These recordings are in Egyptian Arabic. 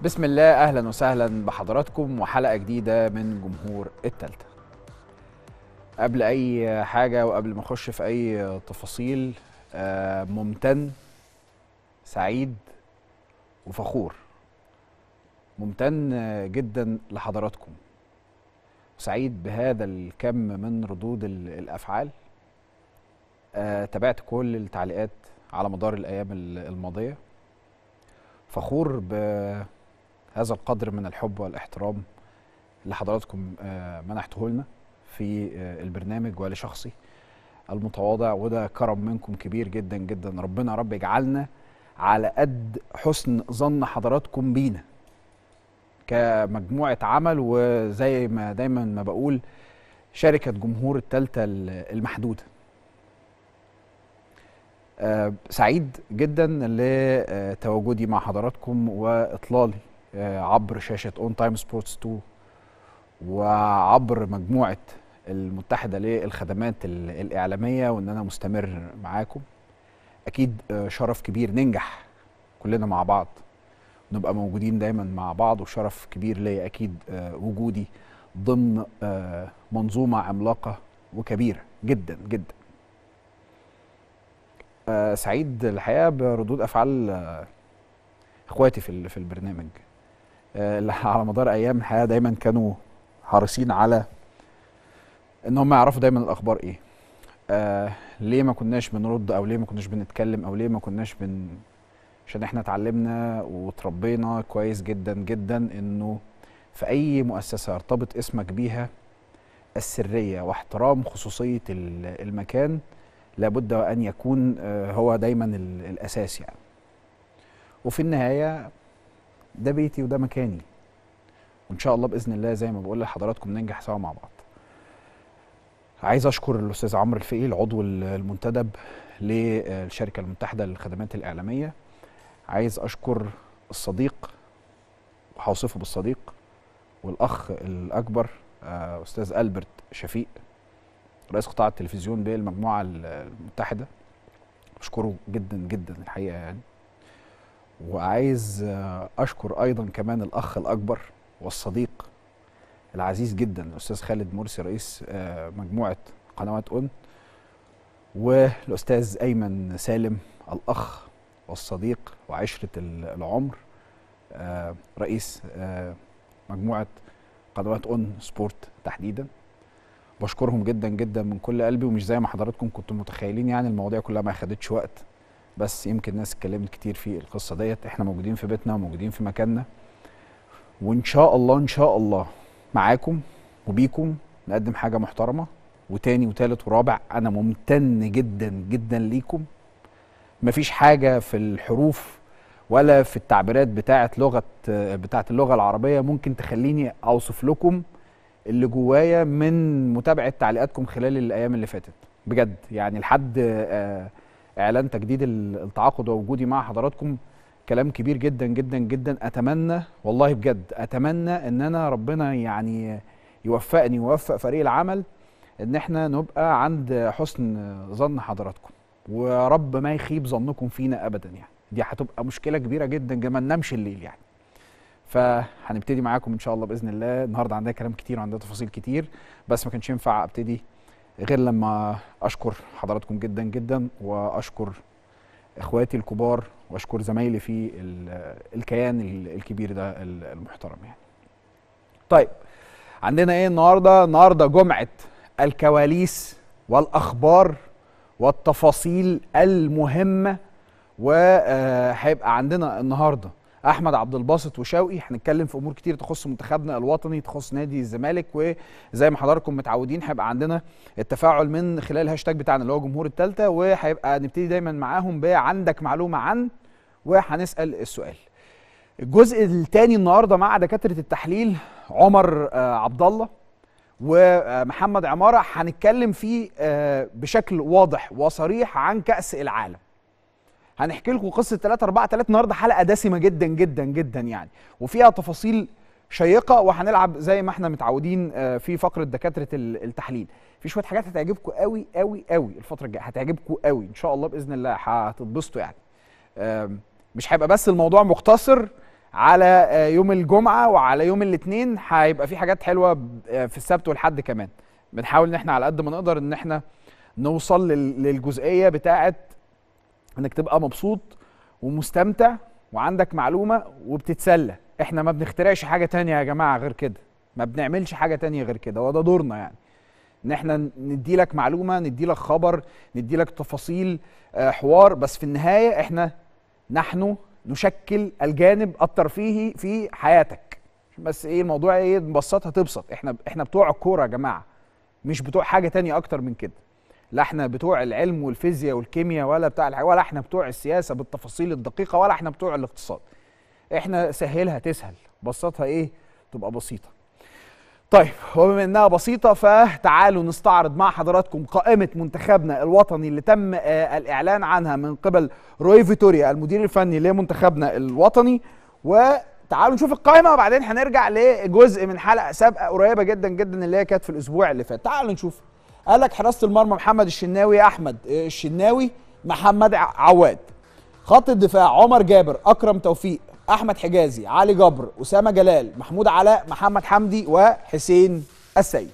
بسم الله اهلا وسهلا بحضراتكم وحلقه جديده من جمهور التالتة قبل اي حاجه وقبل ما اخش في اي تفاصيل آه، ممتن سعيد وفخور ممتن آه، جدا لحضراتكم سعيد بهذا الكم من ردود ال- الافعال آه، تابعت كل التعليقات على مدار الايام ال- الماضيه فخور بهذا القدر من الحب والاحترام اللي حضراتكم آه، منحته لنا في آه، البرنامج ولشخصي المتواضع وده كرم منكم كبير جدا جدا ربنا يا رب يجعلنا على قد حسن ظن حضراتكم بينا كمجموعة عمل وزي ما دايما ما بقول شركة جمهور التالتة ال- المحدودة آه، سعيد جدا لتواجدي مع حضراتكم واطلالي آه، عبر شاشه اون تايم سبورتس 2 وعبر مجموعه المتحده للخدمات ال- الاعلاميه وان انا مستمر معاكم اكيد آه، شرف كبير ننجح كلنا مع بعض نبقى موجودين دايما مع بعض وشرف كبير ليا اكيد آه، وجودي ضمن آه، منظومه عملاقه وكبيره جدا جدا آه، سعيد الحقيقه بردود افعال آه، اخواتي في ال- في البرنامج آه، اللي على مدار ايام الحقيقه دايما كانوا حريصين على ان هم يعرفوا دايما الاخبار ايه آه ليه ما كناش بنرد او ليه ما كناش بنتكلم او ليه ما كناش بن عشان احنا اتعلمنا وتربينا كويس جدا جدا انه في اي مؤسسه يرتبط اسمك بيها السريه واحترام خصوصيه ال- المكان لابد وان يكون آه، هو دايما ال- الاساس يعني وفي النهايه ده بيتي وده مكاني وان شاء الله باذن الله زي ما بقول لحضراتكم ننجح سوا مع بعض عايز اشكر الاستاذ عمرو الفقي العضو ال- المنتدب للشركه المتحده للخدمات الاعلاميه عايز اشكر الصديق وهوصفه بالصديق والاخ الاكبر آه، استاذ البرت شفيق رئيس قطاع التلفزيون بالمجموعه ال- المتحده بشكره جدا جدا الحقيقه يعني وعايز آه، اشكر ايضا كمان الاخ الاكبر والصديق العزيز جدا الاستاذ خالد مرسي رئيس آه، مجموعه قنوات اون والاستاذ ايمن سالم الاخ والصديق وعشره ال- العمر آه، رئيس آه، مجموعه قنوات اون سبورت تحديدا بشكرهم جدا جدا من كل قلبي ومش زي ما حضراتكم كنتم متخيلين يعني المواضيع كلها ما اخدتش وقت بس يمكن ناس اتكلمت كتير في القصه ديت احنا موجودين في بيتنا وموجودين في مكاننا وان شاء الله ان شاء الله معاكم وبيكم نقدم حاجه محترمه وتاني وتالت ورابع انا ممتن جدا جدا ليكم مفيش حاجه في الحروف ولا في التعبيرات بتاعه لغه بتاعه اللغه العربيه ممكن تخليني اوصف لكم اللي جوايا من متابعه تعليقاتكم خلال الايام اللي فاتت بجد يعني لحد آه، اعلان تجديد ال- التعاقد ووجودي مع حضراتكم كلام كبير جدا جدا جدا اتمنى والله بجد اتمنى ان انا ربنا يعني يوفقني ويوفق فريق العمل ان احنا نبقى عند حسن ظن حضراتكم ويا رب ما يخيب ظنكم فينا ابدا يعني دي هتبقى مشكله كبيره جدا جدا ما ننامش الليل يعني فهنبتدي معاكم ان شاء الله باذن الله النهارده عندنا كلام كتير وعندنا تفاصيل كتير بس ما كانش ينفع ابتدي غير لما اشكر حضراتكم جدا جدا واشكر اخواتي الكبار واشكر زمايلي في ال- الكيان ال- الكبير ده ال- المحترم يعني طيب عندنا ايه النهارده النهارده جمعه الكواليس والاخبار والتفاصيل المهمه وهيبقى عندنا النهارده احمد عبد الباسط وشوقي هنتكلم في امور كتير تخص منتخبنا الوطني تخص نادي الزمالك وزي ما حضراتكم متعودين هيبقى عندنا التفاعل من خلال الهاشتاج بتاعنا اللي هو جمهور التالتة وهيبقى نبتدي دايما معاهم بعندك معلومه عن وهنسال السؤال الجزء الثاني النهارده مع دكاتره التحليل عمر آه، عبد الله ومحمد عماره هنتكلم فيه آه، بشكل واضح وصريح عن كاس العالم هنحكي لكم قصه 3 4 3 النهارده حلقه دسمه جدا جدا جدا يعني وفيها تفاصيل شيقه وهنلعب زي ما احنا متعودين آه، في فقره دكاتره ال- التحليل في شويه حاجات هتعجبكم قوي قوي قوي الفتره الجايه هتعجبكم قوي ان شاء الله باذن الله هتتبسطوا يعني آم، مش هيبقى بس الموضوع مقتصر على آه، يوم الجمعه وعلى يوم الاثنين هيبقى في حاجات حلوه ب- آه، في السبت والحد كمان بنحاول ان احنا على قد ما نقدر ان احنا نوصل لل- للجزئيه بتاعه انك تبقى مبسوط ومستمتع وعندك معلومه وبتتسلى احنا ما بنخترعش حاجه تانية يا جماعه غير كده ما بنعملش حاجه تانية غير كده وده دورنا يعني ان احنا ندي لك معلومه ندي لك خبر ندي لك تفاصيل آه، حوار بس في النهايه احنا نحن نشكل الجانب الترفيهي في حياتك بس ايه الموضوع ايه نبسطها تبسط احنا احنا بتوع الكوره يا جماعه مش بتوع حاجه تانية اكتر من كده لا احنا بتوع العلم والفيزياء والكيمياء ولا بتاع الح- ولا احنا بتوع السياسه بالتفاصيل الدقيقه ولا احنا بتوع الاقتصاد احنا سهلها تسهل بسطها ايه تبقى بسيطه طيب وبما انها بسيطه فتعالوا نستعرض مع حضراتكم قائمه منتخبنا الوطني اللي تم آه، الاعلان عنها من قبل روي فيتوريا المدير الفني لمنتخبنا الوطني وتعالوا نشوف القائمه وبعدين هنرجع لجزء من حلقه سابقه قريبه جدا جدا اللي هي كانت في الاسبوع اللي فات تعالوا نشوف قال لك حراسه المرمى محمد الشناوي احمد آه، الشناوي محمد ع- عواد خط الدفاع عمر جابر اكرم توفيق احمد حجازي علي جبر اسامه جلال محمود علاء محمد حمدي وحسين السيد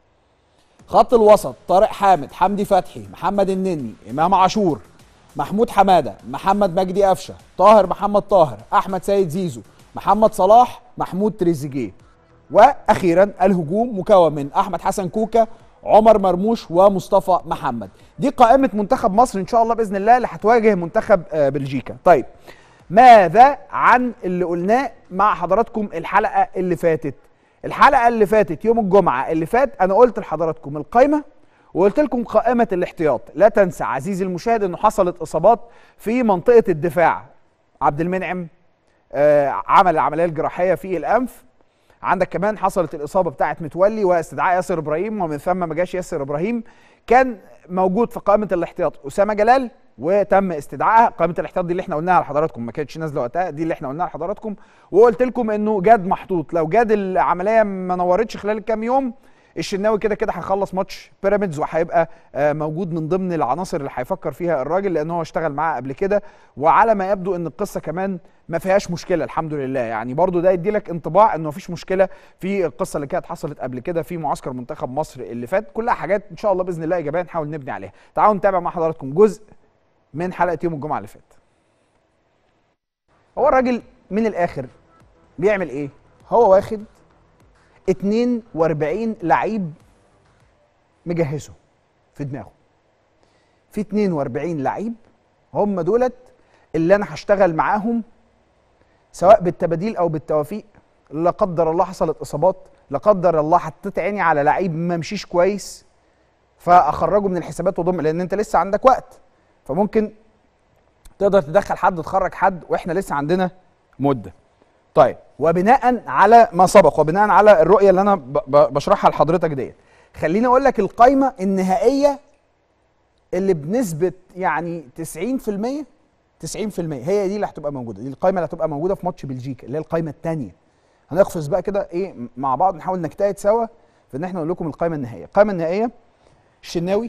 خط الوسط طارق حامد حمدي فتحي محمد النني امام عاشور محمود حماده محمد مجدي قفشه طاهر محمد طاهر احمد سيد زيزو محمد صلاح محمود تريزيجيه واخيرا الهجوم مكون من احمد حسن كوكا عمر مرموش ومصطفى محمد دي قائمه منتخب مصر ان شاء الله باذن الله اللي هتواجه منتخب آه، بلجيكا طيب ماذا عن اللي قلناه مع حضراتكم الحلقه اللي فاتت الحلقه اللي فاتت يوم الجمعه اللي فات انا قلت لحضراتكم القائمه وقلت لكم قائمه الاحتياط لا تنسى عزيزي المشاهد انه حصلت اصابات في منطقه الدفاع عبد المنعم آه، عمل العمليه الجراحيه في الانف عندك كمان حصلت الاصابه بتاعه متولي واستدعاء ياسر ابراهيم ومن ثم ما جاش ياسر ابراهيم كان موجود في قائمه الاحتياط اسامه جلال وتم استدعائها قائمه الاحتياط دي اللي احنا قلناها لحضراتكم ما كانتش نازله وقتها دي اللي احنا قلناها لحضراتكم وقلت لكم انه جاد محطوط لو جاد العمليه ما نورتش خلال الكام يوم الشناوي كده كده هيخلص ماتش بيراميدز وهيبقى آه، موجود من ضمن العناصر اللي هيفكر فيها الراجل لان هو اشتغل معاه قبل كده وعلى ما يبدو ان القصه كمان ما فيهاش مشكله الحمد لله يعني برضو ده يدي لك انطباع انه مفيش مشكله في القصه اللي كانت حصلت قبل كده في معسكر منتخب مصر اللي فات كلها حاجات ان شاء الله باذن الله ايجابيه نحاول نبني عليها تعالوا نتابع مع حضراتكم جزء من حلقه يوم الجمعه اللي فات هو الراجل من الاخر بيعمل ايه هو واخد 42 لعيب مجهزه في دماغه في 42 لعيب هم دولت اللي انا هشتغل معاهم سواء بالتباديل او بالتوافيق لا قدر الله حصلت اصابات لا قدر الله حطيت عيني على لعيب ما مشيش كويس فاخرجه من الحسابات وضم لان انت لسه عندك وقت فممكن تقدر تدخل حد تخرج حد واحنا لسه عندنا مده طيب وبناء على ما سبق وبناء على الرؤيه اللي انا ب- ب- بشرحها لحضرتك ديت خليني اقول لك القايمه النهائيه اللي بنسبه يعني 90% 90% هي دي اللي هتبقى موجوده دي القايمه اللي هتبقى موجوده في ماتش بلجيكا اللي هي القايمه الثانيه هنقفز بقى كده ايه مع بعض نحاول نجتهد سوا في ان احنا نقول لكم القايمه النهائيه القايمه النهائيه الشناوي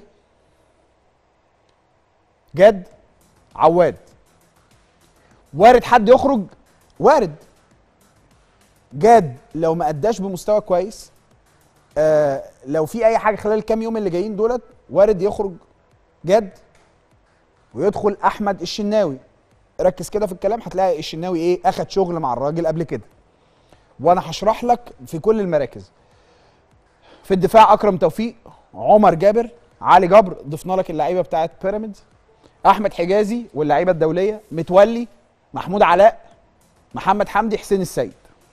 جاد عواد وارد حد يخرج وارد جاد لو ما اداش بمستوى كويس آه لو في اي حاجه خلال الكام يوم اللي جايين دولت وارد يخرج جاد ويدخل احمد الشناوي ركز كده في الكلام هتلاقي الشناوي ايه اخد شغل مع الراجل قبل كده وانا هشرح لك في كل المراكز في الدفاع اكرم توفيق عمر جابر علي جبر ضفنا لك اللعيبه بتاعت بيراميدز احمد حجازي واللعيبه الدوليه متولي محمود علاء محمد حمدي حسين السيد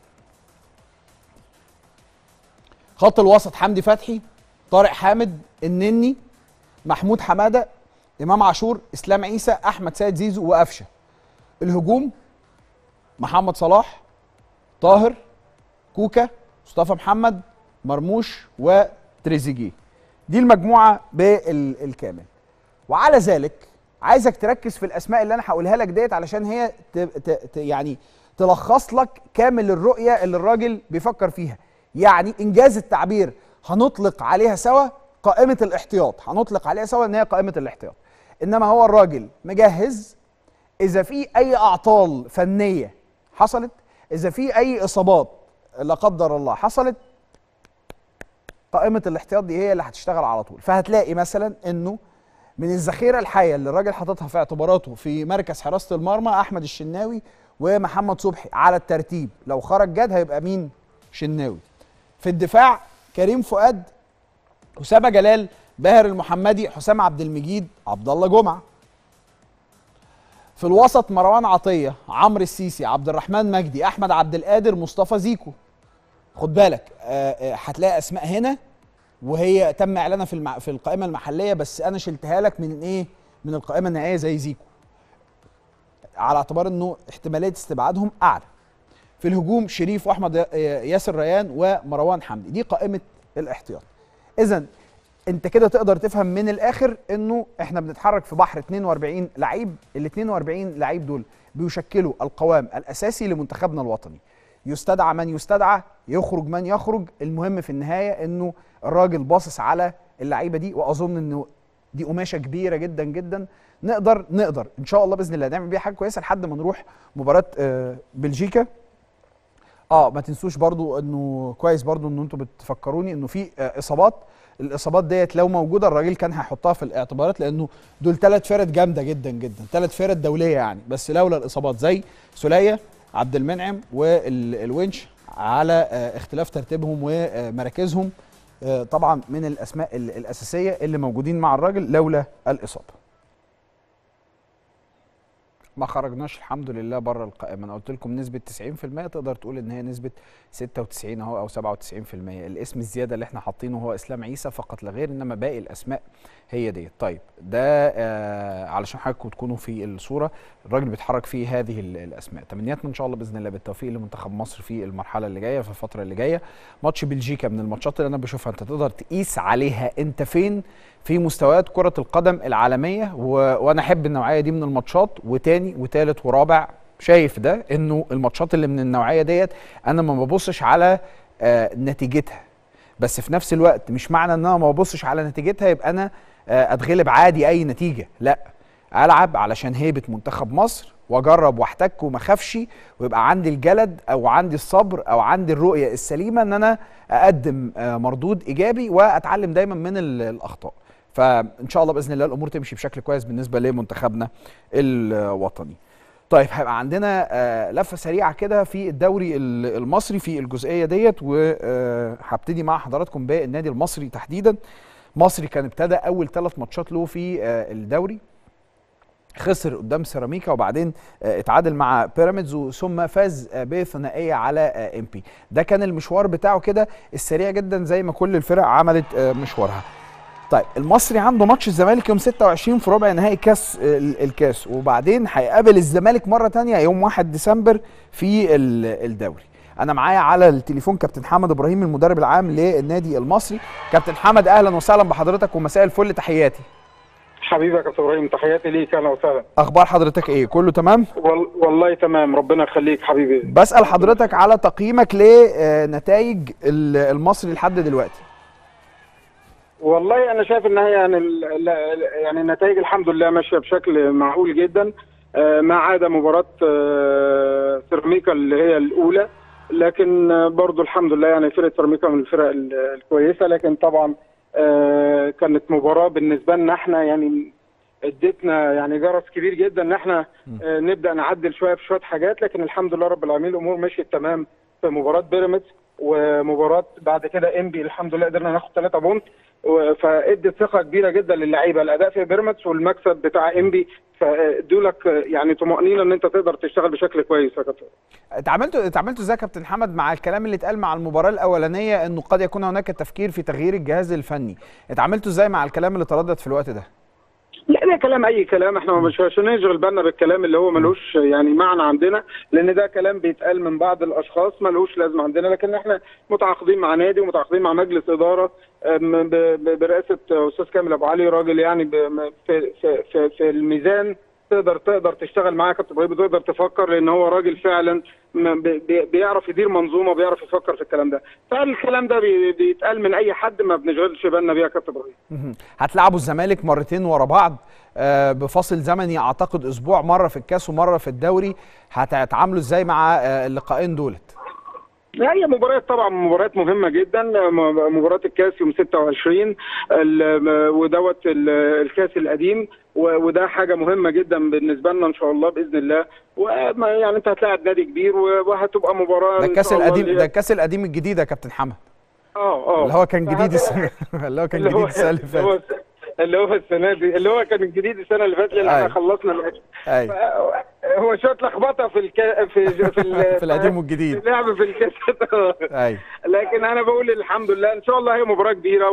خط الوسط حمدي فتحي طارق حامد النني محمود حماده امام عاشور اسلام عيسى احمد سيد زيزو وقفشه الهجوم محمد صلاح طاهر كوكا مصطفى محمد مرموش وتريزيجيه دي المجموعه بالكامل وعلى ذلك عايزك تركز في الاسماء اللي انا هقولها لك ديت علشان هي ت... ت... ت... يعني تلخص لك كامل الرؤيه اللي الراجل بيفكر فيها يعني انجاز التعبير هنطلق عليها سوا قائمه الاحتياط هنطلق عليها سوا ان هي قائمه الاحتياط انما هو الراجل مجهز اذا في اي اعطال فنيه حصلت اذا في اي اصابات لا قدر الله حصلت قائمه الاحتياط دي هي اللي هتشتغل على طول فهتلاقي مثلا انه من الذخيره الحيه اللي الراجل حاططها في اعتباراته في مركز حراسه المرمى احمد الشناوي ومحمد صبحي على الترتيب لو خرج جد هيبقى مين شناوي في الدفاع كريم فؤاد اسامه جلال باهر المحمدي حسام عبد المجيد عبد الله جمعه في الوسط مروان عطيه عمرو السيسي عبد الرحمن مجدي احمد عبد القادر مصطفى زيكو خد بالك آه، آه، هتلاقي اسماء هنا وهي تم اعلانها في المع... في القائمه المحليه بس انا شلتها لك من ايه من القائمه النهائيه زي زيكو على اعتبار انه احتماليه استبعادهم اعلى في الهجوم شريف واحمد ياسر ريان ومروان حمدي دي قائمه الاحتياط اذا انت كده تقدر تفهم من الاخر انه احنا بنتحرك في بحر 42 لعيب ال 42 لعيب دول بيشكلوا القوام الاساسي لمنتخبنا الوطني يستدعى من يستدعى يخرج من يخرج المهم في النهايه انه الراجل باصص على اللعيبه دي واظن انه دي قماشه كبيره جدا جدا نقدر نقدر ان شاء الله باذن الله نعمل بيها حاجه كويسه لحد ما نروح مباراه آه، بلجيكا اه ما تنسوش برضو انه كويس برضو ان انتوا بتفكروني انه في آه، اصابات الاصابات ديت لو موجوده الراجل كان هيحطها في الاعتبارات لانه دول ثلاث فرد جامده جدا جدا ثلاث فرد دوليه يعني بس لولا الاصابات زي سوليه عبد المنعم والونش على آه، اختلاف ترتيبهم ومراكزهم آه، طبعا من الاسماء ال- الاساسيه اللي موجودين مع الراجل لولا الاصابه ما خرجناش الحمد لله بره القائمه انا قلت لكم نسبه 90% تقدر تقول ان هي نسبه 96 اهو او 97% الاسم الزياده اللي احنا حاطينه هو اسلام عيسى فقط لا غير انما باقي الاسماء هي ديت طيب ده آه علشان حضراتكم تكونوا في الصوره الراجل بيتحرك فيه هذه ال- الاسماء تمنياتنا ان شاء الله باذن الله بالتوفيق لمنتخب مصر في المرحله اللي جايه في الفتره اللي جايه ماتش بلجيكا من الماتشات اللي انا بشوفها انت تقدر تقيس عليها انت فين في مستويات كره القدم العالميه و... وانا احب النوعيه دي من الماتشات وتاني وتالت ورابع شايف ده انه الماتشات اللي من النوعيه ديت انا ما ببصش على آه نتيجتها بس في نفس الوقت مش معنى ان انا ما ببصش على نتيجتها يبقى انا آه اتغلب عادي اي نتيجه لا العب علشان هيبه منتخب مصر واجرب واحتك وما اخافش ويبقى عندي الجلد او عندي الصبر او عندي الرؤيه السليمه ان انا اقدم آه، مردود ايجابي واتعلم دايما من ال- الاخطاء فان شاء الله باذن الله الامور تمشي بشكل كويس بالنسبه لمنتخبنا الوطني طيب هيبقى عندنا آه، لفه سريعه كده في الدوري ال- المصري في الجزئيه ديت وهبتدي مع حضراتكم بالنادي المصري تحديدا مصري كان ابتدى اول ثلاث ماتشات له في آه، الدوري خسر قدام سيراميكا وبعدين آه، اتعادل مع بيراميدز ثم فاز آه، بثنائيه على ام بي ده كان المشوار بتاعه كده السريع جدا زي ما كل الفرق عملت آه، مشوارها طيب المصري عنده ماتش الزمالك يوم 26 في ربع نهائي كاس ال- الكاس وبعدين هيقابل الزمالك مره تانية يوم 1 ديسمبر في ال- الدوري انا معايا على التليفون كابتن حمد ابراهيم المدرب العام للنادي المصري كابتن حمد اهلا وسهلا بحضرتك ومساء الفل تحياتي حبيبي يا كابتن ابراهيم تحياتي ليك اهلا وسهلا اخبار حضرتك ايه كله تمام وال... والله تمام ربنا يخليك حبيبي بسال حضرتك على تقييمك لنتائج المصري لحد دلوقتي والله انا شايف ان هي يعني ال... ال- يعني النتائج الحمد لله ماشيه بشكل معقول جدا آه، ما عدا مباراه آه، سيراميكا اللي هي الاولى لكن آه، برضو الحمد لله يعني فرقه سيراميكا من الفرق ال- الكويسه لكن طبعا آه، كانت مباراه بالنسبه لنا احنا يعني ادتنا يعني جرس كبير جدا ان احنا آه، نبدا نعدل شويه في شويه حاجات لكن الحمد لله رب العالمين الامور مشيت تمام في مباراه بيراميدز ومباراه بعد كده انبي الحمد لله قدرنا ناخد 3 بونت و- فادت ثقه كبيره جدا للعيبه الاداء في بيراميدز والمكسب بتاع انبي فادوا لك يعني طمانينه ان انت تقدر تشتغل بشكل كويس يا كابتن اتعاملتوا اتعاملتوا ازاي يا كابتن حمد مع الكلام اللي اتقال مع المباراه الاولانيه انه قد يكون هناك تفكير في تغيير الجهاز الفني اتعاملتوا ازاي مع الكلام اللي تردد في الوقت ده لا ده كلام اي كلام احنا مش عشان نشغل بالنا بالكلام اللي هو ملوش يعني معنى عندنا لان ده كلام بيتقال من بعض الاشخاص ملوش لازمه عندنا لكن احنا متعاقدين مع نادي ومتعاقدين مع مجلس اداره أم، ب- ب- برئاسه استاذ كامل ابو علي راجل يعني ب- م- في في في, في الميزان تقدر تقدر تشتغل معاه كابتن ابراهيم وتقدر تفكر لان هو راجل فعلا م- بي- بي- بيعرف يدير منظومه بيعرف يفكر في الكلام ده فالكلام ده بي- بيتقال من اي حد ما بنشغلش بالنا بيها يا كابتن ابراهيم مهم. هتلعبوا الزمالك مرتين ورا بعض آه، بفاصل زمني اعتقد اسبوع مره في الكاس ومره في الدوري هتتعاملوا ازاي مع آه، اللقاءين دولت لا هي مباريات طبعا مباريات مهمه جدا م- مباراه الكاس يوم 26 ال- ودوت ال- الكاس القديم و- وده حاجه مهمه جدا بالنسبه لنا ان شاء الله باذن الله وما- يعني انت هتلاعب نادي كبير و- وهتبقى مباراه ده إن الكاس شاء الله القديم اللي هي- ده الكاس القديم الجديد يا كابتن حمد اه اه اللي هو كان جديد فهت- السنه اللي هو كان اللي هو- جديد السنه اللي اللي هو فاتت اللي هو السنه دي اللي هو كان الجديد السنه اللي فاتت لان أيوة. احنا خلصنا الأج- ايوه هو شويه لخبطه في الكا... في في, ال- في القديم والجديد. في اللعب في الكاس ايوه لكن انا بقول الحمد لله ان شاء الله هي مباراه كبيره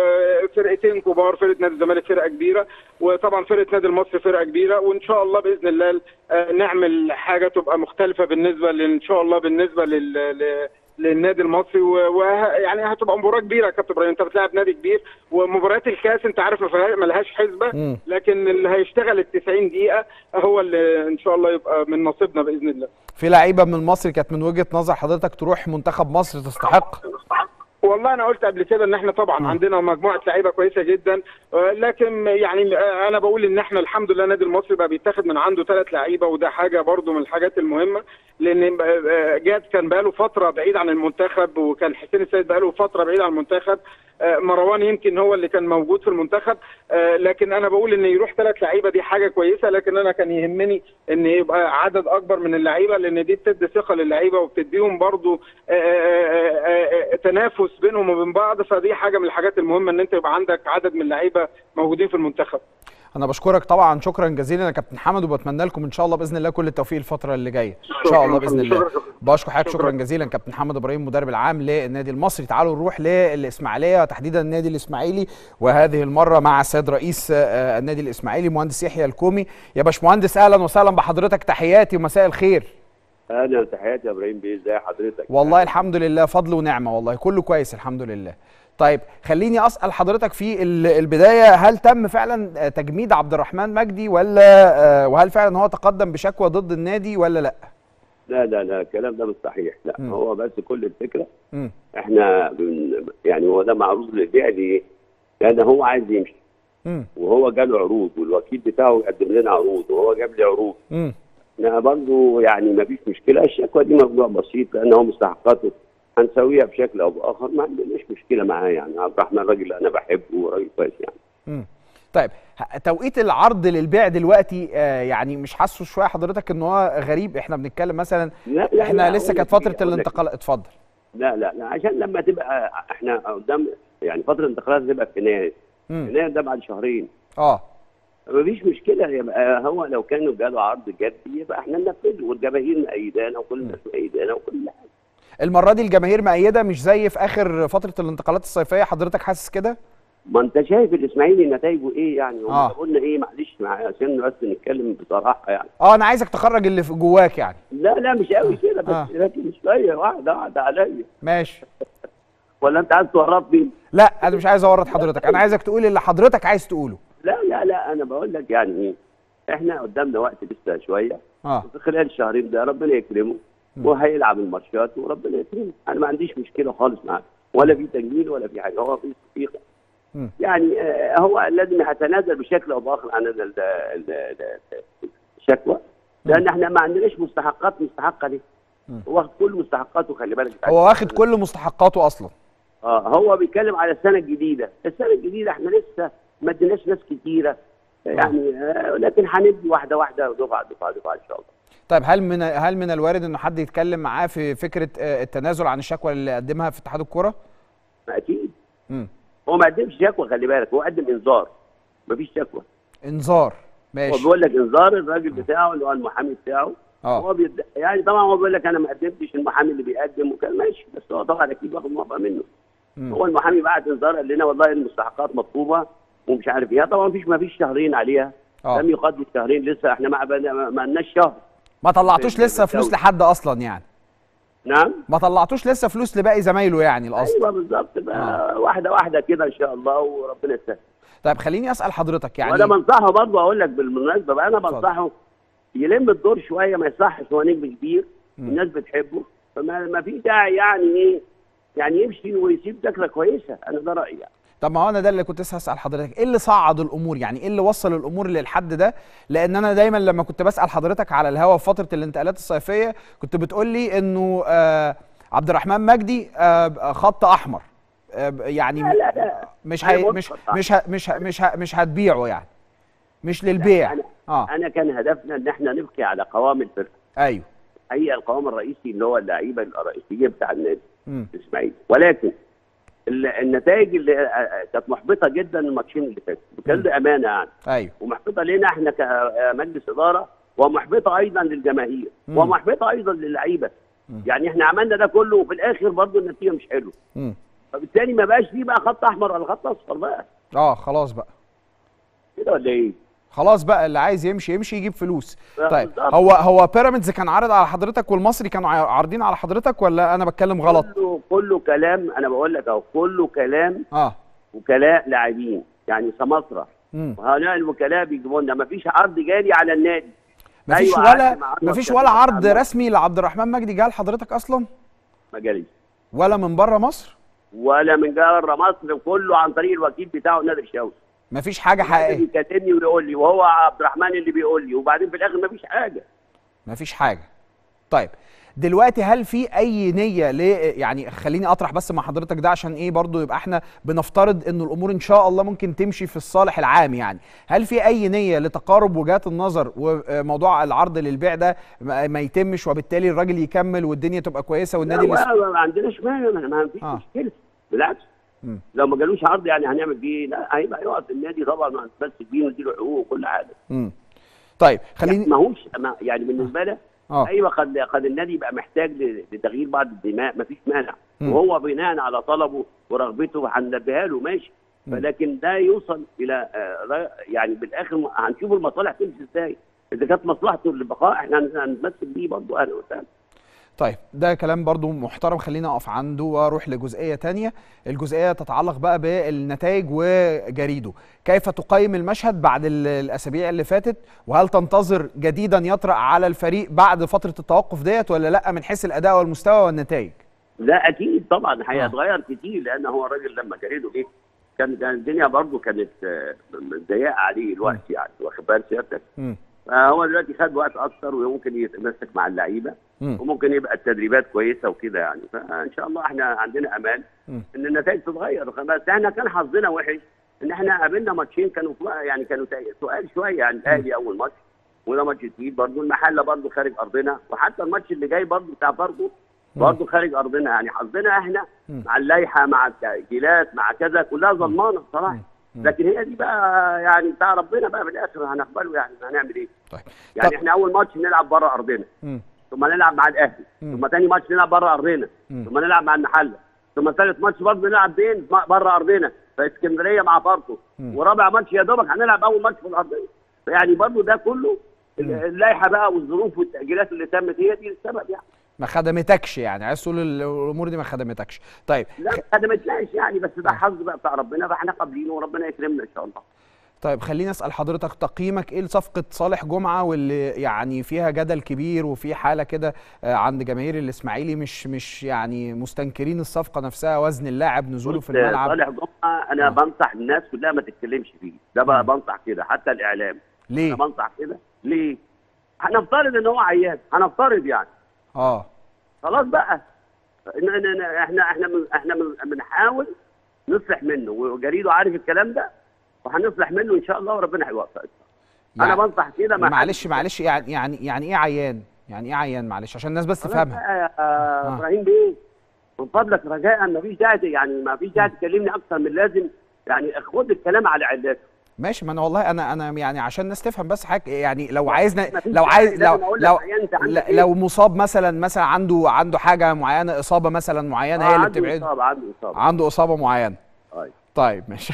وفرقتين كبار فرقه نادي الزمالك فرقه كبيره وطبعا فرقه نادي المصري فرقه كبيره وان شاء الله باذن الله آه، نعمل حاجه تبقى مختلفه بالنسبه ل- ان شاء الله بالنسبه لل ل- للنادي المصري ويعني هتبقى مباراه كبيره يا كابتن ابراهيم انت بتلعب نادي كبير ومباريات الكاس انت عارف ما فيها- ملهاش حسبه مم. لكن اللي هيشتغل ال 90 دقيقه هو اللي ان شاء الله يبقى من نصيبنا باذن الله في لعيبه من المصري كانت من وجهه نظر حضرتك تروح منتخب مصر تستحق والله انا قلت قبل كده ان احنا طبعا عندنا مجموعه لعيبه كويسه جدا آه، لكن يعني آه، انا بقول ان احنا الحمد لله النادي المصري بقى بيتاخد من عنده ثلاث لعيبه وده حاجه برضو من الحاجات المهمه لان آه، جاد كان بقاله فتره بعيد عن المنتخب وكان حسين السيد بقاله فتره بعيد عن المنتخب آه، مروان يمكن هو اللي كان موجود في المنتخب آه، لكن انا بقول ان يروح ثلاث لعيبه دي حاجه كويسه لكن انا كان يهمني ان يبقى عدد اكبر من اللعيبه لان دي بتدي ثقه للعيبه وبتديهم برضو آه، آه، آه، آه، تنافس بينهم وبين بعض فدي حاجه من الحاجات المهمه ان انت يبقى عندك عدد من اللعيبه موجودين في المنتخب انا بشكرك طبعا شكرا جزيلا يا كابتن حمد وبتمنى لكم ان شاء الله باذن الله كل التوفيق الفتره اللي جايه ان شاء الله باذن الله شكراً. بشكر حضرتك شكراً. شكرا جزيلا كابتن حمد ابراهيم المدرب العام للنادي المصري تعالوا نروح للاسماعيليه تحديدا النادي الاسماعيلي وهذه المره مع السيد رئيس آه، النادي الاسماعيلي مهندس يحيى الكومي يا باشمهندس اهلا وسهلا بحضرتك تحياتي ومساء الخير اهلا تحياتي يا ابراهيم بيه ازي حضرتك والله الحمد لله فضل ونعمه والله كله كويس الحمد لله طيب خليني اسال حضرتك في ال- البدايه هل تم فعلا آه، تجميد عبد الرحمن مجدي ولا آه، وهل فعلا هو تقدم بشكوى ضد النادي ولا لا لا لا لا الكلام ده مش صحيح لا مم. هو بس كل الفكره مم. احنا بن يعني هو ده معروض للبيع ليه؟ لان هو عايز يمشي مم. وهو جاله عروض والوكيل بتاعه قدم لنا عروض وهو جاب لي عروض مم. احنا برضه يعني ما فيش مشكله الشكوى دي موضوع بسيط لان هو مستحقاته هنسويها بشكل او باخر ما عندناش مشكله معاه يعني عبد الرحمن راجل انا بحبه وراجل كويس يعني مم. طيب ه- توقيت العرض للبيع دلوقتي آه، يعني مش حاسه شويه حضرتك ان هو غريب احنا بنتكلم مثلا لا لا احنا لا لسه أقول كانت لك فتره إيه، أقول لك الانتقال اتفضل لا لا لا عشان لما تبقى احنا قدام يعني فتره الانتقالات تبقى في يناير مم. يناير ده بعد شهرين اه مفيش مشكله يبقى هو لو كانوا جاله عرض جدي يبقى احنا ننفذه والجماهير مأيدانا وكل الناس مأيدانا وكل حاجه المره دي الجماهير مأيده مش زي في اخر فتره الانتقالات الصيفيه حضرتك حاسس كده ما انت شايف الاسماعيلي نتائجه ايه يعني هم آه. قلنا ايه معلش مع عشان بس نتكلم بصراحه يعني اه انا عايزك تخرج اللي في جواك يعني لا لا مش قوي كده بس آه. لكن شويه واحده واحده عليا ماشي ولا انت عايز تورطني لا انا مش عايز اورط حضرتك انا عايزك تقول اللي حضرتك عايز تقوله لا لا لا انا بقول لك يعني ايه احنا قدامنا وقت لسه شويه اه في خلال الشهرين ده ربنا يكرمه وهيلعب الماتشات وربنا يكرمه انا ما عنديش مشكله خالص معاه ولا في تجميل ولا في حاجه هو في في مم. يعني آه، هو لازم يتنازل بشكل او باخر عن ال- ال- ال- ال- الشكوى لان احنا ما عندناش مستحقات مستحقه دي مم. هو واخد كل مستحقاته خلي بالك هو واخد كل مستحقاته اصلا اه هو بيتكلم على السنه الجديده السنه الجديده احنا لسه ما اديناش ناس كتيره يعني آه لكن هندي واحده واحده دفعه دفعه دفعه ان شاء الله طيب هل من هل من الوارد انه حد يتكلم معاه في فكره آه، التنازل عن الشكوى اللي قدمها في اتحاد الكوره ما اكيد مم. هو ما قدمش شكوى خلي بالك هو قدم انذار مفيش شكوى انذار هو ماشي بيقول لك انذار الراجل بتاعه اللي هو المحامي بتاعه اه هو بيد... يعني طبعا هو بيقول لك انا ما قدمتش المحامي اللي بيقدم وكان ماشي بس هو طبعا اكيد واخد موافقه منه مم. هو المحامي بعت انذار قال لنا والله المستحقات مطلوبه ومش عارف ايه طبعا مفيش مفيش شهرين عليها اه لم يقضي الشهرين لسه احنا ما ما- ما لناش شهر ما طلعتوش في- لسه في فلوس الدوري. لحد اصلا يعني نعم ما طلعتوش لسه فلوس لباقي زمايله يعني القصد ايوه بالظبط بقى واحده واحده كده ان شاء الله وربنا يسهل طيب خليني اسال حضرتك يعني وانا بنصحه برضه اقول لك بالمناسبه بقى انا اتفضل. بنصحه يلم الدور شويه ما يصحش هو نجم كبير مم. الناس بتحبه فما ما في داعي يعني ايه يعني يمشي ويسيب دخله كويسه انا ده رايي يعني. طب ما هو انا ده اللي كنت لسه هسال حضرتك ايه اللي صعد الامور يعني ايه اللي وصل الامور للحد ده لان انا دايما لما كنت بسال حضرتك على الهوا في فتره الانتقالات الصيفيه كنت بتقول لي انه آه عبد الرحمن مجدي آه خط احمر آه يعني لا لا لا مش أنا هي بص مش طبعاً. مش ه- مش ه- مش ه- مش هتبيعه يعني مش للبيع أنا اه انا كان هدفنا ان احنا نبقي على قوام الفرقه ايوه هي القوام الرئيسي اللي هو اللعيبه الرئيسيه بتاع النادي امم الاسماعيلي ولكن ال- النتائج اللي آه، آه، كانت محبطه جدا الماتشين اللي فاتوا بكل امانه يعني ايوه ومحبطه لنا احنا كمجلس اداره ومحبطه ايضا للجماهير مم. ومحبطه ايضا للعيبه مم. يعني احنا عملنا ده كله وفي الاخر برضه النتيجه مش حلوه امم فبالتالي ما بقاش فيه بقى خط احمر ولا خط اصفر بقى اه خلاص بقى كده ولا ايه؟ خلاص بقى اللي عايز يمشي يمشي يجيب فلوس آه، طيب بالظبط. هو هو بيراميدز كان عارض على حضرتك والمصري كانوا عا- عارضين على حضرتك ولا انا بتكلم غلط كله كله كلام انا بقول لك اهو كله كلام اه وكلاء لاعبين يعني سماسره امم وهؤلاء الوكلاء بيجيبوا لنا ما فيش عرض جالي على النادي مفيش أيوة، ولا عارف مع عرض مفيش كابتن ولا عرض محمد. رسمي لعبد الرحمن مجدي جه لحضرتك اصلا ما جاليش ولا من بره مصر ولا من جره مصر كله عن طريق الوكيل بتاعه نادر الشاوي مفيش حاجه حقيقي حقيقيه بيكلمني ويقول لي وهو عبد الرحمن اللي بيقول لي وبعدين في الاخر مفيش حاجه مفيش حاجه طيب دلوقتي هل في اي نيه ل يعني خليني اطرح بس مع حضرتك ده عشان ايه برضو يبقى احنا بنفترض ان الامور ان شاء الله ممكن تمشي في الصالح العام يعني هل في اي نيه لتقارب وجهات النظر وموضوع العرض للبيع ده ما ما يتمش وبالتالي الراجل يكمل والدنيا تبقى كويسه والنادي لا اللي ما ما عندناش مانع ما ما فيش آه. مشكله بالعكس مم. لو ما جالوش عرض يعني هنعمل بيه لا هيبقى يقعد في النادي طبعا هنتمسك بيه ونديله حقوقه وكل حاجه مم. طيب يعني خليني ما هوش ما يعني بالنسبه له اه ايوه قد قد النادي يبقى محتاج ل- لتغيير بعض الدماء ما فيش مانع مم. وهو بناء على طلبه ورغبته هننبهها له ماشي مم. ولكن ده يوصل الى آه، را- يعني بالاخر م- هنشوف المصالح تمشي ازاي اذا كانت مصلحته البقاء احنا هن- هنتمسك بيه برضه اهلا وسهلا طيب ده كلام برضو محترم خلينا اقف عنده واروح لجزئيه تانية الجزئيه تتعلق بقى بالنتائج وجريده كيف تقيم المشهد بعد ال- الاسابيع اللي فاتت وهل تنتظر جديدا يطرأ على الفريق بعد فتره التوقف ديت ولا لا من حيث الاداء والمستوى والنتائج لا اكيد طبعا هيتغير كتير لان هو الراجل لما جريده جه كان كان الدنيا برضه كانت آه، مضيقه عليه الوقت يعني واخد بال سيادتك مم. فهو دلوقتي خد وقت اكتر وممكن يتمسك مع اللعيبه مم. وممكن يبقى التدريبات كويسه وكده يعني فان شاء الله احنا عندنا امال مم. ان النتائج تتغير بس احنا كان حظنا وحش ان احنا قابلنا ماتشين كانوا في- يعني كانوا تا- سؤال شويه يعني الاهلي اول ماتش وده ماتش تقيل برضه المحله برضه خارج ارضنا وحتى الماتش اللي جاي برضه بتاع برضه برضه خارج ارضنا يعني حظنا احنا مم. مع اللائحه مع التاجيلات مع كذا كلها ظلمانه بصراحه مم. لكن هي دي بقى يعني بتاع ربنا بقى في الاخر هنقبله يعني هنعمل ايه؟ طيب يعني طب- احنا اول ماتش نلعب بره ارضنا مم. ثم نلعب مع الاهلي مم. ثم تاني ماتش نلعب بره ارضنا مم. ثم نلعب مع المحله ثم ثالث ماتش برضه نلعب فين بره ارضنا في اسكندريه مع بارتو مم. ورابع ماتش يا دوبك هنلعب اول ماتش في الارضيه يعني برضه ده كله مم. اللائحه بقى والظروف والتاجيلات اللي تمت هي دي السبب يعني ما خدمتكش يعني عايز تقول ال- الامور دي ما خدمتكش طيب لا ما خدمتناش يعني بس ده حظ بقى بتاع ربنا فاحنا قابلينه وربنا يكرمنا ان شاء الله طيب خليني اسال حضرتك تقييمك ايه لصفقه صالح جمعه واللي يعني فيها جدل كبير وفي حاله كده آه، عند جماهير الاسماعيلي مش مش يعني مستنكرين الصفقه نفسها وزن اللاعب نزوله في بص، الملعب صالح جمعه انا آه. بنصح الناس كلها ما تتكلمش فيه ده بقى بنصح كده حتى الاعلام ليه انا بنصح كده ليه؟ هنفترض ان هو عيان هنفترض يعني اه خلاص بقى إن- إن- إن احنا احنا من احنا من بنحاول نصلح منه وجريده عارف الكلام ده وهنصلح منه ان شاء الله وربنا هيوفق انا يعني بنصح كده ما معلش معلش يعني يعني يعني ايه عيان يعني ايه عيان معلش عشان الناس بس خلاص تفهمها بقى يا ابراهيم بيه من فضلك رجاء ما فيش داعي يعني ما فيش داعي تكلمني اكتر من لازم يعني خد الكلام على علاته ماشي ما انا والله انا انا يعني عشان الناس تفهم بس حاجه يعني لو عايزنا ما فيش لو داعي، عايز لازم لو أقول لك لو عيان أنت عندك لا- إيه؟ لو مصاب مثلا مثلا عنده عنده حاجه معينه اصابه مثلا معينه هي اللي عنده بتبعده اصابه عنده اصابه عنده اصابه معينه طيب طيب ماشي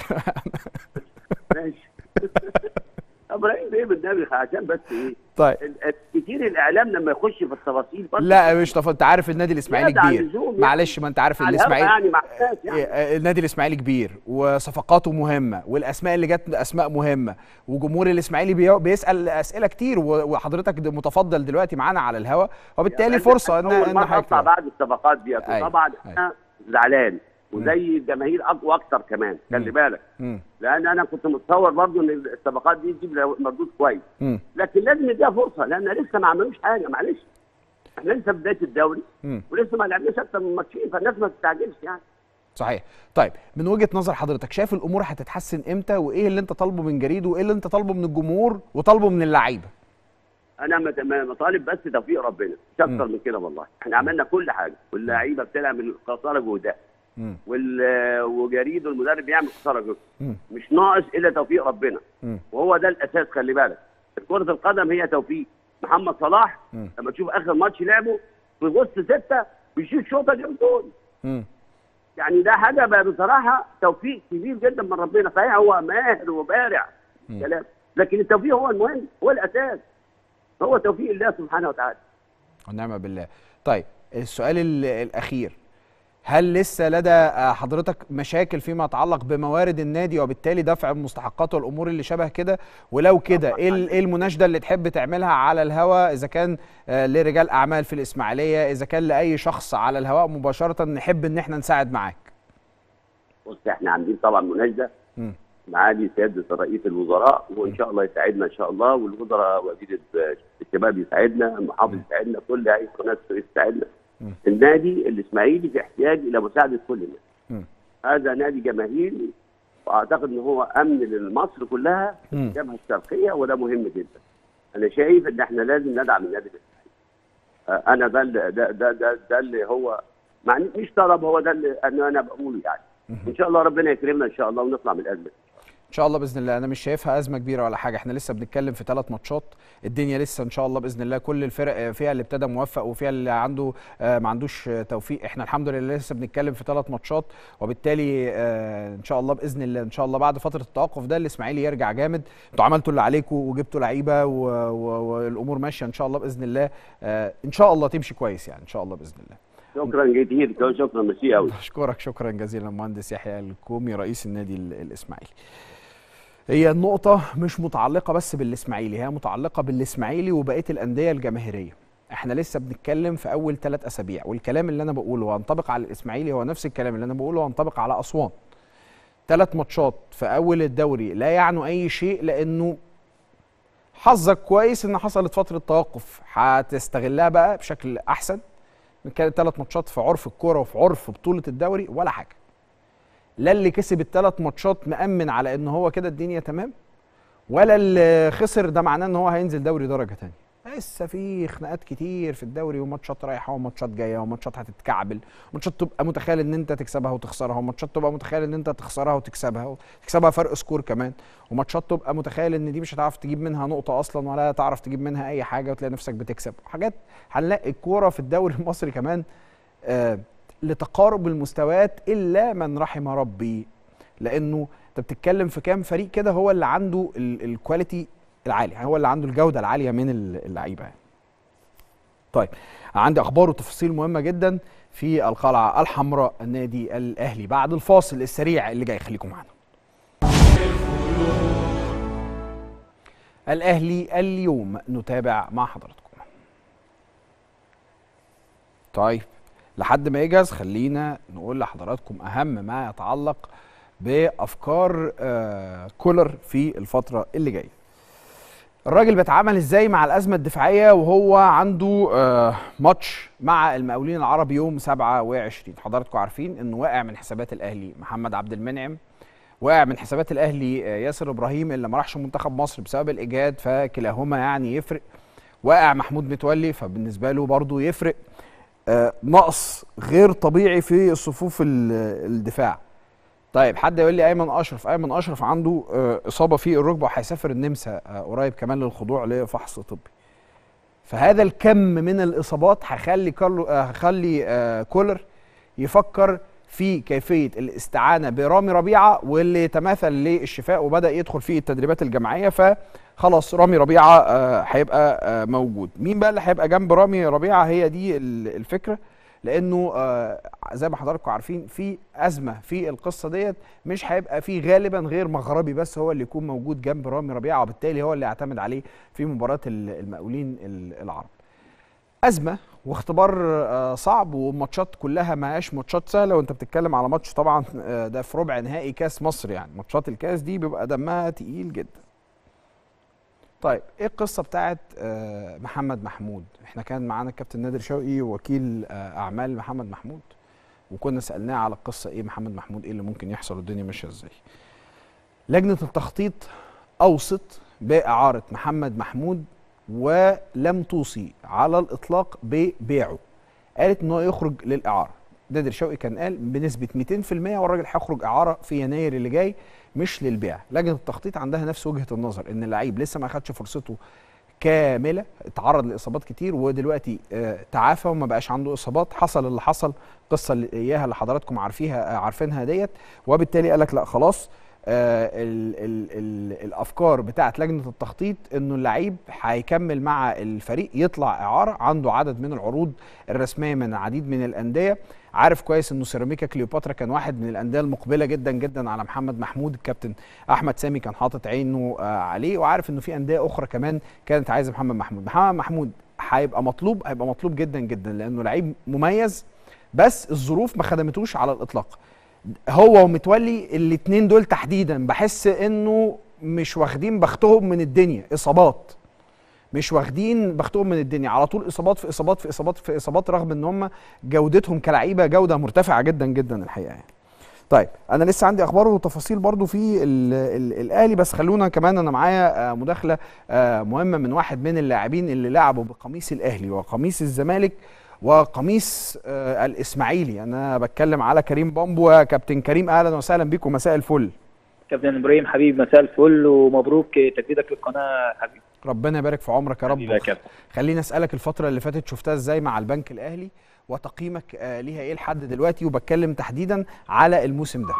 ماشي ابراهيم بيه بالنبي عشان بس ايه طيب ال- ال- كتير الاعلام لما يخش في التفاصيل برضه لا مش طف... انت عارف النادي الاسماعيلي زيادة عن كبير اللزوم يعني. معلش ما انت عارف على الهوا الاسماعيلي يعني مع الناس يعني إيه، النادي الاسماعيلي كبير وصفقاته مهمه والاسماء اللي جت اسماء مهمه وجمهور الاسماعيلي بي- بيسال اسئله كتير و- وحضرتك د- متفضل دلوقتي معانا على الهوا وبالتالي يعني فرصه ان اول ان مره حضرتك اطلع بعد الصفقات دي أيوة، طبعا أيوة. انا زعلان وزي الجماهير أك- واكتر كمان خلي بالك مم. لان انا كنت متصور برضو ان الصفقات دي تجيب مردود كويس مم. لكن لازم نديها فرصه لان لسه ما عملوش حاجه معلش احنا لسه في بدايه الدوري مم. ولسه ما لعبناش اكتر من ماتشين فالناس ما تستعجلش يعني صحيح طيب من وجهه نظر حضرتك شايف الامور هتتحسن امتى وايه اللي انت طالبه من جريد وايه اللي انت طالبه من الجمهور وطالبه من اللعيبه انا مت- م- مطالب بس توفيق ربنا مش اكتر من كده والله احنا عملنا كل حاجه واللعيبه بتلعب من قصارى جهدها مم. وال- وجريد والمدرب بيعمل قصارى جهد مم. مش ناقص الا توفيق ربنا مم. وهو ده الاساس خلي بالك كره القدم هي توفيق محمد صلاح مم. لما تشوف اخر ماتش لعبه في وسط سته بيشوط شوطه جاب جول مم. يعني ده حاجه بقى بصراحه توفيق كبير جدا من ربنا صحيح هو ماهر وبارع كلام لكن التوفيق هو المهم هو الاساس هو توفيق الله سبحانه وتعالى ونعم بالله طيب السؤال ال- الاخير هل لسه لدى آه، حضرتك مشاكل فيما يتعلق بموارد النادي وبالتالي دفع المستحقات والامور اللي شبه كده ولو كده ايه ال- ايه المناشده اللي تحب تعملها على الهواء اذا كان آه، لرجال اعمال في الاسماعيليه اذا كان لاي شخص على الهواء مباشره نحب ان احنا نساعد معاك بص احنا عاملين طبعا مناشده مم. معالي سياده رئيس الوزراء وان شاء الله يساعدنا ان شاء الله والوزراء وزير الشباب يساعدنا المحافظ يساعدنا كل هيئه قناه السويس تساعدنا مم. النادي الاسماعيلي في احتياج الى مساعده كل الناس مم. هذا نادي جماهيري واعتقد ان هو امن لمصر كلها في مم. الجبهه الشرقيه وده مهم جدا انا شايف ان احنا لازم ندعم النادي الاسماعيلي آه، انا ده اللي- ده ده ده, ده اللي هو مع مش طلب هو ده اللي انا انا بقوله يعني ان شاء الله ربنا يكرمنا ان شاء الله ونطلع من الازمه ان شاء الله باذن الله انا مش شايفها ازمه كبيره ولا حاجه احنا لسه بنتكلم في ثلاث ماتشات الدنيا لسه ان شاء الله باذن الله كل الفرق فيها اللي ابتدى موفق وفيها اللي عنده آه، ما عندوش آه، توفيق احنا الحمد لله لسه بنتكلم في ثلاث ماتشات وبالتالي آه، ان شاء الله باذن الله ان شاء الله بعد فتره التوقف ده الاسماعيلي يرجع جامد انتوا عملتوا اللي عليكم وجبتوا لعيبه و- و- والامور ماشيه ان شاء الله باذن الله آه، ان شاء الله تمشي كويس يعني ان شاء الله باذن الله شكرا كتير شكرا ميرسي قوي اشكرك شكرا جزيلا المهندس يحيى الكومي رئيس النادي ال- الاسماعيلي هي النقطة مش متعلقة بس بالاسماعيلي هي متعلقة بالاسماعيلي وبقية الأندية الجماهيرية احنا لسه بنتكلم في أول ثلاث أسابيع والكلام اللي أنا بقوله هينطبق على الاسماعيلي هو نفس الكلام اللي أنا بقوله هينطبق على أسوان ثلاث ماتشات في أول الدوري لا يعنوا أي شيء لأنه حظك كويس إن حصلت فترة توقف هتستغلها بقى بشكل أحسن كانت ثلاث ماتشات في عرف الكوره وفي عرف بطوله الدوري ولا حاجه لا اللي كسب الثلاث ماتشات مأمن على ان هو كده الدنيا تمام ولا اللي خسر ده معناه ان هو هينزل دوري درجه تانية لسه في خناقات كتير في الدوري وماتشات رايحه وماتشات جايه وماتشات هتتكعبل وماتشات تبقى متخيل ان انت تكسبها وتخسرها وماتشات تبقى متخيل ان انت تخسرها وتكسبها وتكسبها فرق سكور كمان وماتشات تبقى متخيل ان دي مش هتعرف تجيب منها نقطه اصلا ولا تعرف تجيب منها اي حاجه وتلاقي نفسك بتكسب حاجات هنلاقي الكوره في الدوري المصري كمان آه لتقارب المستويات الا من رحم ربي لانه انت بتتكلم في كام فريق كده هو اللي عنده ال- الكواليتي العالي هو اللي عنده الجوده العاليه من ال- اللعيبه يعني. طيب عندي اخبار وتفاصيل مهمه جدا في القلعه الحمراء النادي الاهلي بعد الفاصل السريع اللي جاي خليكم معانا الاهلي اليوم نتابع مع حضراتكم طيب لحد ما يجهز خلينا نقول لحضراتكم اهم ما يتعلق بافكار آه كولر في الفتره اللي جايه الراجل بيتعامل ازاي مع الازمه الدفاعيه وهو عنده آه ماتش مع المقاولين العرب يوم 27 حضراتكم عارفين انه واقع من حسابات الاهلي محمد عبد المنعم واقع من حسابات الاهلي آه ياسر ابراهيم اللي ما راحش منتخب مصر بسبب الاجهاد فكلاهما يعني يفرق واقع محمود متولي فبالنسبه له برضه يفرق آه نقص غير طبيعي في صفوف ال- الدفاع طيب حد يقول لي ايمن اشرف ايمن اشرف عنده آه، اصابه في الركبه وهيسافر النمسا آه، قريب كمان للخضوع لفحص طبي فهذا الكم من الاصابات هيخلي كارلو آه، هيخلي آه، كولر يفكر في كيفيه الاستعانه برامي ربيعه واللي تماثل للشفاء وبدا يدخل في التدريبات الجماعيه فخلاص رامي ربيعه آه، هيبقى آه، موجود مين بقى اللي هيبقى جنب رامي ربيعه هي دي ال- الفكره لانه آه، زي ما حضراتكم عارفين في ازمه في القصه ديت مش هيبقى في غالبا غير مغربي بس هو اللي يكون موجود جنب رامي ربيعه وبالتالي هو اللي يعتمد عليه في مباراه ال- المقاولين ال- العرب ازمه واختبار آه، صعب والماتشات كلها ما هياش ماتشات سهله وانت بتتكلم على ماتش طبعا آه، ده في ربع نهائي كاس مصر يعني ماتشات الكاس دي بيبقى دمها تقيل جدا طيب ايه القصه بتاعت آه، محمد محمود احنا كان معانا الكابتن نادر شوقي وكيل آه، اعمال محمد محمود وكنا سالناه على القصه ايه محمد محمود ايه اللي ممكن يحصل والدنيا ماشيه ازاي لجنه التخطيط اوصت باعاره محمد محمود ولم توصي على الاطلاق ببيعه قالت ان هو يخرج للاعاره نادر شوقي كان قال بنسبه 200% والراجل هيخرج اعاره في يناير اللي جاي مش للبيع لجنه التخطيط عندها نفس وجهه النظر ان اللعيب لسه ما اخدش فرصته كامله اتعرض لاصابات كتير ودلوقتي آه، تعافى وما بقاش عنده اصابات حصل اللي حصل القصه اللي اياها اللي حضراتكم عارفيها آه، عارفينها ديت وبالتالي قال لك لا خلاص آه، ال ال ال الافكار بتاعت لجنه التخطيط انه اللعيب هيكمل مع الفريق يطلع اعاره عنده عدد من العروض الرسميه من عديد من الانديه عارف كويس انه سيراميكا كليوباترا كان واحد من الانديه المقبله جدا جدا على محمد محمود الكابتن احمد سامي كان حاطط عينه آه، عليه وعارف انه في انديه اخرى كمان كانت عايزه محمد محمود محمد محمود هيبقى مطلوب هيبقى مطلوب جدا جدا لانه لعيب مميز بس الظروف ما خدمتوش على الاطلاق هو ومتولي الاثنين دول تحديدا بحس انه مش واخدين بختهم من الدنيا اصابات مش واخدين بختهم من الدنيا على طول اصابات في اصابات في اصابات في اصابات رغم ان هم جودتهم كلعيبه جوده مرتفعه جدا جدا الحقيقه يعني. طيب انا لسه عندي اخبار وتفاصيل برضو في ال ال الاهلي بس خلونا كمان انا معايا آه، مداخله آه، مهمه من واحد من اللاعبين اللي لعبوا بقميص الاهلي وقميص الزمالك وقميص آه، الاسماعيلي انا بتكلم على كريم بامبو يا كابتن كريم اهلا وسهلا بيكم مساء الفل كابتن ابراهيم حبيبي مساء الفل ومبروك تجديدك للقناه حبيبي ربنا يبارك في عمرك يا حبيبي يا رب كابتن خليني اسالك الفتره اللي فاتت شفتها ازاي مع البنك الاهلي وتقييمك آه، ليها ايه لحد دلوقتي وبتكلم تحديدا على الموسم ده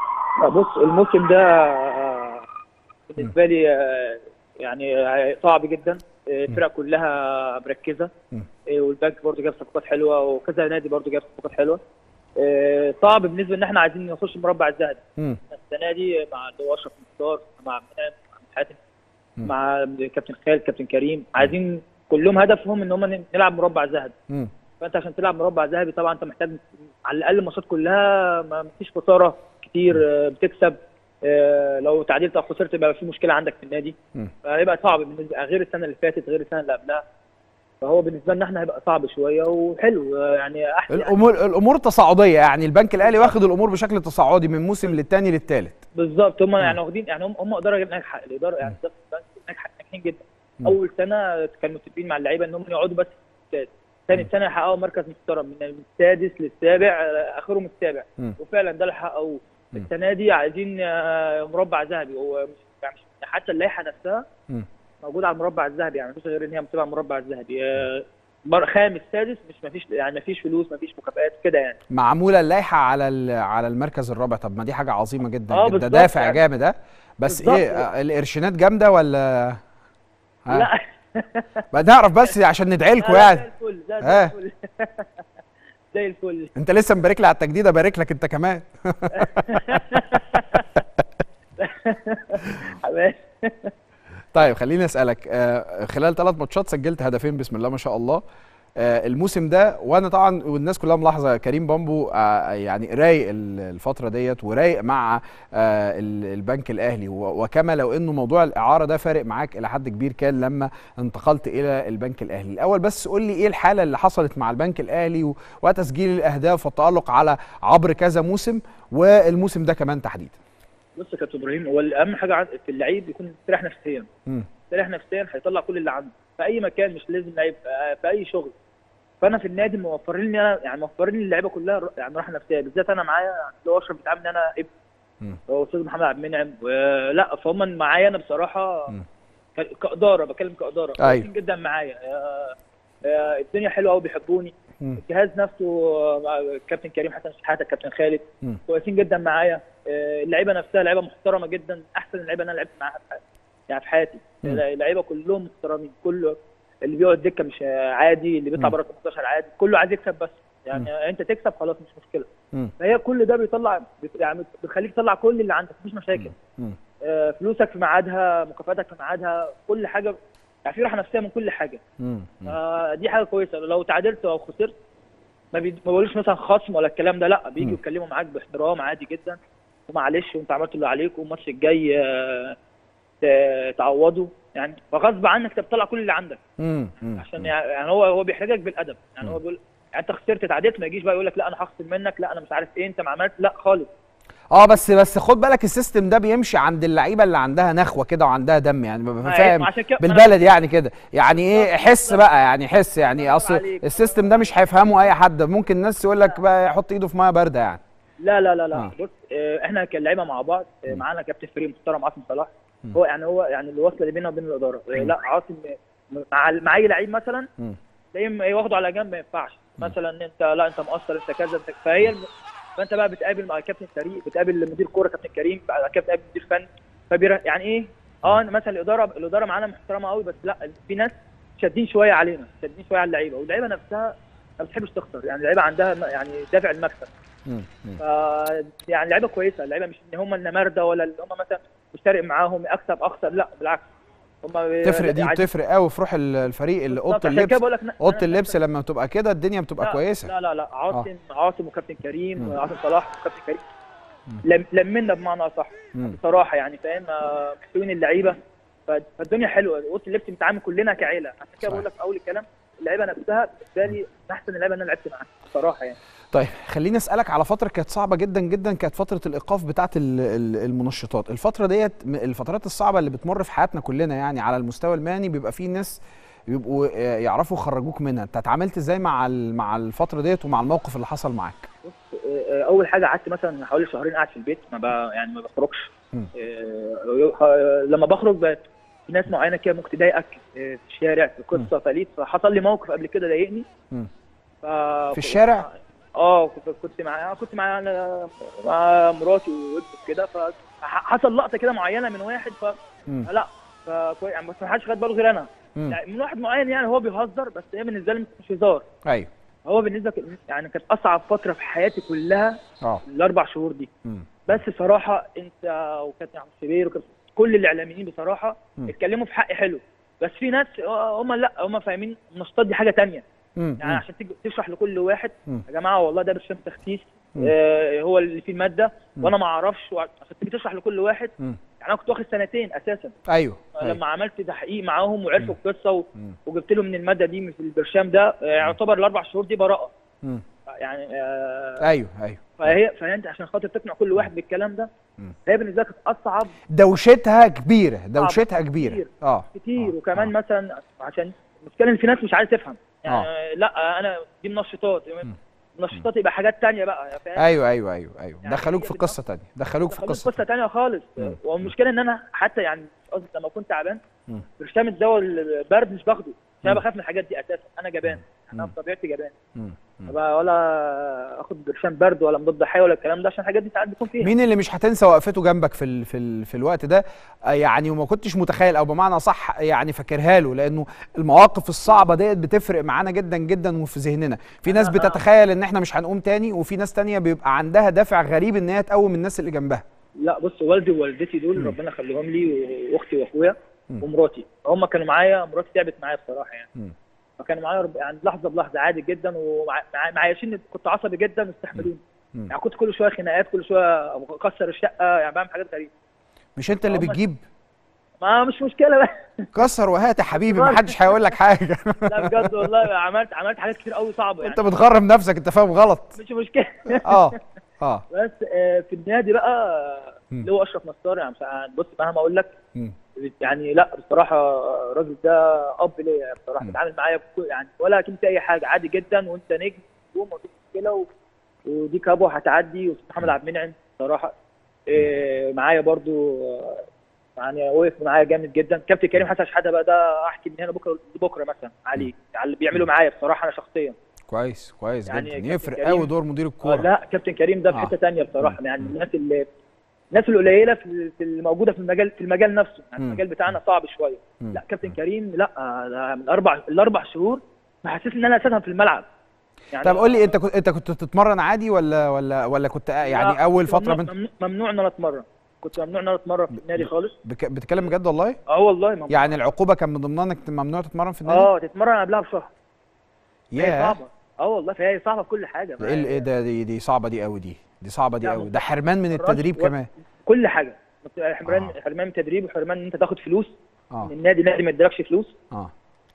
بص الموسم ده آه، بالنسبه لي آه، يعني آه، صعب جدا آه، الفرق كلها مركزه م. آه، والبنك برضه جاب صفقات حلوه وكذا نادي برضه جاب صفقات حلوه آه، صعب بالنسبه ان احنا عايزين نخش المربع الذهبي مم. السنه دي مع اللي هو اشرف مختار مع منعم مع حاتم م. مع كابتن خالد كابتن كريم عايزين كلهم هدفهم ان هم نلعب مربع ذهبي مم. فانت عشان تلعب مربع ذهبي طبعا انت محتاج على الاقل الماتشات كلها ما فيش خساره كتير آه، بتكسب آه، لو تعادلت او خسرت يبقى في مشكله عندك في النادي مم. فهيبقى صعب بالنسبه غير السنه اللي فاتت غير السنه اللي قبلها فهو بالنسبه لنا احنا هيبقى صعب شويه وحلو آه، يعني احسن الامور الامور تصاعديه يعني البنك الاهلي واخد الامور بشكل تصاعدي من موسم للتاني للتالت بالظبط هم يعني واخدين يعني هم هم اداره ناجحه الاداره يعني اداره البنك ناجحه ناجحين جدا مم. اول سنه كانوا متفقين مع اللعيبه انهم يقعدوا بس السادس ثاني سنه يحققوا مركز محترم من السادس للسابع آه، اخرهم السابع مم. وفعلا ده اللي حققوه مم. السنه دي عايزين آه، مربع ذهبي هو مش يعني مش- حتى اللائحه نفسها مم. موجوده على المربع الذهبي يعني مفيش غير ان هي بتبقى على المربع الذهبي آه، مر- خامس سادس مش مفيش يعني مفيش فلوس مفيش مكافآت كده يعني معموله اللائحه على ال- على المركز الرابع طب ما دي حاجه عظيمه جدا آه، جدا بالظبط دافع يعني. جامد ها بس بالظبط. ايه آه، القرشينات جامده ولا ها؟ لا ما نعرف بس عشان ندعي لكم لا، يعني زي الفل ده آه. زي الفل زي الفل انت لسه مبارك لي على التجديد ابارك لك انت كمان حماس طيب خليني اسالك آه، خلال ثلاث ماتشات سجلت هدفين بسم الله ما شاء الله آه، الموسم ده وانا طبعا والناس كلها ملاحظه كريم بامبو آه، يعني رايق ال- الفتره ديت ورايق مع آه، ال- البنك الاهلي و- وكما لو انه موضوع الاعاره ده فارق معاك الى حد كبير كان لما انتقلت الى البنك الاهلي الاول بس قول لي ايه الحاله اللي حصلت مع البنك الاهلي و- وتسجيل الاهداف والتالق على عبر كذا موسم والموسم ده كمان تحديدا بص يا كابتن ابراهيم هو اهم حاجه عن- في اللعيب يكون مستريح نفسيا مم. مستريح نفسيا هيطلع كل اللي عنده في اي مكان مش لازم لعيب في- في اي شغل فانا في النادي موفرين لي انا يعني موفرين لي اللعيبه كلها ر- يعني راحه نفسيه بالذات انا معايا اللي هو اشرف بيتعامل ان انا ابن مم. هو استاذ محمد عبد المنعم ولا فهم معايا انا بصراحه مم. ك- كاداره بتكلم كاداره أيوة. كويسين جدا معايا آه، آه، الدنيا حلوه قوي بيحبوني مم. الجهاز نفسه آه، مع الكابتن كريم حسن شحاته الكابتن خالد مم. كويسين جدا معايا آه، اللعيبه نفسها لعيبه محترمه جدا احسن اللعيبه اللي انا لعبت معاها في حياتي يعني في حياتي مم. اللعيبه كلهم محترمين كله اللي بيقعد دكه مش عادي اللي بيطلع مم. بره 18 عادي كله عايز يكسب بس يعني انت تكسب خلاص مش مشكله مم. فهي كل ده بيطلع بت- يعني بتخليك تطلع كل اللي عندك مفيش مشاكل مم. آه، فلوسك في ميعادها مكافاتك في ميعادها كل حاجه يعني في راحه نفسيه من كل حاجه مم. مم. آه، دي حاجه كويسه لو تعادلت او خسرت ما بي- ما بيقولوش مثلا خصم ولا الكلام ده لا بيجوا مم. يتكلموا معاك باحترام عادي جدا ومعلش وانت عملت اللي عليك والماتش الجاي آه، ت- تعوضه يعني فغصب عنك انت بتطلع كل اللي عندك مم. مم. عشان يعني هو هو بيحرجك بالادب يعني هو بيقول يعني انت خسرت تعادلت ما يجيش بقى يقول لك لا انا هخصم منك لا انا مش عارف ايه انت ما عملت لا خالص اه بس بس خد بالك السيستم ده بيمشي عند اللعيبه اللي عندها نخوه كده وعندها دم يعني ببقى ما- فاهم عشان كده- بالبلد يعني كده يعني ايه بالظبط، حس بالظبط. بقى يعني حس يعني الله اصل عليك. السيستم ده مش هيفهمه اي حد ممكن الناس يقول لك بقى يحط ايده في ميه بارده يعني لا لا لا لا آه. بص آه، احنا كلاعيبه مع بعض آه، مم. معانا كابتن فريق محترم عاصم صلاح مم. هو يعني هو يعني اللي واصله اللي بيننا وبين الاداره آه، مم. لا عاصم آه، مع مع اي لعيب مثلا مم. تلاقيه واخده على جنب ما ينفعش مثلا انت لا انت مقصر انت كذا انت فهي الم... فانت بقى بتقابل مع كابتن فريق بتقابل مدير كوره كابتن كريم بعد كده بتقابل مدير فني فبير... يعني ايه اه مثلا الاداره الاداره معانا محترمه قوي بس لا في ناس شادين شويه علينا شادين شويه على اللعيبه واللعيبه نفسها ما بتحبش تخسر يعني اللعيبه عندها م- يعني دافع المكسب مم. مم. ف يعني لعيبه كويسه اللعيبه مش ان هم النمارده ولا اللي هم مثلا مش فارق معاهم اكسب اخسر لا بالعكس هم تفرق دي عادي. بتفرق قوي في روح ال- الفريق اللي اوضه بالظبط، عشان كده اللبس بقول لك لا- اوضه أنا- اللبس لما بتبقى كده الدنيا بتبقى لا كويسه لا لا لا عاصم عاصم وكابتن كريم مم. وعاصم صلاح وكابتن كريم مم. لم لمنا بمعنى اصح مم. بصراحه يعني فاهم آه، محتوين اللعيبه ف- فالدنيا حلوه اوضه اللبس بنتعامل كلنا كعيله عشان كده صحيح. بقول لك في اول الكلام اللعيبه نفسها بالنسبه لي من احسن اللعيبه اللي انا لعبت معاها بصراحه يعني طيب خليني اسالك على فتره كانت صعبه جدا جدا كانت فتره الايقاف بتاعه ال- ال- المنشطات الفتره ديت م- الفترات الصعبه اللي بتمر في حياتنا كلنا يعني على المستوى المهني بيبقى في ناس بيبقوا آه، يعرفوا يخرجوك منها انت اتعاملت ازاي مع ال- مع الفتره ديت ومع الموقف اللي حصل معاك بص آه، آه، اول حاجه قعدت مثلا حوالي شهرين قاعد في البيت ما ب... يعني ما بخرجش مم. آه، آه، لما بخرج بقت في ناس معينه كده ممكن تضايقك آه، في الشارع في قصه فليت فحصل لي موقف قبل كده ضايقني مم. ف... في الشارع؟ اه كنت كنت مع كنت مع مع مراتي وابني كده فحصل لقطه كده معينه من واحد ف مم. لا فكويس يعني بس ما حدش خد باله غير انا مم. يعني من واحد معين يعني هو بيهزر بس هي بالنسبه لي مش هزار ايوه هو بالنسبه ك- يعني كانت اصعب فتره في حياتي كلها اه الاربع شهور دي مم. بس بصراحه انت وكابتن عبد الشبير وكابتن كل الاعلاميين بصراحه مم. اتكلموا في حقي حلو بس في ناس آه، هم لا هم فاهمين النشاطات دي حاجه تانية مم. يعني عشان تيجي تشرح لكل واحد مم. يا جماعه والله ده برشام تخسيس مم. آه هو اللي فيه الماده مم. وانا ما اعرفش وع- عشان تيجي تشرح لكل واحد مم. يعني انا كنت واخد سنتين اساسا ايوه أيوة. لما عملت تحقيق معاهم وعرفوا القصه و- مم. وجبت لهم من الماده دي من البرشام ده آه، يعتبر الاربع شهور دي براءه مم. يعني آه ايوه ايوه فهي فانت عشان خاطر تقنع كل واحد بالكلام ده مم. فهي بالنسبه لك كانت اصعب دوشتها كبيره دوشتها كبيره كتير. اه كتير آه. وكمان آه. مثلا عشان المشكله ان في ناس مش عايزه تفهم يعني لا انا دي منشطات منشطات يبقى حاجات تانية بقى فاهم ايوه ايوه ايوه ايوه يعني دخلوك هي في دي قصه تانية دخلوك في خلوك قصه قصه تانية خالص مم. والمشكله ان انا حتى يعني مش قصدي لما كنت تعبان مم. برشام الدواء البرد مش باخده عشان انا مم. بخاف من الحاجات دي اساسا انا جبان انا مم. بطبيعتي جبان مم. مم. بقى ولا اخد برشام برد ولا مضاد حيوي ولا الكلام ده عشان الحاجات دي ساعات بيكون فيها مين اللي مش هتنسى وقفته جنبك في ال في ال في الوقت ده آه، يعني وما كنتش متخيل او بمعنى صح يعني فاكرها له لانه المواقف الصعبه ديت بتفرق معانا جدا جدا وفي ذهننا في ناس أنا- بتتخيل ان احنا مش هنقوم تاني وفي ناس تانية بيبقى عندها دافع غريب ان هي تقوم الناس اللي جنبها لا بص والدي ووالدتي دول مم. ربنا يخليهم لي واختي واخويا مم. ومراتي هم كانوا معايا مراتي تعبت معايا بصراحه يعني مم. فكانوا معايا رب- يعني لحظه بلحظه عادي جدا ومعايشين كنت عصبي جدا واستحملوني مم. يعني كنت كل شويه خناقات كل شويه اكسر الشقه يعني بعمل حاجات غريبه مش انت اللي هم- بتجيب ما مش مشكله بقى كسر وهات يا حبيبي ما حدش هيقول لك حاجه لا بجد والله عملت عملت حاجات كتير قوي صعبه يعني انت بتغرم نفسك انت فاهم غلط مش مشكله اه اه بس آه، في النادي بقى مم. اللي هو اشرف نصار يعني مش- بص مهما اقول لك مم. يعني لا بصراحه الراجل ده اب ليا بصراحه مم. بيتعامل معايا بكل- يعني ولا كنت اي حاجه عادي جدا وانت نجم وما فيش مشكله و... ودي كابو هتعدي ومحمد عبد المنعم بصراحه إيه معايا برضو آه، يعني وقف معايا جامد جدا كابتن كريم حسن شحاته بقى ده احكي من هنا بكره بكره مثلا عليه على اللي بيعملوا معايا بصراحه انا شخصيا كويس كويس يعني جدا كابتن يفرق كريم- قوي دور مدير آه، الكوره لا كابتن كريم ده في آه. حته ثانيه بصراحه مم. يعني مم. الناس اللي الناس القليله في في الموجوده في المجال في المجال نفسه يعني مم. المجال بتاعنا صعب شويه مم. لا كابتن كريم لا آه، ده من اربع الاربع شهور محسسني ان انا اساسا في الملعب يعني طب قول لي انت كنت انت كنت بتتمرن عادي ولا ولا ولا كنت يعني لا، اول كنت فتره ممنوع, من ممنوع, ممنوع ان انا اتمرن كنت ممنوع ان انا اتمرن في النادي خالص بك... بتتكلم بجد والله اه والله ممنوع يعني العقوبه كان من ضمنها انك ممنوع تتمرن في النادي اه تتمرن قبلها بشهر هي ياه صعبه اه والله فهي صعبه في كل حاجه ده ايه ال- ايه ده دي, دي صعبه دي قوي دي دي صعبه دي لا، قوي ما ده حرمان من بتتمرنش التدريب و- كمان كل حاجه حرمان آه. حرمان من التدريب وحرمان ان انت تاخد فلوس اه من النادي النادي ما يديلكش فلوس اه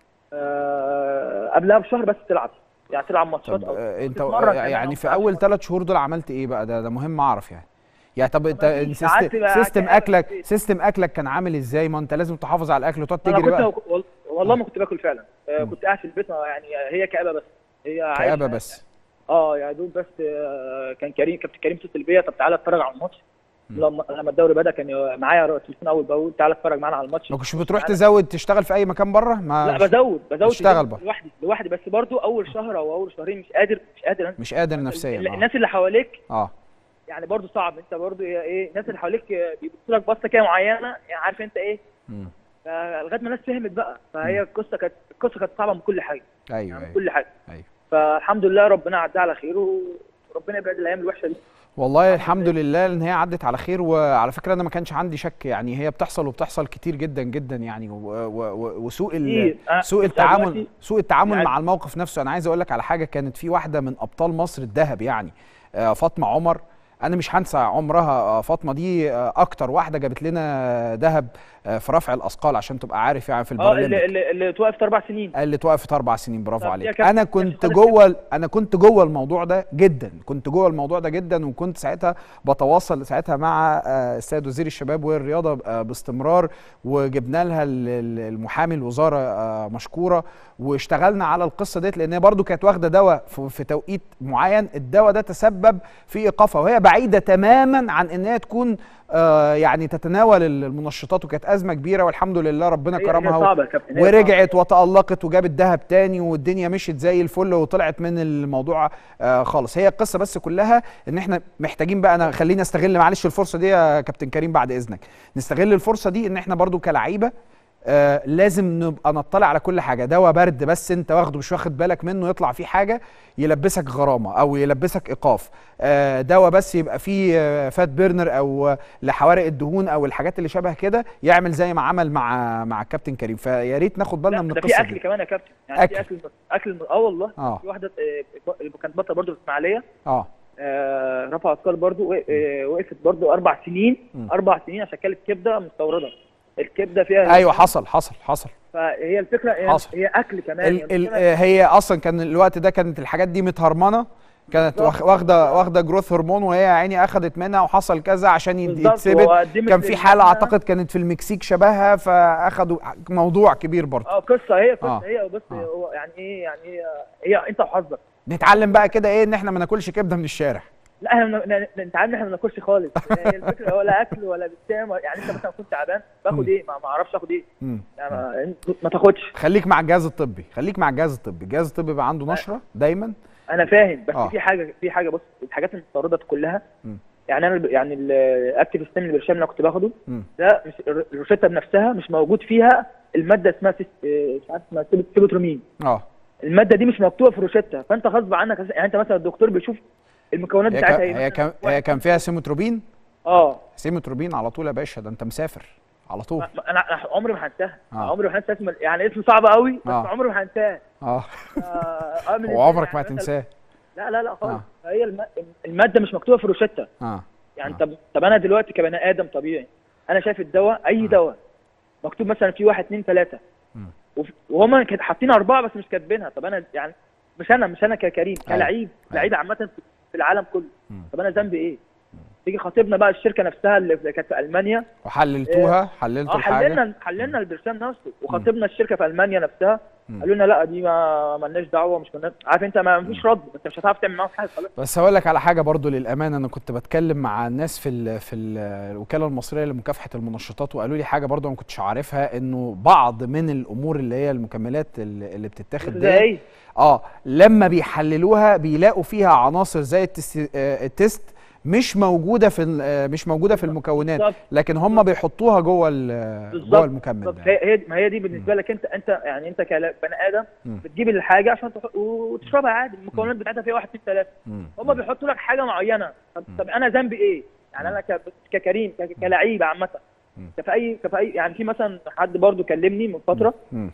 آه قبلها بشهر بس تلعب يعني تلعب ماتشات طب أو آه، انت تتمرن آه، كمان يعني أو في تلعب اول شوية. ثلاث شهور دول عملت ايه بقى ده ده مهم اعرف يعني يعني طب انت ما فيش، سيستم, قعدت بقى سيستم كده اكلك في البيت. سيستم اكلك كان عامل ازاي ما انت لازم تحافظ على الاكل وتقعد انا تجري كنت بقى وال- والله آه. ما كنت باكل فعلا آه مم. كنت قاعد في البيت آه، يعني هي كآبه بس هي كآبة عايشة- بس اه يا دوب بس آه كان كريم كابتن كريم اتصل بيا طب تعالى اتفرج على الماتش مم. لما لما الدوري بدا كان معايا تليفون اول باول تعالى اتفرج معانا على الماتش ما كنتش بتروح تعالى. تزود تشتغل في اي مكان بره ما لا بزود بزود في بتشتغل البيت بقى. لوحدي لوحدي بس برضو اول شهر او اول شهرين مش قادر مش قادر أنزل. مش قادر ال- نفسيا اه الناس اللي حواليك اه يعني برضو صعب انت برضو ايه إيه، الناس اللي حواليك آه، بيبصوا لك بصه كده معينه يعني عارف انت ايه مم. فلغايه ما الناس فهمت بقى فهي القصه كانت القصه كانت صعبه من كل حاجه ايوه يعني من ايوه كل حاجه ايوه فالحمد لله ربنا عدى على خير وربنا يبعد الايام الوحشه دي والله الحمد لله ان هي عدت على خير وعلى فكره انا ما كانش عندي شك يعني هي بتحصل وبتحصل كتير جدا جدا يعني و- و- و- وسوء ال- كتير. أه، سوء بص التعامل دلوقتي سوء التعامل يعني- مع الموقف نفسه انا عايز اقول لك على حاجه كانت في واحده من ابطال مصر الذهب يعني آه، فاطمه عمر انا مش هنسى عمرها آه، فاطمه دي آه، اكتر واحده جابت لنا ذهب آه، في رفع الاثقال عشان تبقى عارف يعني في اه البرلمبيك اللي, اللي, اللي توقفت اربع سنين قال لي توقفت اربع سنين برافو طب عليك يا كابتن، انا مش كنت خالص جوه انا كنت جوه الموضوع ده جدا كنت جوه الموضوع ده جدا وكنت ساعتها بتواصل ساعتها مع آه، السيد وزير الشباب والرياضه آه، باستمرار وجبنا لها ال- ال- المحامي الوزاره آه، مشكوره واشتغلنا على القصه ديت لان هي برضو كانت واخده دواء في- في توقيت معين الدواء ده تسبب في ايقافها وهي بعيده تماما عن ان هي تكون آه، يعني تتناول المنشطات وكانت ازمه كبيره والحمد لله ربنا هي- هي كرمها و- صعبه يا كابتن هي ورجعت وتألقت وجابت دهب تاني والدنيا مشيت زي الفل وطلعت من الموضوع آه خالص هي القصه بس كلها ان احنا محتاجين بقى انا خليني استغل معلش الفرصه دي يا كابتن كريم بعد اذنك نستغل الفرصه دي ان احنا برضو كلعيبه آه لازم نبقى نطلع على كل حاجه دواء برد بس انت واخده مش واخد بالك منه يطلع فيه حاجه يلبسك غرامه او يلبسك ايقاف آه دواء بس يبقى فيه آه فات بيرنر او آه، لحوارق الدهون او الحاجات اللي شبه كده يعمل زي ما عمل مع مع الكابتن كريم فيا ريت ناخد بالنا لا من ده في القصه اكل دي كمان يا كابتن يعني أكل. في اكل اكل اه والله اه في واحده آه، كانت بطله برضه في اسماعيليه اه آه، رفع اثقال برضه و- آه، وقفت برضه اربع سنين مم. اربع سنين عشان كانت كبده مستورده الكبده فيها ايوه حصل حصل حصل فهي الفكره هي, حصل. هي اكل كمان ال يعني ال المشكلة- آه، هي اصلا كان الوقت ده كانت الحاجات دي متهرمنه كانت بالظبط. واخ- واخده واخده جروث هرمون وهي يا عيني اخدت منها وحصل كذا عشان يت- بالظبط، يتثبت وقدمت كان في للجنة- حاله اعتقد كانت في المكسيك شبهها فاخدوا موضوع كبير برضه اه قصه هي قصه آه. هي بص آه. هو يعني ايه يعني ايه هي انت وحظك نتعلم بقى كده ايه ان احنا ما ناكلش كبده من الشارع لا احنا ن- ن- انت عارف ان احنا ما بناكلش خالص هي الفكره ولا اكل ولا بتاع يعني انت مثلا كنت تعبان مم. باخد ايه ما ما اعرفش اخد ايه مم. يعني ما- ما تاخدش خليك مع الجهاز الطبي خليك مع الجهاز الطبي الجهاز الطبي بيبقى عنده نشره دايما انا فاهم بس آه. في حاجه في حاجه بص الحاجات المستورده كلها مم. يعني انا يعني الاكتيف ستيم اللي برشام اللي انا كنت باخده مم. ده مش الر- الروشته بنفسها مش موجود فيها الماده اسمها سيس- آه، مش عارف اسمها سيبو- سيبوترومين اه الماده دي مش مكتوبه في الروشته فانت غصب عنك يعني انت مثلا الدكتور بيشوف المكونات هي بتاعتها كان ايه هي مثلاً كان هي واحد- كان فيها سيموتروبين اه سيموتروبين على طول يا باشا ده انت مسافر على طول ما- ما- انا أنا عمري ما هنساها آه. عمري ما هنسى اسم يعني اسم صعب قوي بس آه. عمري ما هنساه اه آه، آه، من وعمرك يعني ما مثلاً- هتنساه لا لا لا خالص آه. هي الم... الماده مش مكتوبه في الروشته اه يعني آه. طب طب انا دلوقتي كبني ادم طبيعي انا شايف الدواء اي آه. دواء مكتوب مثلا في واحد اتنين تلاته مم. وف- وهما كانت حاطين اربعه بس مش كاتبينها طب انا يعني مش انا مش انا ككريم أيوة. كلعيب لعيب عامه في- في العالم كله مم. طب انا ذنبي ايه؟ تيجي خاطبنا بقى الشركه نفسها اللي في- كانت في المانيا وحللتوها حللتوا اه الحاجه حللنا حللنا البرشام نفسه وخاطبنا الشركه في المانيا نفسها مم. قالوا لنا لا دي ما مالناش دعوه مش كنا عارف انت ما فيش رد انت مش هتعرف تعمل معاهم حاجه خلاص بس هقول لك على حاجه برضو للامانه انا كنت بتكلم مع الناس في ال في ال الوكاله المصريه لمكافحه المنشطات وقالوا لي حاجه برضو أنا ما كنتش عارفها انه بعض من الامور اللي هي المكملات اللي اللي بتتاخد زي ديت ايه اه لما بيحللوها بيلاقوا فيها عناصر زي التست آه، التست مش موجوده في ال- آه، مش موجوده في المكونات بالظبط. لكن هم بيحطوها جوه ال- جوه بالظبط المكمل بالظبط. ده هي هي ما هي دي بالنسبه لك انت انت يعني انت كبني ادم مم. بتجيب الحاجه عشان تح- وتشربها عادي المكونات بتاعتها فيها واحد اثنين ثلاثه مم. هم بيحطوا لك حاجه معينه طب, طب انا ذنبي ايه؟ يعني انا ك- ككريم ك- كلعيب عامه مم. كفي اي كفي اي يعني في مثلا حد برضو كلمني من فتره مم.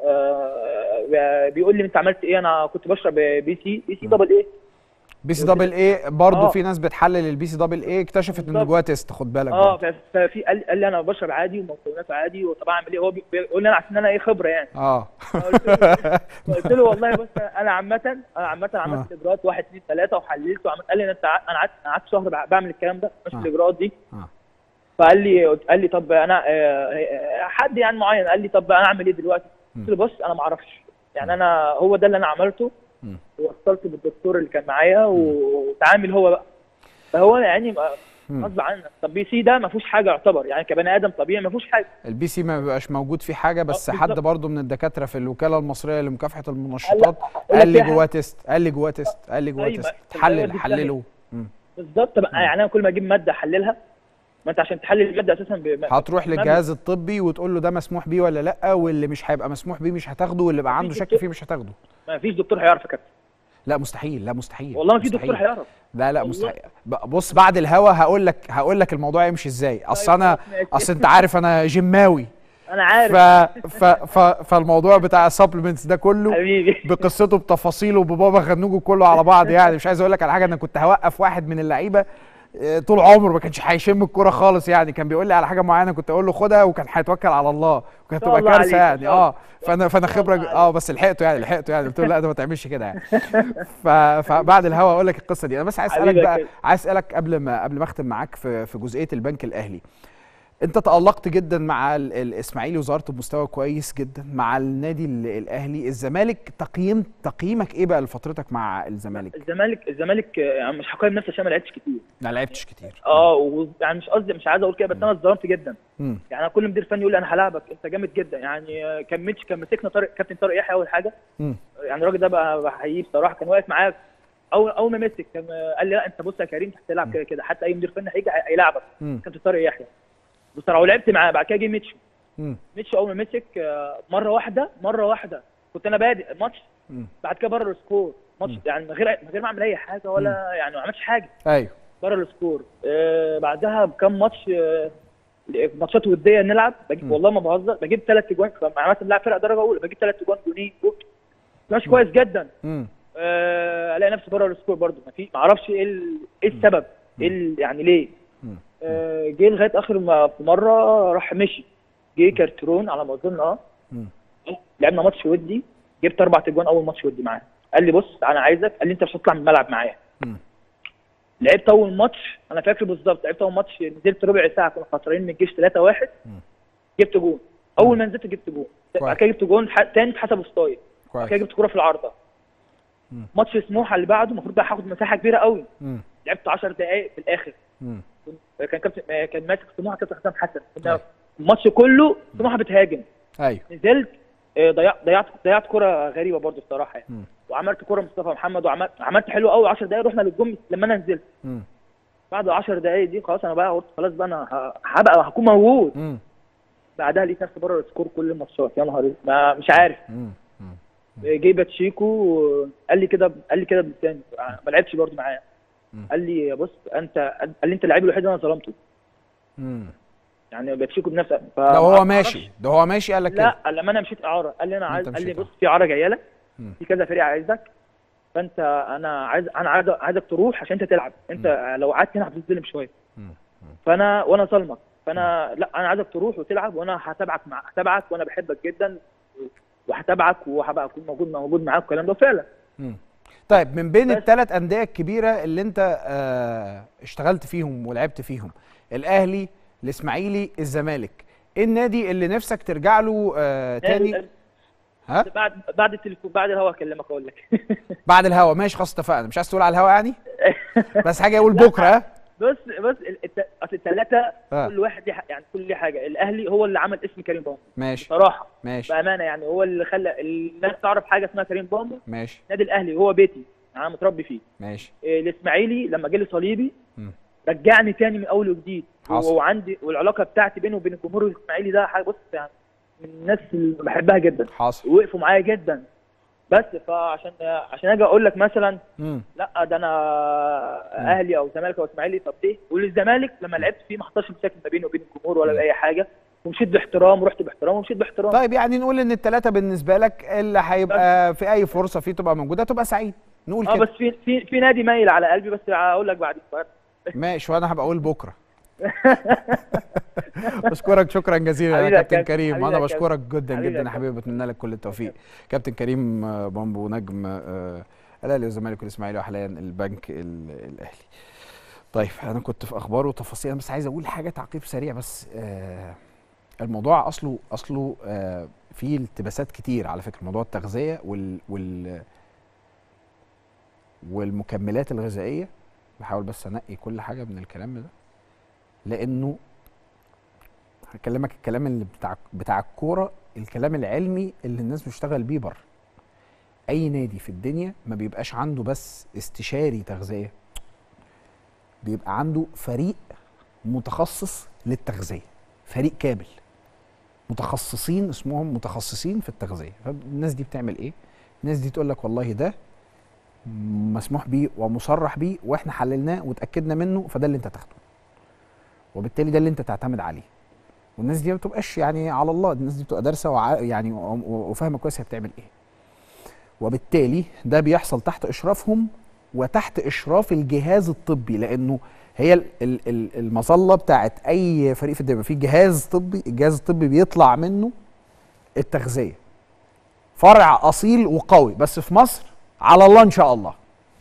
آه بيقول لي انت عملت ايه انا كنت بشرب بي سي بي سي دبل ايه بي سي دبل اي برضه آه. في ناس بتحلل البي سي دبل اي اكتشفت ان بالظبط. جواه تيست خد بالك اه برضه. ف- ففي قال, قال لي انا بشرب عادي ومكوناته عادي وطب اعمل ايه هو بي- بيقول لي انا عشان انا ايه خبره يعني اه قلت له قلت له والله بص انا عامه انا عامه عملت آه. اجراءات واحد اثنين ثلاثه وحللت وعملت قال لي انت ع- انا قعدت أنا قعدت شهر بع- بعمل الكلام ده مش آه. الاجراءات دي آه. فقال لي قال لي طب انا آه، آه، حد يعني معين قال لي طب انا اعمل ايه دلوقتي؟ قلت له بص انا ما اعرفش يعني انا هو ده اللي انا عملته مم. ووصلت بالدكتور اللي كان معايا وتعامل هو بقى فهو يعني ما- مم. غصب عنك طب بي سي ده ما فيهوش حاجه يعتبر يعني كبني ادم طبيعي ما فيهوش حاجه البي سي ما بيبقاش موجود فيه حاجه بس آه، حد بالظبط. برضه من الدكاتره في الوكاله المصريه لمكافحه المنشطات أقول قال لك لي في جواه تيست قال لي جواه تيست قال لي جواه أيوة، تيست طب حلل أيوة دي حلله مم. بالظبط طب يعني انا كل ما اجيب ماده احللها ما انت عشان تحلل الماده اساسا ب... هتروح مبلغ. للجهاز الطبي وتقول له ده مسموح بيه ولا لا واللي مش هيبقى مسموح بيه مش هتاخده واللي بقى عنده مفيش شك دكتور. فيه مش هتاخده ما فيش دكتور هيعرف يا كابتن لا مستحيل لا مستحيل والله ما في مستحيل. دكتور هيعرف لا لا والله. مستحيل ب- بص بعد الهوا هقول لك هقول لك الموضوع يمشي ازاي اصل انا ماشي. اصل انت عارف انا جماوي انا عارف ف... ف... ف... فالموضوع بتاع السبلمنتس ده كله حبيبي بقصته بتفاصيله ببابا غنوجه كله على بعض يعني مش عايز اقول لك على حاجه انا كنت هوقف واحد من اللعيبه آه، طول عمره ما كانش هيشم الكوره خالص يعني كان بيقول لي على حاجه معينه كنت اقول له خدها وكان هيتوكل على الله وكانت شاء تبقى الله كارثه عليك، يعني إن شاء اه فانا فانا شاء خبره الله اه بس لحقته يعني لحقته يعني قلت له لا ده ما تعملش كده يعني ف... فبعد الهوا اقول لك القصه دي انا بس عايز اسالك حبيبي يا بقى كابتن. عايز اسالك قبل ما قبل ما اختم معاك في في جزئيه البنك الاهلي انت تألقت جدا مع ال- الاسماعيلي وظهرت بمستوى كويس جدا مع النادي ال- الاهلي الزمالك تقييم تقييمك ايه بقى لفترتك مع الزمالك الزمالك الزمالك آه، يعني مش هقيم نفسي عشان ما لعبتش كتير ما لعبتش كتير اه ويعني مش قصدي مش عايز اقول كده بس انا اتظلمت جدا امم يعني أنا كل مدير فني يقول لي انا هلاعبك انت جامد جدا يعني آه، كان ميتش كان مسكنا طارق كابتن طارق يحيى اول حاجه امم يعني الراجل ده بقى بحييه بصراحه كان واقف معايا اول اول ما مسك كان آه، قال لي لا انت بص يا كريم انت هتلعب كده كده حتى اي مدير فني هيجي هي- هيلاعبك امم كابتن طارق يحيى بصراحه ولعبت معاه بعد كده جه ميتشو امم ميتشو اول ما مسك آه، مره واحده مره واحده كنت انا بادئ الماتش مم. بعد كده بره السكور ماتش مم. يعني من غير من غير ما اعمل اي حاجه ولا يعني ما عملتش حاجه ايوه بره السكور آه بعدها بكام ماتش آه ماتشات وديه نلعب بجيب مم. والله ما بهزر بجيب ثلاث اجوان مع مثلا لاعب فرقه درجه اولى بجيب ثلاث اجوان جونين جول. ماشي كويس جدا امم آه الاقي نفسي بره السكور برضه ما في ما اعرفش ايه ال- ايه السبب ايه ال- يعني ليه مم. آه جه لغايه اخر ما في مره راح مشي جه كارترون على ما اظن اه مم. لعبنا ماتش ودي جبت اربع اجوان اول ماتش ودي معاه قال لي بص انا عايزك قال لي انت مش هتطلع من الملعب معايا مم. لعبت اول ماتش انا فاكر بالظبط لعبت اول ماتش نزلت ربع ساعه كنا خسرانين من الجيش 3 1 مم. جبت جون اول ما نزلت جبت جون بعد كده جبت جون ح- تاني اتحسب ستايل بعد كده كويس جبت كوره في العارضه مم. ماتش سموحه اللي بعده المفروض بقى هاخد مساحه كبيره قوي امم لعبت 10 دقائق في الاخر امم كان كابتن كان ماسك سموحه كابتن حسام حسن كنا أيوة. الماتش كله سموحه بتهاجم ايوه نزلت آه، ضيعت ضيعت ضيعت كره غريبه برضو الصراحه يعني مم. وعملت كره مصطفى محمد وعملت عملت حلو قوي 10 دقائق رحنا للجون لما انا نزلت امم بعد 10 دقائق دي خلاص انا بقى قلت خلاص بقى انا ه- هبقى هكون موجود امم بعدها لقيت نفسي بره السكور كل الماتشات يا نهار أسود. ما مش عارف امم جه باتشيكو قال لي كده قال لي كده بلساني ما لعبش برضه معايا مم. قال لي بص انت قال لي انت اللعيب الوحيد اللي انا ظلمته امم يعني باتشيكو بنفسه ف... ده هو ماشي ده هو ماشي قال لك كده لا لما انا مشيت اعاره قال لي انا أنت عايز قال لي مشيت بص في اعاره جايه لك مم. في كذا فريق عايزك فانت انا عايز انا عايز عايزك تروح عشان انت تلعب انت لو قعدت هنا هتتظلم شويه مم. فانا وانا ظلمك فانا لا انا عايزك تروح وتلعب وانا هتابعك مع هتابعك وانا بحبك جدا وهتابعك وهبقى اكون موجود موجود معاك والكلام ده فعلا مم. طيب من بين بس- الثلاث انديه الكبيره اللي انت آه اشتغلت فيهم ولعبت فيهم الاهلي الاسماعيلي الزمالك ايه النادي اللي نفسك ترجع له آه تاني ال- ها بعد بعد التليفون بعد الهوا اكلمك اقول لك بعد الهوا ماشي خلاص اتفقنا مش عايز تقول على الهوا يعني بس حاجه اقول بكره ها بص بص ال- الت- اصل الثلاثه آه. كل واحد ليه ح- يعني كل ليه حاجه الاهلي هو اللي عمل اسم كريم بامبو ماشي بصراحه ماشي بامانه يعني هو اللي خلى الناس تعرف حاجه اسمها كريم بامبو ماشي النادي الاهلي هو بيتي انا متربي فيه ماشي إيه، الاسماعيلي لما جالي صليبي مم. رجعني تاني من اول وجديد حصل. وعندي والعلاقه بتاعتي بيني وبين الجمهور الاسماعيلي ده حاجه بص يعني من الناس اللي بحبها جدا حاصل وقفوا معايا جدا بس فعشان عشان اجي اقول لك مثلا مم. لا ده انا اهلي او زمالك او اسماعيلي طب ليه؟ والزمالك لما لعبت فيه ما حصلش مشاكل ما بيني وبين الجمهور ولا باي حاجه ومشيت باحترام ورحت باحترام ومشيت باحترام طيب يعني نقول ان الثلاثه بالنسبه لك اللي هيبقى في اي فرصه فيه تبقى موجوده تبقى سعيد نقول اه كده بس في في في نادي مايل على قلبي بس هقول لك بعد شويه ماشي وانا هبقى اقول بكره بشكرك شكرا جزيلا يا حبيبي يا كابتن كابتن، كريم حبيبي انا يا بشكرك جدا حبيبي جدا يا يا حبيبي بتمنى لك كل التوفيق كابتن كريم آه، بامبو نجم آه، الاهلي والزمالك والاسماعيلي وحاليا البنك ال- الاهلي طيب انا كنت في اخبار وتفاصيل أنا بس عايز اقول حاجه تعقيب سريع بس آه الموضوع اصله اصله آه فيه التباسات كتير على فكره موضوع التغذيه وال وال والمكملات الغذائيه بحاول بس انقي كل حاجه من الكلام ده لانه هكلمك الكلام اللي بتاع بتاع الكوره الكلام العلمي اللي الناس بتشتغل بيه بره اي نادي في الدنيا ما بيبقاش عنده بس استشاري تغذيه بيبقى عنده فريق متخصص للتغذيه فريق كامل متخصصين اسمهم متخصصين في التغذيه فالناس دي بتعمل ايه الناس دي تقول لك والله ده مسموح بيه ومصرح بيه واحنا حللناه وتاكدنا منه فده اللي انت تاخده وبالتالي ده اللي انت تعتمد عليه والناس دي ما بتبقاش يعني على الله الناس دي بتبقى دارسه وع... يعني و- و- وفاهمه كويس هي بتعمل ايه وبالتالي ده بيحصل تحت اشرافهم وتحت اشراف الجهاز الطبي لانه هي ال- ال- ال- المظله بتاعت اي فريق في الدنيا في جهاز طبي الجهاز الطبي بيطلع منه التغذيه فرع اصيل وقوي بس في مصر على الله ان شاء الله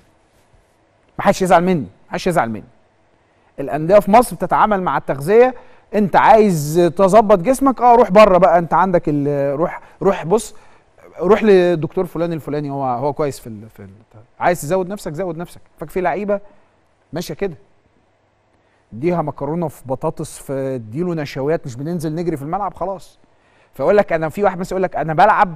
ما حدش يزعل مني ما حدش يزعل مني الانديه في مصر بتتعامل مع التغذيه انت عايز تظبط جسمك اه روح بره بقى انت عندك ال- روح روح بص روح لدكتور فلان الفلاني هو هو كويس في ال في ال عايز تزود نفسك زود نفسك فاك في لعيبه ماشيه كده اديها مكرونه في بطاطس في اديله نشويات مش بننزل نجري في الملعب خلاص فيقول لك انا في واحد مثلا يقول لك انا بلعب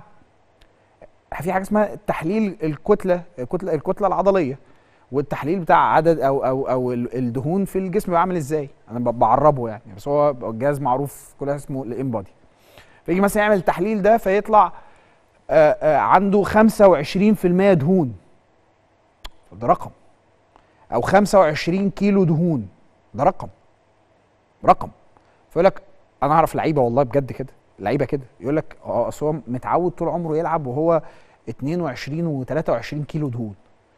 في حاجه اسمها تحليل الكتله الكتله الكتله العضليه والتحليل بتاع عدد او او او ال- الدهون في الجسم بيبقى عامل ازاي انا ب- بعربه يعني بس هو جهاز معروف كلها اسمه الانبادي فيجي مثلا يعمل التحليل ده فيطلع آه، آه، عنده 25% دهون ده رقم او 25 كيلو دهون ده رقم رقم فيقول لك انا اعرف لعيبه والله بجد كده لعيبه كده يقول لك اه اصل هو متعود طول عمره يلعب وهو 22 و23 كيلو دهون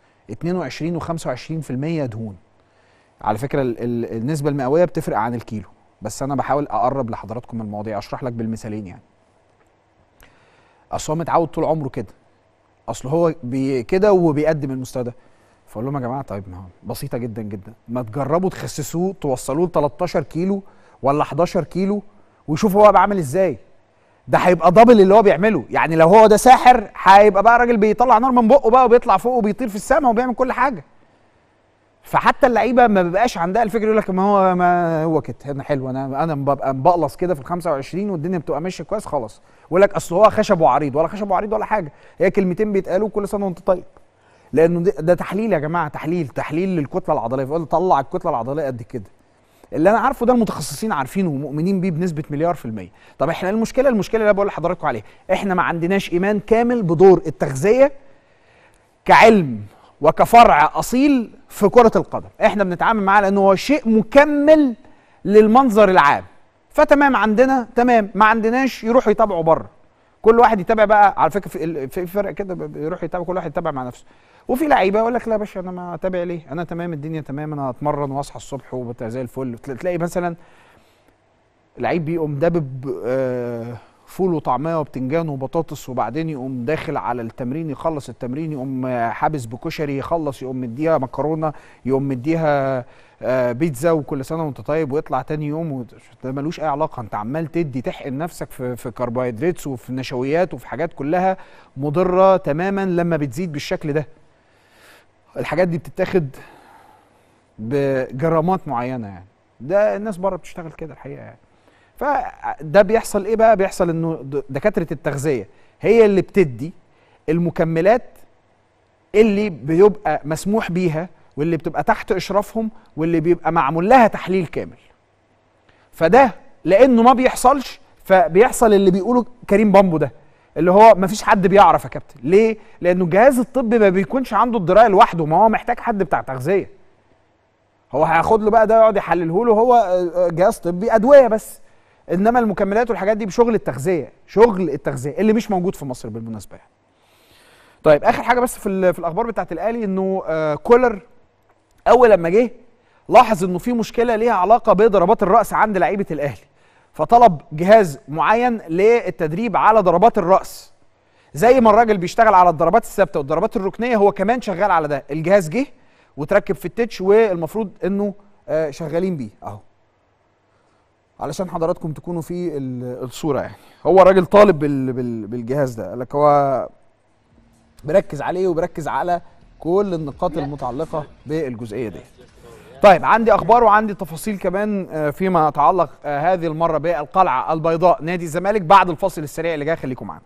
22 و25% دهون على فكره ال ال النسبه المئويه بتفرق عن الكيلو بس انا بحاول اقرب لحضراتكم من المواضيع اشرح لك بالمثالين يعني اصل هو متعود طول عمره كده اصل هو بي كده وبيقدم المستوى ده فاقول لهم يا جماعه طيب ما هو بسيطه جدا جدا ما تجربوا تخسسوه توصلوه ل 13 كيلو ولا 11 كيلو وشوفوا هو بعمل ازاي ده هيبقى دبل اللي هو بيعمله يعني لو هو ده ساحر هيبقى بقى راجل بيطلع نار من بقه بقى وبيطلع فوق وبيطير في السماء وبيعمل كل حاجه فحتى اللعيبه ما بيبقاش عندها الفكره يقول لك ما هو ما هو كده انا حلو انا انا ببقى مبقلص كده في ال 25 والدنيا بتبقى ماشيه كويس خلاص يقول لك اصل هو خشب وعريض ولا خشب وعريض ولا حاجه هي كلمتين بيتقالوا كل سنه وانت طيب لانه ده, ده تحليل يا جماعه تحليل تحليل للكتله العضليه فيقول طلع الكتله العضليه قد كده اللي انا عارفه ده المتخصصين عارفينه ومؤمنين بيه بنسبه مليار في الميه طب احنا المشكله المشكله اللي أنا بقول لحضراتكم عليها احنا ما عندناش ايمان كامل بدور التغذيه كعلم وكفرع اصيل في كره القدم احنا بنتعامل معاه لانه هو شيء مكمل للمنظر العام فتمام عندنا تمام ما عندناش يروحوا يتابعوا بره كل واحد يتابع بقى على فكره في ال- في فرق كده بيروح يتابع كل واحد يتابع مع نفسه وفي لعيبه يقول لك لا يا باشا انا ما اتابع ليه انا تمام الدنيا تمام انا هتمرن واصحى الصبح وبتاع زي الفل تلا- تلاقي مثلا لعيب بيقوم دابب آه، فول وطعميه وبتنجان وبطاطس وبعدين يقوم داخل على التمرين يخلص التمرين يقوم آه، حابس بكشري يخلص يقوم مديها مكرونه يقوم مديها آه، بيتزا وكل سنه وانت طيب ويطلع تاني يوم وت- ده ملوش اي علاقه انت عمال تدي تحقن نفسك في في كربوهيدرات وفي نشويات وفي حاجات كلها مضره تماما لما بتزيد بالشكل ده الحاجات دي بتتاخد بجرامات معينه يعني ده الناس بره بتشتغل كده الحقيقه يعني فده بيحصل ايه بقى بيحصل انه د- دكاتره التغذيه هي اللي بتدي المكملات اللي بيبقى مسموح بيها واللي بتبقى تحت اشرافهم واللي بيبقى معمول لها تحليل كامل فده لانه ما بيحصلش فبيحصل اللي بيقوله كريم بامبو ده اللي هو ما فيش حد بيعرف يا كابتن ليه لانه الجهاز الطبي ما بيكونش عنده الدرايه لوحده ما هو محتاج حد بتاع تغذيه هو هياخد له بقى ده يقعد يحلله له هو آه، آه، جهاز طبي ادويه بس انما المكملات والحاجات دي بشغل التغذيه شغل التغذيه اللي مش موجود في مصر بالمناسبه يعني. طيب اخر حاجه بس في ال- في الاخبار بتاعت الاهلي انه آه كولر اول لما جه لاحظ انه في مشكله ليها علاقه بضربات الراس عند لعيبه الاهلي فطلب جهاز معين للتدريب على ضربات الراس زي ما الراجل بيشتغل على الضربات الثابته والضربات الركنيه هو كمان شغال على ده الجهاز جه وتركب في التتش والمفروض انه آه شغالين بيه اهو علشان حضراتكم تكونوا في ال- الصوره يعني هو راجل طالب بال بال بالجهاز ده قال لك هو بركز عليه وبركز على كل النقاط المتعلقه بالجزئيه دي طيب عندي اخبار وعندي تفاصيل كمان آه، فيما يتعلق آه، هذه المره بالقلعه البيضاء نادي الزمالك بعد الفاصل السريع اللي جاي خليكم معانا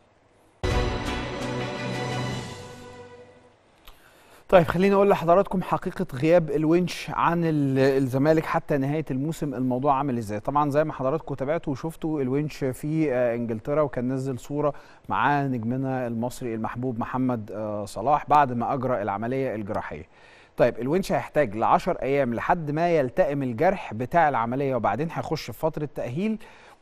طيب خليني اقول لحضراتكم حقيقه غياب الونش عن ال- الزمالك حتى نهايه الموسم الموضوع عامل ازاي طبعا زي ما حضراتكم تابعتوا وشفتوا الونش في آه، انجلترا وكان نزل صوره مع نجمنا المصري المحبوب محمد آه، صلاح بعد ما اجرى العمليه الجراحيه طيب الونش هيحتاج ل 10 ايام لحد ما يلتئم الجرح بتاع العمليه وبعدين هيخش في فتره تاهيل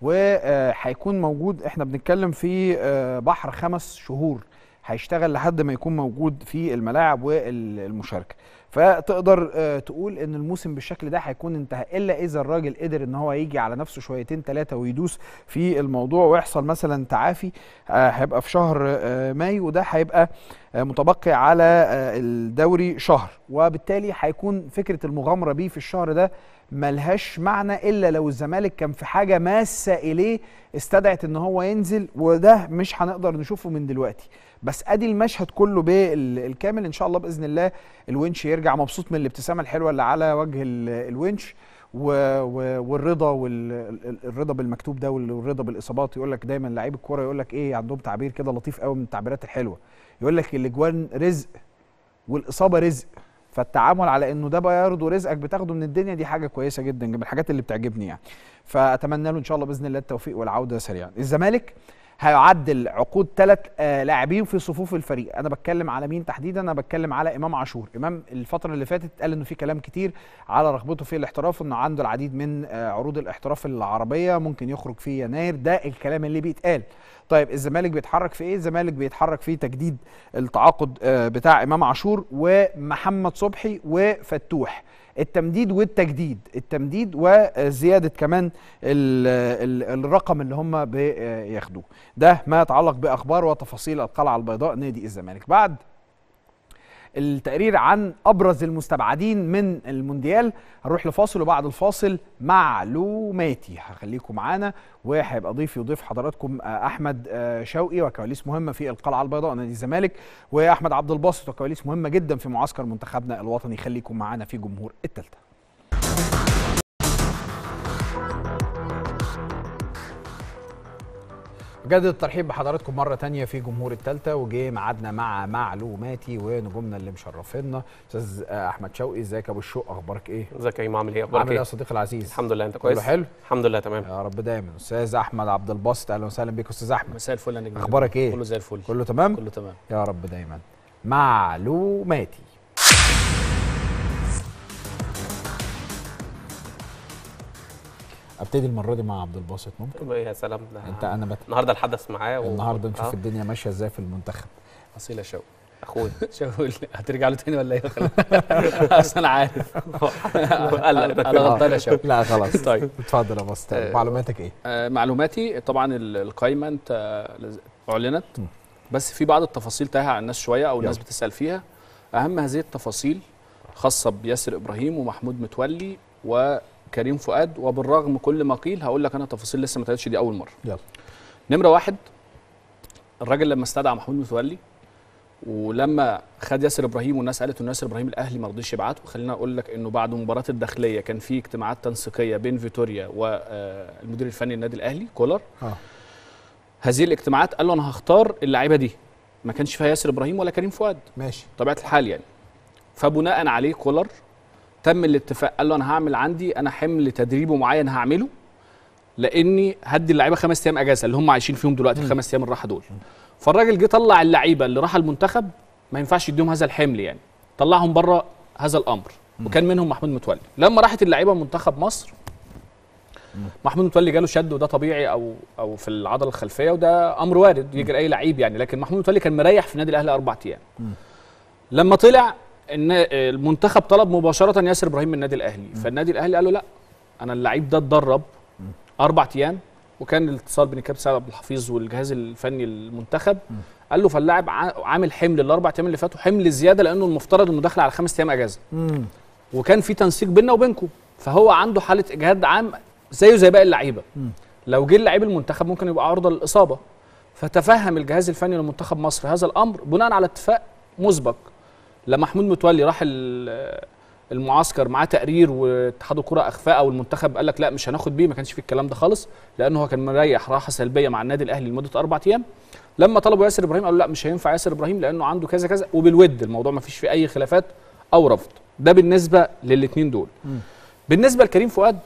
وهيكون موجود احنا بنتكلم في آه، بحر خمس شهور هيشتغل لحد ما يكون موجود في الملاعب والمشاركه فتقدر آه، تقول ان الموسم بالشكل ده هيكون انتهى الا اذا الراجل قدر ان هو يجي على نفسه شويتين ثلاثه ويدوس في الموضوع ويحصل مثلا تعافي آه، هيبقى في شهر آه، مايو وده هيبقى آه، متبقي على آه، الدوري شهر وبالتالي هيكون فكره المغامره بيه في الشهر ده ملهاش معنى الا لو الزمالك كان في حاجه ماسه اليه استدعت ان هو ينزل وده مش هنقدر نشوفه من دلوقتي بس ادي المشهد كله بالكامل ان شاء الله باذن الله الونش يرجع مبسوط من الابتسامه الحلوه اللي على وجه ال- الونش و و والرضا والرضا بالمكتوب ده والرضا بالاصابات يقول لك دايما لعيب الكوره يقول لك ايه عندهم تعبير كده لطيف قوي من التعبيرات الحلوه يقول لك الاجوان رزق والاصابه رزق فالتعامل على انه ده برضه رزقك بتاخده من الدنيا دي حاجه كويسه جدا من الحاجات اللي بتعجبني يعني فاتمنى له ان شاء الله باذن الله التوفيق والعوده سريعا الزمالك هيعدل عقود ثلاث آه لاعبين في صفوف الفريق انا بتكلم على مين تحديدا انا بتكلم على امام عاشور امام الفتره اللي فاتت قال انه في كلام كتير على رغبته في الاحتراف انه عنده العديد من آه عروض الاحتراف العربيه ممكن يخرج في يناير ده الكلام اللي بيتقال طيب الزمالك بيتحرك في ايه الزمالك بيتحرك في تجديد التعاقد آه بتاع امام عاشور ومحمد صبحي وفتوح التمديد والتجديد التمديد وزياده كمان ال ال الرقم اللي هم بياخدوه ده ما يتعلق باخبار وتفاصيل القلعه البيضاء نادي الزمالك بعد التقرير عن ابرز المستبعدين من المونديال هنروح لفاصل وبعد الفاصل معلوماتي هخليكم معانا وهيبقى ضيفي وضيف حضراتكم آه، احمد آه، شوقي وكواليس مهمه في القلعه البيضاء نادي الزمالك واحمد عبد الباسط وكواليس مهمه جدا في معسكر منتخبنا الوطني خليكم معانا في جمهور التالتة جدد الترحيب بحضراتكم مرة تانية في جمهور التالتة وجه ميعادنا مع معلوماتي ونجومنا اللي مشرفينا أستاذ أحمد شوقي ازيك يا أبو الشوق أخبارك إيه؟ ازيك يا كريم عامل ايه اخبارك عامل إيه ايه يا صديقي العزيز؟ الحمد لله انت كله كويس حلو؟ الحمد لله تمام يا رب دايما أستاذ أحمد عبد الباسط أهلا وسهلا بيك أستاذ أحمد مساء الفل يا نجم أخبارك إيه؟ كله زي الفل كله تمام؟ كله تمام يا رب دايما معلوماتي ابتدي المره دي مع عبد الباسط ممكن يا سلام ده انت انا بت... النهارده الحدث معاه و... النهارده نشوف آه. الدنيا ماشيه ازاي في المنتخب اصيل يا شوقي اخويا مش هقول هترجع له تاني ولا ايه خلاص اصل انا عارف قال لك انا غلطان يا شباب لا خلاص طيب اتفضل يا مستر آه، معلوماتك ايه؟ آه، معلوماتي طبعا ال- القايمه انت لز- اعلنت بس في بعض التفاصيل تاهه عن الناس شويه او الناس يلا. بتسال فيها اهم هذه التفاصيل خاصه بياسر ابراهيم ومحمود متولي وكريم فؤاد وبالرغم كل ما قيل هقول لك انا تفاصيل لسه ما اتقالتش دي اول مره يلا. نمره واحد الراجل لما استدعى محمود متولي ولما خد ياسر ابراهيم والناس قالت ان ياسر ابراهيم الاهلي ما رضيش يبعته خلينا اقول لك انه بعد مباراه الداخليه كان في اجتماعات تنسيقيه بين فيتوريا والمدير الفني النادي الاهلي كولر اه هذه الاجتماعات قال له انا هختار اللعيبه دي ما كانش فيها ياسر ابراهيم ولا كريم فؤاد ماشي طبيعه الحال يعني فبناء عليه كولر تم الاتفاق قال له انا هعمل عندي انا حمل تدريبي معين هعمله لاني هدي اللعيبه خمس ايام اجازه اللي هم عايشين فيهم دلوقتي الخمس ايام الراحه دول فالراجل جه طلع اللعيبه اللي راح المنتخب ما ينفعش يديهم هذا الحمل يعني طلعهم بره هذا الامر وكان منهم محمود متولي لما راحت اللعيبه منتخب مصر محمود متولي جاله شد وده طبيعي او او في العضله الخلفيه وده امر وارد يجي لاي لعيب يعني لكن محمود متولي كان مريح في النادي الاهلي اربع ايام لما طلع ان المنتخب طلب مباشره ياسر ابراهيم من النادي الاهلي فالنادي الاهلي قال له لا انا اللعيب ده اتدرب اربع ايام وكان الاتصال بين الكابتن سعد عبد الحفيظ والجهاز الفني المنتخب قال له فاللاعب ع- عامل حمل الاربع ايام اللي فاتوا حمل زياده لانه المفترض انه داخل على خمس ايام اجازه امم وكان في تنسيق بيننا وبينكم فهو عنده حاله اجهاد عام زيه زي باقي اللعيبه لو جه اللعيب المنتخب ممكن يبقى عرضه للاصابه فتفهم الجهاز الفني لمنتخب مصر هذا الامر بناء على اتفاق مسبق لما محمود متولي راح ال- المعسكر معاه تقرير واتحاد الكره اخفاه او المنتخب قال لك لا مش هناخد بيه ما كانش فيه الكلام ده خالص لانه هو كان مريح راحه سلبيه مع النادي الاهلي لمده اربع ايام لما طلبوا ياسر ابراهيم قالوا لا مش هينفع ياسر ابراهيم لانه عنده كذا كذا وبالود الموضوع ما فيش فيه اي خلافات او رفض ده بالنسبه للاثنين دول بالنسبه لكريم فؤاد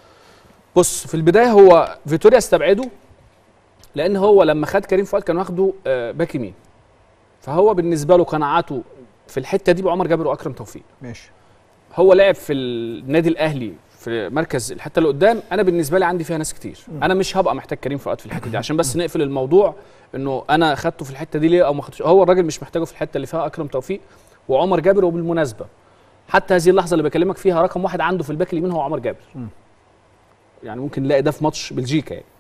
بص في البدايه هو فيتوريا استبعده لان هو لما خد كريم فؤاد كان واخده آه، باك يمين فهو بالنسبه له قناعاته في الحته دي بعمر جابر واكرم توفيق ماشي هو لعب في النادي الاهلي في مركز الحته اللي قدام انا بالنسبه لي عندي فيها ناس كتير انا مش هبقى محتاج كريم فؤاد في الحته دي عشان بس نقفل الموضوع انه انا خدته في الحته دي ليه او ما خدتوش هو الراجل مش محتاجه في الحته اللي فيها اكرم توفيق وعمر جابر وبالمناسبه حتى هذه اللحظه اللي بكلمك فيها رقم واحد عنده في الباك اليمين هو عمر جابر يعني ممكن نلاقي ده في ماتش بلجيكا يعني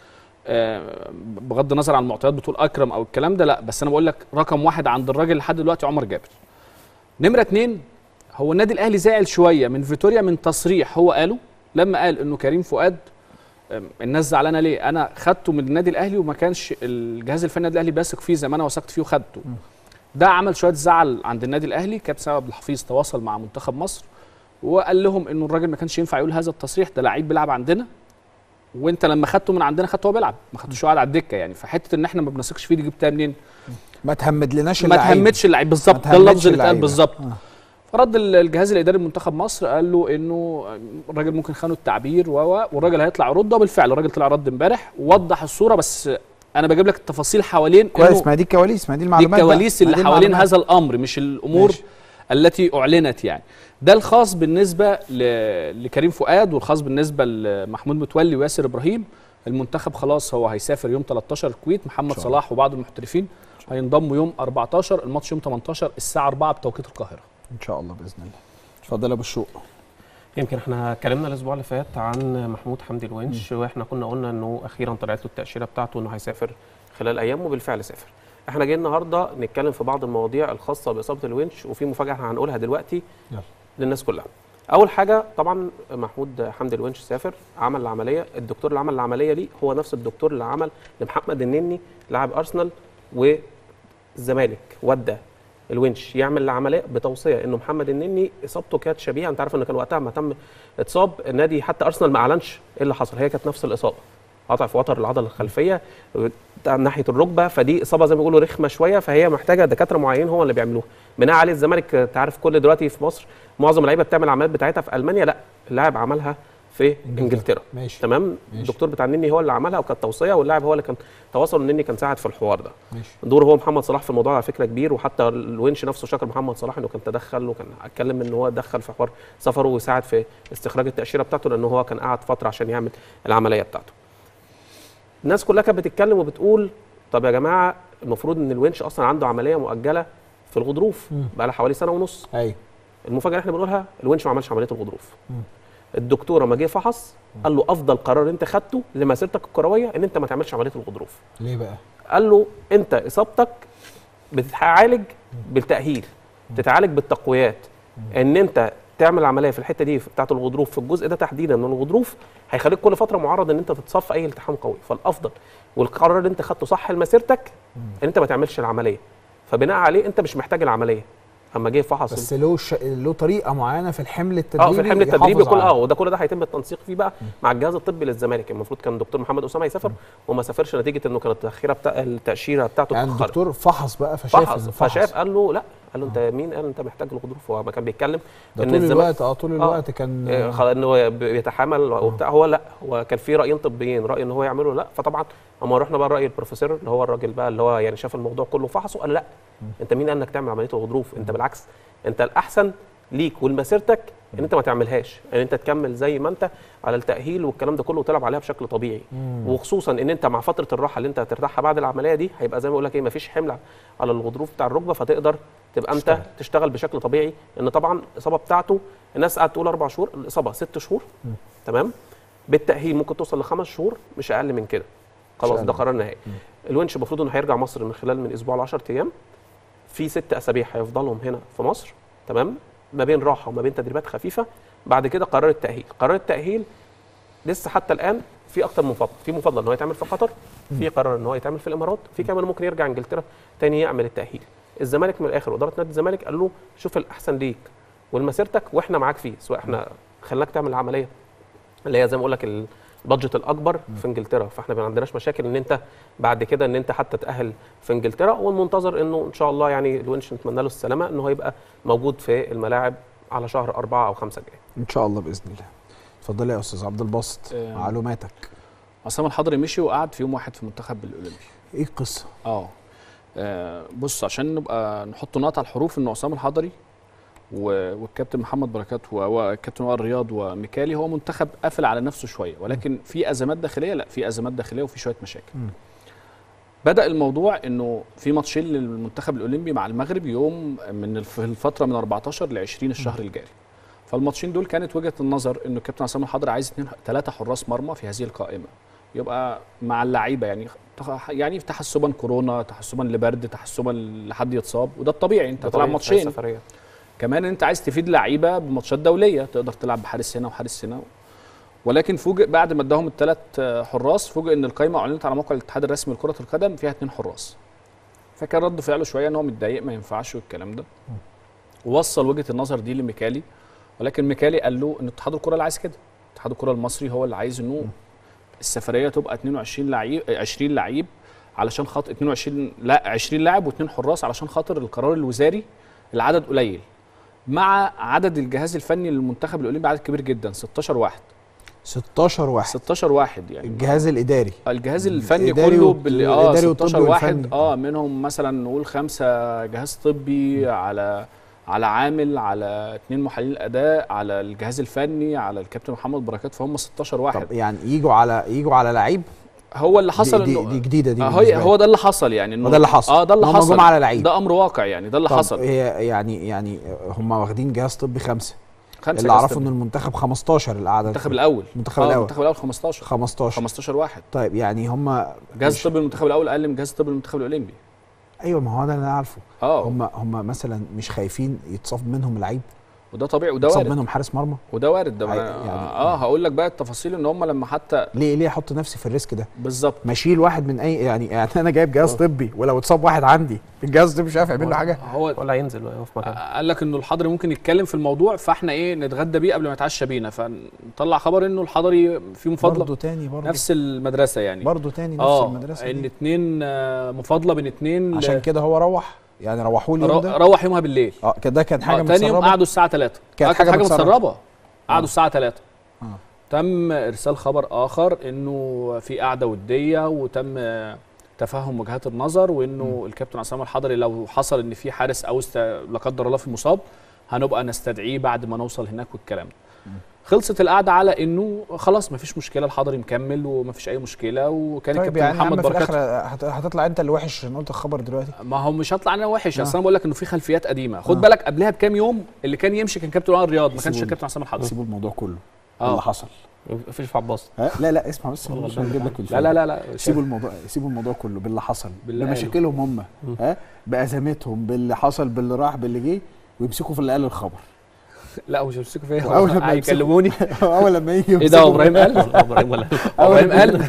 آه، بغض النظر عن المعطيات بتقول اكرم او الكلام ده لا بس انا بقول لك رقم واحد عند الراجل لحد دلوقتي عمر جابر نمره اتنين هو النادي الاهلي زعل شويه من فيتوريا من تصريح هو قاله لما قال انه كريم فؤاد أم، الناس زعلانه ليه انا خدته من النادي الاهلي وما كانش الجهاز الفني النادي الاهلي بيثق فيه زي ما انا وثقت فيه وخدته ده عمل شويه زعل عند النادي الاهلي كابتن سامي عبد الحفيظ تواصل مع منتخب مصر وقال لهم انه الراجل ما كانش ينفع يقول هذا التصريح ده لعيب بيلعب عندنا وانت لما خدته من عندنا خدته وهو بيلعب ما خدتوش قاعد على الدكه يعني فحته ان احنا ما بنثقش فيه دي جبتها منين ما تهمدلناش ما اللعيبة. تهمتش اللعيب بالظبط ما ده اللفظ تهمتش اللي اتقال اللعيبة. بالظبط آه. فرد ال- الجهاز الاداري لمنتخب مصر قال له انه الراجل ممكن خانوا التعبير و و- والراجل هيطلع يرد وبالفعل الراجل طلع رد امبارح ووضح الصوره بس انا بجيب لك التفاصيل حوالين كويس إنه ما دي الكواليس ما دي دي المعلومات بقى. الكواليس ما اللي دي حوالين المعلومات. هذا الامر مش الامور ماشي. التي اعلنت يعني ده الخاص بالنسبه ل... لكريم فؤاد والخاص بالنسبه لمحمود متولي وياسر ابراهيم المنتخب خلاص هو هيسافر يوم 13 الكويت محمد شاء صلاح وبعض المحترفين هينضموا يوم 14 الماتش يوم 18 الساعه 4 بتوقيت القاهره ان شاء الله باذن الله اتفضل يا ابو الشوق يمكن احنا اتكلمنا الاسبوع اللي فات عن محمود حمدي الونش واحنا كنا قلنا انه اخيرا طلعت له التاشيره بتاعته انه هيسافر خلال ايام وبالفعل سافر احنا جايين النهارده نتكلم في بعض المواضيع الخاصه باصابه الونش وفي مفاجاه احنا هنقولها دلوقتي يلا. للناس كلها اول حاجه طبعا محمود حمدي الونش سافر عمل العمليه الدكتور اللي عمل العمليه دي هو نفس الدكتور اللي عمل لمحمد النني لاعب ارسنال والزمالك ودى الونش يعمل العمليه بتوصيه انه محمد النني اصابته كانت شبيهه انت عارف انه كان وقتها ما تم اتصاب النادي حتى ارسنال ما اعلنش ايه اللي حصل هي كانت نفس الاصابه قطع في وتر العضله الخلفيه من ناحيه الركبه فدي اصابه زي ما بيقولوا رخمه شويه فهي محتاجه دكاتره معينين هم اللي بيعملوها بناء عليه الزمالك انت عارف كل دلوقتي في مصر معظم اللعيبه بتعمل العمليات بتاعتها في المانيا لا اللاعب عملها في انجلترا ماشي تمام ماشي. الدكتور بتاع النني هو اللي عملها وكانت توصيه واللاعب هو اللي كان تواصل النني كان ساعد في الحوار ده ماشي دور هو محمد صلاح في الموضوع على فكره كبير وحتى الونش نفسه شكر محمد صلاح انه كان تدخل وكان اتكلم ان هو دخل في حوار سفره ويساعد في استخراج التاشيره بتاعته لان هو كان قعد فتره عشان يعمل العمليه بتاعته. الناس كلها كانت بتتكلم وبتقول طب يا جماعه المفروض ان الونش اصلا عنده عمليه مؤجله في الغضروف مم. بقى لها حوالي سنه ونص ايوه المفاجاه اللي احنا بنقولها الونش ما عملش عمليه الغضروف الدكتور لما جه فحص قال له افضل قرار انت خدته لمسيرتك الكرويه ان انت ما تعملش عمليه الغضروف ليه بقى؟ قال له انت اصابتك بتتعالج بالتاهيل تتعالج بالتقويات ان انت تعمل عمليه في الحته دي بتاعه الغضروف في الجزء ده تحديدا من الغضروف هيخليك كل فتره معرض ان انت تتصاب في اي التحام قوي فالافضل والقرار اللي انت خدته صح لمسيرتك ان انت ما تعملش العمليه فبناء عليه انت مش محتاج العمليه اما جه فحص بس له ش... له طريقه معينه في الحمل التدريبي اه في الحمل التدريبي يحافظ كل على- اه وده كل ده هيتم التنسيق فيه بقى مع الجهاز الطبي للزمالك المفروض كان دكتور محمد اسامه يسافر وما سافرش نتيجه انه كانت التاخيره بتاع التاشيره بتاعته يعني اتأخرت. الدكتور فحص بقى فشاف فحص إنه فشاف قال له لا قال له انت مين قال انت محتاج الغضروف هو ما كان بيتكلم ده إن طول الزمالك- الوقت اه طول آه. الوقت كان آه، خلاص ان هو بيتحامل وبتاع هو لا هو كان في رايين طبيين راي ان هو يعمله لا فطبعا اما رحنا بقى راي البروفيسور اللي هو الراجل بقى اللي هو يعني شاف الموضوع كله فحصه قال لا انت مين قال انك تعمل عمليه الغضروف انت بالعكس انت الاحسن ليك ولمسيرتك ان انت ما تعملهاش ان انت تكمل زي ما انت على التاهيل والكلام ده كله وتلعب عليها بشكل طبيعي وخصوصا ان انت مع فتره الراحه اللي انت هترتاحها بعد العمليه دي هيبقى زي ما بقول لك ايه مفيش حمل على الغضروف بتاع الركبه فتقدر تبقى انت تشتغل. تشتغل بشكل طبيعي ان طبعا الاصابه بتاعته الناس قاعده تقول اربع شهور الاصابه ست شهور تمام بالتاهيل ممكن توصل لخمس شهور مش اقل من كده خلاص أقل. ده قرار نهائي الونش المفروض انه هيرجع مصر من خلال من اسبوع ل 10 ايام في ست اسابيع هيفضلهم هنا في مصر تمام ما بين راحه وما بين تدريبات خفيفه بعد كده قرار التاهيل قرار التاهيل لسه حتى الان في اكتر من مفضل في مفضل ان هو يتعمل في قطر في قرار ان هو يتعمل في الامارات في كمان ممكن يرجع انجلترا تاني يعمل التاهيل الزمالك من الاخر اداره نادي الزمالك قال له شوف الاحسن ليك ولمسيرتك واحنا معاك فيه سواء احنا خليناك تعمل العمليه اللي هي زي ما اقول لك البادجت الاكبر في انجلترا فاحنا ما عندناش مشاكل ان انت بعد كده ان انت حتى تاهل في انجلترا والمنتظر انه ان شاء الله يعني الونش نتمنى له السلامه انه هيبقى موجود في الملاعب على شهر أربعة أو خمسة جاي ان شاء الله باذن الله اتفضل يا استاذ عبد الباسط آه. معلوماتك عصام الحضري مشي وقعد في يوم واحد في المنتخب الاولمبي ايه القصه؟ اه آه، بص عشان نبقى نحط نقط على الحروف ان عصام الحضري و- والكابتن محمد بركات و- والكابتن وائل رياض وميكالي هو منتخب قافل على نفسه شويه ولكن في ازمات داخليه لا في ازمات داخليه وفي شويه مشاكل مم. بدا الموضوع انه في ماتشين للمنتخب الاولمبي مع المغرب يوم من الف- الفتره من 14 ل 20 الشهر الجاري فالماتشين دول كانت وجهه النظر انه الكابتن عصام الحضري عايز اثنين ثلاثه حراس مرمى في هذه القائمه يبقى مع اللعيبه يعني تخ- يعني تحسبا كورونا تحسبا لبرد تحسبا لحد يتصاب وده الطبيعي انت ده هتلعب طبيعي في ماتشين السفرية. كمان انت عايز تفيد لعيبه بماتشات دوليه تقدر تلعب بحارس هنا وحارس هنا ولكن فوجئ بعد ما اداهم الثلاث حراس فوجئ ان القائمه اعلنت على موقع الاتحاد الرسمي لكره القدم فيها اثنين حراس فكان رد فعله شويه ان هو متضايق ما ينفعش والكلام ده ووصل وجهه النظر دي لميكالي ولكن ميكالي قال له ان اتحاد الكره اللي عايز كده اتحاد الكره المصري هو اللي عايز انه السفريه تبقى 22 لعيب 20 لعيب علشان خاطر 22 لا 20 لاعب واثنين حراس علشان خاطر القرار الوزاري العدد قليل مع عدد الجهاز الفني للمنتخب الاولمبي عدد كبير جدا 16 واحد 16 واحد 16 واحد يعني الجهاز الاداري الجهاز الفني الإداري كله والط- بال اه الإداري والطبي 16 واحد والفني. اه منهم مثلا نقول خمسه جهاز طبي على على عامل على اثنين محللين اداء على الجهاز الفني على الكابتن محمد بركات فهم 16 واحد طب يعني يجوا على يجوا على لعيب هو اللي حصل دي, دي, انه دي جديده دي آه، بالنسبة هو لي. هو ده اللي حصل يعني انه وده اللي حصل. اه ده اللي إن هم حصل جم على لعيب. ده امر واقع يعني ده اللي طب حصل هي يعني يعني هم واخدين جهاز طبي خمسه خمسه اللي جهاز اعرفه طبي. ان المنتخب 15 القعده المنتخب الاول المنتخب آه، الأول. المنتخب الاول 15 15 15 واحد طيب يعني هم جهاز مش- طبي المنتخب الاول اقل من جهاز طبي المنتخب الاولمبي ايوه ما هو ده اللي انا عارفه اه هم هم مثلا مش خايفين يتصاب منهم لعيب وده طبيعي وده يتصاب وارد منهم حارس مرمى وده وارد ده عي- يعني يعني- اه هقول لك بقى التفاصيل ان هم لما حتى ليه ليه احط نفسي في الريسك ده بالظبط ما اشيل واحد من اي يعني يعني انا جايب جهاز طبي ولو اتصاب واحد عندي الجهاز ده مش عارف يعمل له حاجه هو ولا هينزل ولا يقف مكانه قال لك انه الحضري ممكن يتكلم في الموضوع فاحنا ايه نتغدى بيه قبل ما يتعشى بينا فنطلع خبر انه الحضري في مفاضله برضه تاني برضه نفس المدرسه يعني برضه تاني نفس اه المدرسه ان دي. اتنين آه، مفاضله بين اتنين عشان كده هو روح يعني روحوه اليوم رو- ده روح يومها بالليل اه كده ده كان حاجه آه تاني يوم متسربه قعدوا الساعه 3 كانت حاجة حاجه متسربة. متسربه قعدوا الساعه 3 آه. تم ارسال خبر اخر انه في قعده وديه وتم آه، تفهم وجهات النظر وانه الكابتن عصام الحضري لو حصل ان في حارس او است... لا قدر الله في مصاب هنبقى نستدعيه بعد ما نوصل هناك والكلام ده خلصت القعده على انه خلاص مفيش مشكله الحضري مكمل ومفيش اي مشكله وكان طيب الكابتن يعني يا عم محمد في بركات الاخر هت- هتطلع انت اللي وحش عشان قلت الخبر دلوقتي ما هو مش هطلع انا وحش آه. اصل انا بقول لك انه في خلفيات قديمه خد آه. بالك قبلها بكام يوم اللي كان يمشي كان كابتن وائل الرياض ما كانش سيبوا- كابتن حسام الحضري سيبوا الموضوع كله آه. اللي حصل مفيش في عباس ها؟ لا لا اسمع بس عشان نجيب لك لا لا لا لا سيبوا الموضوع سيبوا الموضوع كله باللي حصل باللي قاله. بمشاكلهم هم ها بازمتهم باللي حصل باللي راح باللي جه ويمسكوا في اللي قال الخبر لا مش هيمسكوا فيا أول لما هيكلموني اول لما يجي ايه ده هو ابراهيم قال ولا ابراهيم ولا ابراهيم قال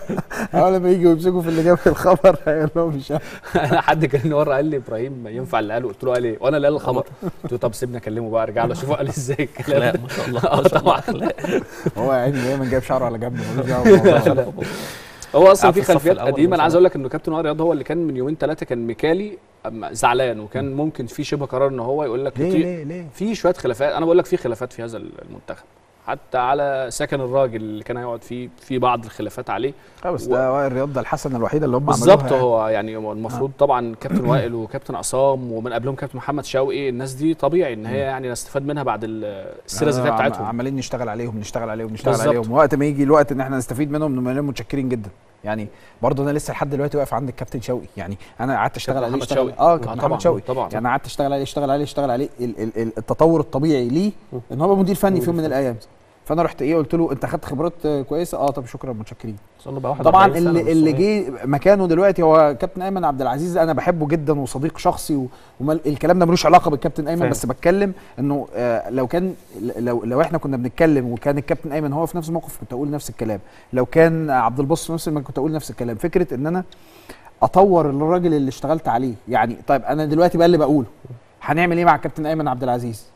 اول لما يجي يمسكوا في اللي جاب الخبر هيقول لهم مش عارف. انا حد كان مره قال لي ابراهيم ينفع اللي قاله قلت له قال ايه وانا اللي قال الخبر قلت له طب سيبني اكلمه بقى ارجع له اشوفه قال ازاي الكلام لا ده ما شاء الله اه ما شاء الله طبعا أخلاق. هو يا عيني دايما جايب شعره على جنب ملوش دعوه بالموضوع. هو اصلا عارف في الصف خلفيات الأول قديمه ما انا شاء عايز الله. اقول لك انه كابتن وائل رياض هو اللي كان من يومين ثلاثه كان ميكالي أما زعلان وكان ممكن في شبه قرار ان هو يقول لك ليه يطير- ليه ليه في شويه خلافات انا بقول لك في خلافات في هذا المنتخب حتى على سكن الراجل اللي كان هيقعد فيه في بعض الخلافات عليه اه بس ده وائل رياض ده الحسنه الوحيده اللي هم بالظبط عملوها هو يعني هو المفروض طبعا كابتن وائل وكابتن عصام ومن قبلهم كابتن محمد شوقي الناس دي طبيعي ان هي يعني نستفاد منها بعد ال- السيره الذاتيه عم- بتاعتهم عمالين نشتغل عليهم نشتغل عليهم نشتغل بالظبط. عليهم وقت ما يجي الوقت ان احنا نستفيد منهم نبقى متشكرين جدا يعني برضه انا لسه لحد دلوقتي واقف عند الكابتن شوقي يعني انا قعدت اشتغل كابتن عليه محمد اشتغل شوقي. اه آه كابتن طبعاً، محمد شوقي طبعاً. يعني قعدت اشتغل عليه اشتغل عليه اشتغل عليه ال- ال- ال- التطور الطبيعي ليه ان هو يبقى مدير فني في يوم من الايام فانا رحت ايه قلت له انت خدت خبرات آه، كويسه اه طب شكرا متشكرين أظن بقى واحد طبعا 40 سنة اللي من اللي الصغير. جه مكانه دلوقتي هو كابتن ايمن عبد العزيز انا بحبه جدا وصديق شخصي و- وما الكلام ده ملوش علاقه بالكابتن ايمن فاهم. بس بتكلم انه آه، لو كان لو لو احنا كنا بنتكلم وكان الكابتن ايمن هو في نفس الموقف كنت اقول نفس الكلام لو كان عبد الباسط في نفس المكان كنت اقول نفس الكلام فكره ان انا اطور الراجل اللي اشتغلت عليه يعني طيب انا دلوقتي بقى اللي بقوله هنعمل ايه مع الكابتن ايمن عبد العزيز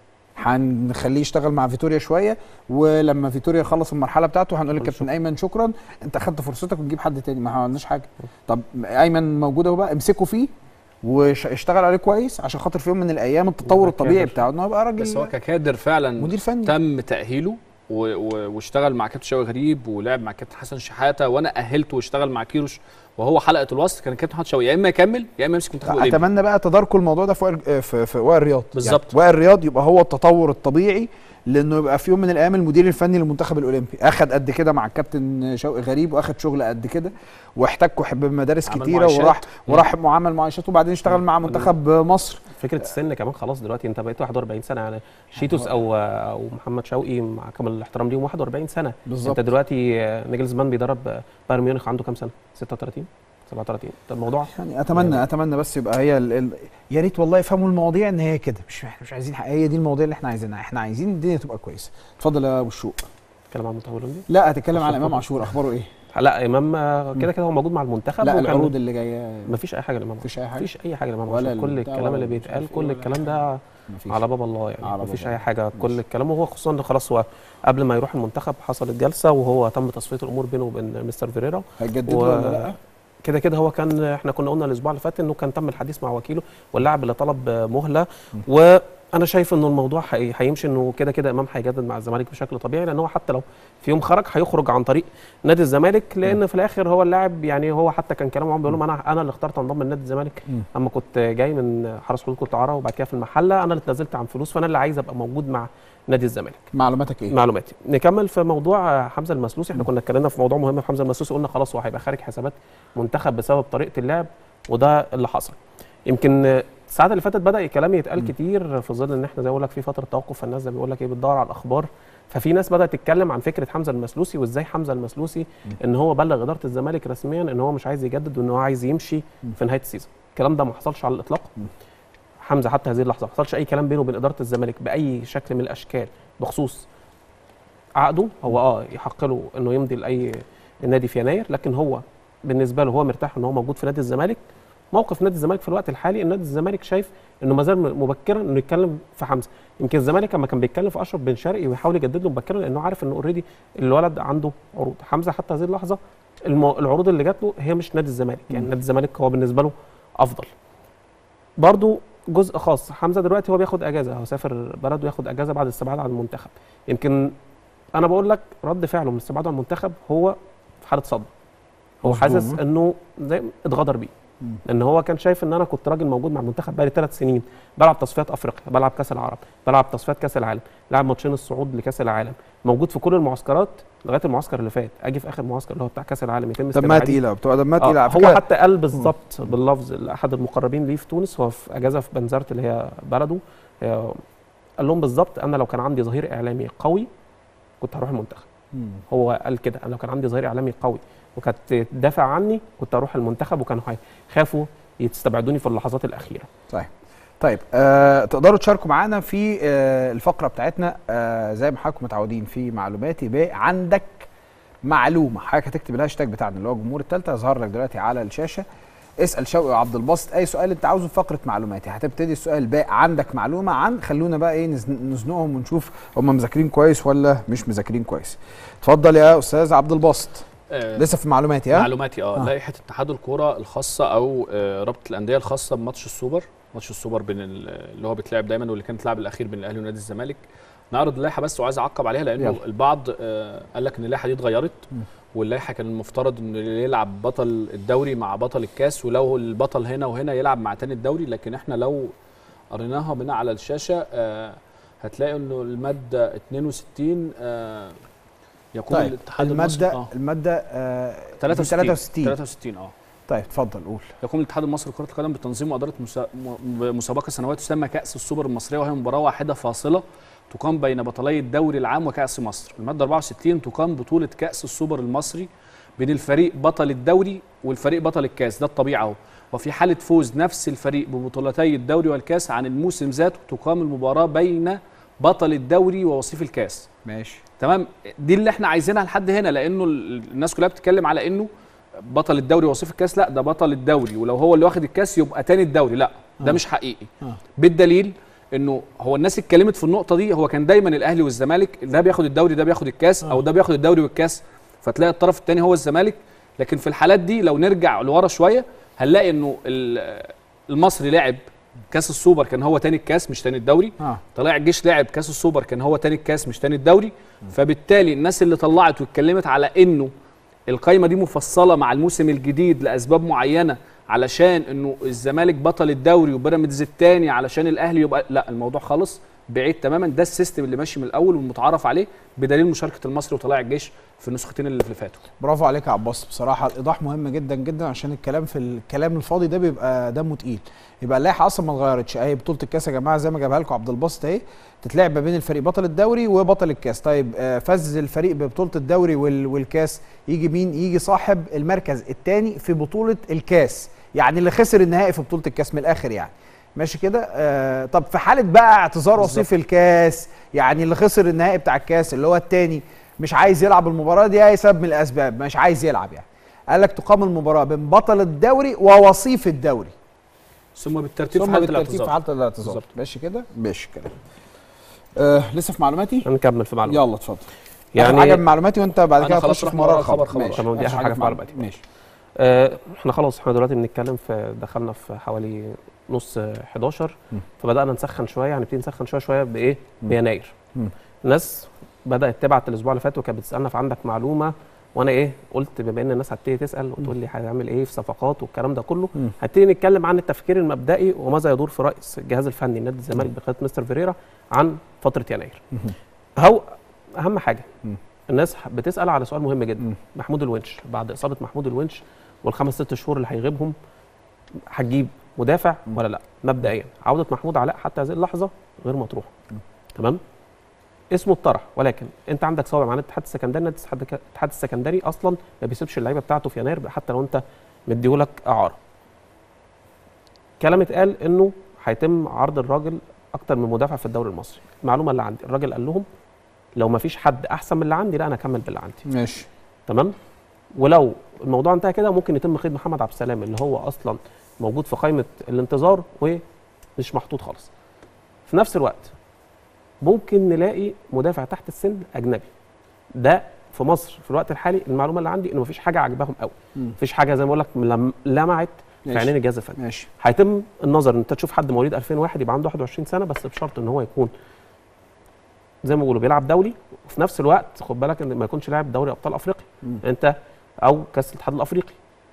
هنخليه يشتغل مع فيتوريا شويه ولما فيتوريا يخلص المرحله بتاعته هنقول للكابتن ايمن شكرا انت اخدت فرصتك وتجيب حد تاني ما عملناش حاجه طب ايمن موجود اهو بقى امسكوا فيه واشتغل عليه كويس عشان خاطر في يوم من الايام التطور يبقى الطبيعي كادر. بتاعه انه يبقى راجل بس هو ككادر فعلا مدير فني تم تاهيله و- و- واشتغل مع كابتن شوقي غريب ولعب مع كابتن حسن شحاته وانا اهلته واشتغل مع كيروش وهو حلقه الوسط كان كابتن محمد شوقي يا اما يكمل يا اما يمسك منتخب اولمبي اتمنى بقى تداركوا الموضوع ده في وائل في, في وائل رياض بالظبط. يعني وائل رياض يبقى هو التطور الطبيعي لانه يبقى في يوم من الايام المدير الفني للمنتخب الاولمبي اخد قد كده مع الكابتن شوقي غريب واخد شغل قد كده واحتكوا بمدارس عمل كتيره معايشات. وراح وراح معامل معايشات وبعدين اشتغل مع منتخب مصر فكره السن كمان خلاص دلوقتي انت بقيت 41 سنه يعني شيتوس او او محمد شوقي مع كامل الاحترام ليهم 41 سنه بالظبط انت دلوقتي آه، نيجلزمان بيدرب آه، بايرن ميونخ عنده كام سنه 36 37 ده الموضوع يعني اتمنى اتمنى بس يبقى هي ال... ال... يا ريت والله يفهموا المواضيع ان هي كده مش احنا مش عايزين حق- هي دي المواضيع اللي احنا عايزينها احنا عايزين الدنيا تبقى كويسه اتفضل يا ابو الشوق اتكلم عن المنتخب الاولمبي لا هتتكلم على امام عاشور اخباره ايه لا امام آه، كده كده هو موجود مع المنتخب لا وكان- العروض اللي جايه مفيش اي حاجه لامام مفيش اي حاجه مفيش اي حاجه لامام ولا عاشور. كل البتاع الكلام ولا اللي مش بيتقال عارف إيه كل ولا الكلام ده مفيش. على باب الله يعني على مفيش باب اي الله. حاجه كل ماشي. الكلام وهو خصوصا إن خلاص هو قبل ما يروح المنتخب حصلت جلسه وهو تم تصفيه الامور بينه وبين مستر فيريرا هيجددوا و- ولا لا كده كده هو كان احنا كنا قلنا الاسبوع اللي فات انه كان تم الحديث مع وكيله واللاعب اللي طلب مهله وانا شايف انه الموضوع هي- هيمشي انه كده كده امام هيجدد مع الزمالك بشكل طبيعي لان هو حتى لو في يوم خرج هيخرج عن طريق نادي الزمالك لان في الاخر هو اللاعب يعني هو حتى كان كلامه معاهم بيقول لهم انا انا اللي اخترت انضم لنادي الزمالك مم. اما كنت جاي من حرس حدود كنت عاره وبعد كده في المحله انا اللي اتنازلت عن فلوس فانا اللي عايز ابقى موجود مع نادي الزمالك معلوماتك ايه معلوماتي نكمل في موضوع حمزه المسلوسي احنا كنا اتكلمنا في موضوع مهم في حمزه المسلوسي قلنا خلاص هو هيبقى خارج حسابات منتخب بسبب طريقه اللعب وده اللي حصل يمكن الساعات اللي فاتت بدا الكلام يتقال كتير في ظل ان احنا زي ما بقول لك في فتره توقف فالناس زي ما بيقول لك ايه بتدور على الاخبار ففي ناس بدات تتكلم عن فكره حمزه المسلوسي وازاي حمزه المسلوسي ان هو بلغ اداره الزمالك رسميا ان هو مش عايز يجدد وان هو عايز يمشي في نهايه السيزون الكلام ده ما حصلش على الاطلاق حمزه حتى هذه اللحظه ما حصلش اي كلام بينه وبين اداره الزمالك باي شكل من الاشكال بخصوص عقده هو اه يحق له انه يمضي لاي نادي في يناير لكن هو بالنسبه له هو مرتاح ان هو موجود في نادي الزمالك موقف نادي الزمالك في الوقت الحالي ان نادي الزمالك شايف انه ما زال مبكرا انه يتكلم في حمزه يمكن الزمالك لما كان بيتكلم في اشرف بن شرقي ويحاول يجدد له مبكرا لانه عارف انه اوريدي الولد عنده عروض حمزه حتى هذه اللحظه المو... العروض اللي جات له هي مش نادي الزمالك يعني نادي الزمالك هو بالنسبه له افضل برضو جزء خاص حمزه دلوقتي هو بياخد اجازه هو سافر بلده ياخد اجازه بعد استبعاده عن المنتخب يمكن انا بقول لك رد فعله من استبعاده عن المنتخب هو في حاله صدمه هو مصدوم، حاسس ها؟ انه زي اتغدر بيه لان هو كان شايف ان انا كنت راجل موجود مع المنتخب بقالي ثلاث سنين بلعب تصفيات افريقيا بلعب كاس العرب بلعب تصفيات كاس العالم لعب ماتشين الصعود لكاس العالم موجود في كل المعسكرات لغايه المعسكر اللي فات اجي في اخر معسكر اللي هو بتاع كاس العالم يتم دمها استبعادي. تقيله بتبقى دمها آه، تقيله على هو فكره حتى قال بالظبط باللفظ احد المقربين ليه في تونس هو في اجازه في بنزرت اللي هي بلده هي قال لهم بالظبط انا لو كان عندي ظهير اعلامي قوي كنت هروح المنتخب مم. هو قال كده انا لو كان عندي ظهير اعلامي قوي وكانت تدافع عني كنت اروح المنتخب وكانوا هيخافوا يستبعدوني في اللحظات الاخيره صحيح طيب آه تقدروا تشاركوا معانا في آه الفقره بتاعتنا آه زي ما حضراتكم متعودين في معلوماتي ب عندك معلومه حضرتك هتكتب الهاشتاج بتاعنا اللي هو الجمهور الثالثه يظهر لك دلوقتي على الشاشه اسال شوقي وعبد الباسط اي سؤال انت عاوزه في فقره معلوماتي هتبتدي السؤال باء عندك معلومه عن خلونا بقى ايه نزن- نزنقهم ونشوف هم مذاكرين كويس ولا مش مذاكرين كويس اتفضل يا استاذ عبد الباسط آه، لسه في معلوماتي ها معلوماتي اه آه. لائحه اتحاد الكوره الخاصه او آه، رابطه الانديه الخاصه بماتش السوبر ماتش السوبر بين ال- اللي هو بيتلعب دايما واللي كان اتلعب الاخير بين الاهلي ونادي الزمالك نعرض اللائحه بس وعايز اعقب عليها لانه يلا. البعض آه، قال لك ان اللائحه دي اتغيرت واللائحه كان المفترض انه اللي يلعب بطل الدوري مع بطل الكاس ولو البطل هنا وهنا يلعب مع تاني الدوري لكن احنا لو قريناها من على الشاشه آه، هتلاقي انه الماده 62 آه، يقوم طيب الاتحاد المصري الماده آه. الماده آه 63 63 63 اه طيب اتفضل قول يقوم الاتحاد المصري لكرة القدم بتنظيم وإدارة مسا- م- مسابقة سنوات تسمى كأس السوبر المصرية وهي مباراة واحدة فاصلة تقام بين بطلي الدوري العام وكأس مصر. المادة 64 تقام بطولة كأس السوبر المصري بين الفريق بطل الدوري والفريق بطل الكاس ده الطبيعي اهو. وفي حالة فوز نفس الفريق ببطولتي الدوري والكاس عن الموسم ذاته تقام المباراة بين بطل الدوري ووصيف الكاس. ماشي تمام دي اللي احنا عايزينها لحد هنا لانه ال- الناس كلها بتتكلم على انه بطل الدوري وصيف الكاس لا ده بطل الدوري ولو هو اللي واخد الكاس يبقى تاني الدوري لا ده آه. مش حقيقي آه. بالدليل انه هو الناس اتكلمت في النقطه دي هو كان دايما الاهلي والزمالك ده بياخد الدوري ده بياخد الكاس او ده بياخد الدوري والكاس فتلاقي الطرف الثاني هو الزمالك لكن في الحالات دي لو نرجع لورا شويه هنلاقي انه ال- المصري لعب كاس السوبر كان هو تاني الكاس مش تاني الدوري اه طلائع الجيش لعب كاس السوبر كان هو تاني الكاس مش تاني الدوري فبالتالي الناس اللي طلعت واتكلمت على انه القايمه دي مفصله مع الموسم الجديد لاسباب معينه علشان انه الزمالك بطل الدوري وبيراميدز الثاني علشان الاهلي يبقى لا الموضوع خالص بعيد تماما ده السيستم اللي ماشي من الاول والمتعارف عليه بدليل مشاركه المصري وطلائع الجيش في النسختين اللي فاتوا برافو عليك يا عباس بصراحه الايضاح مهم جدا جدا عشان الكلام في الكلام الفاضي ده بيبقى دمه تقيل يبقى اللائحه اصلا ما اتغيرتش اهي بطوله الكاس يا جماعه زي ما جابها لكم عبد الباسط اهي تتلعب ما بين الفريق بطل الدوري وبطل الكاس طيب آه، فاز الفريق ببطوله الدوري وال- والكاس يجي مين يجي صاحب المركز الثاني في بطوله الكاس يعني اللي خسر النهائي في بطوله الكاس من الاخر يعني ماشي كده آه طب في حاله بقى اعتذار وصيف الكاس يعني اللي خسر النهائي بتاع الكاس اللي هو الثاني مش عايز يلعب المباراه دي اي سبب من الاسباب مش عايز يلعب يعني قال لك تقام المباراه بين بطل الدوري ووصيف الدوري ثم بالترتيب في ثم حاله بالترتيب في الاعتذار حاله الاعتذار بالظبط. ماشي كده ماشي كده آه لسه في معلوماتي هنكمل في معلومات يلا اتفضل يعني- يعني حاجه من معلوماتي وانت بعد أنا كده خلاص هتخش في رحنا مرة ورا الخبر الخبر خبر. ماشي تمام، دي ماشي، آخر حاجة في معلوماتي. ماشي آه، احنا خلاص احنا دلوقتي بنتكلم في دخلنا في حوالي نص آه، 11 مم. فبدانا نسخن شويه هنبتدي نسخن شويه شويه بايه؟ مم. بيناير مم. الناس بدات تبعت الاسبوع اللي فات وكانت بتسالنا في عندك معلومه وانا ايه قلت بما ان الناس هتبتدي تسال وتقول لي هنعمل ايه في صفقات والكلام ده كله مم. هنبتدي نتكلم عن التفكير المبدئي وماذا يدور في راس الجهاز الفني نادي الزمالك بقياده مستر فيريرا عن فتره يناير مم. هو اهم حاجه مم. الناس بتسال على سؤال مهم جدا مم. محمود الونش بعد اصابه محمود الونش والخمس ست شهور اللي هيغيبهم هتجيب مدافع ولا لا مبدئيا عوده محمود علاء حتى هذه اللحظه غير مطروحه تمام اسمه اتطرح ولكن انت عندك صوابع مع الاتحاد السكندري نادي الاتحاد الاتحاد السكندري اصلا ما بيسيبش اللعيبه بتاعته في يناير حتى لو انت مديهولك اعاره كلام اتقال انه هيتم عرض الراجل اكتر من مدافع في الدوري المصري المعلومه اللي عندي الراجل قال لهم لو ما فيش حد احسن من اللي عندي لا انا اكمل باللي عندي ماشي تمام ولو الموضوع انتهى كده ممكن يتم قيد محمد عبد السلام اللي هو اصلا موجود في قائمه الانتظار ومش محطوط خالص في نفس الوقت ممكن نلاقي مدافع تحت السن اجنبي ده في مصر في الوقت الحالي المعلومه اللي عندي انه مفيش حاجه عجباهم قوي مم. مفيش حاجه زي ما بقول لك لم- لمعت في ماشي. عينين الجهاز الفني ماشي هيتم النظر ان انت تشوف حد مواليد 2001 يبقى عنده 21 سنه بس بشرط ان هو يكون زي ما بيقولوا بيلعب دولي وفي نفس الوقت خد بالك ان ما يكونش لاعب دوري ابطال افريقيا مم. انت او كاس الاتحاد الافريقي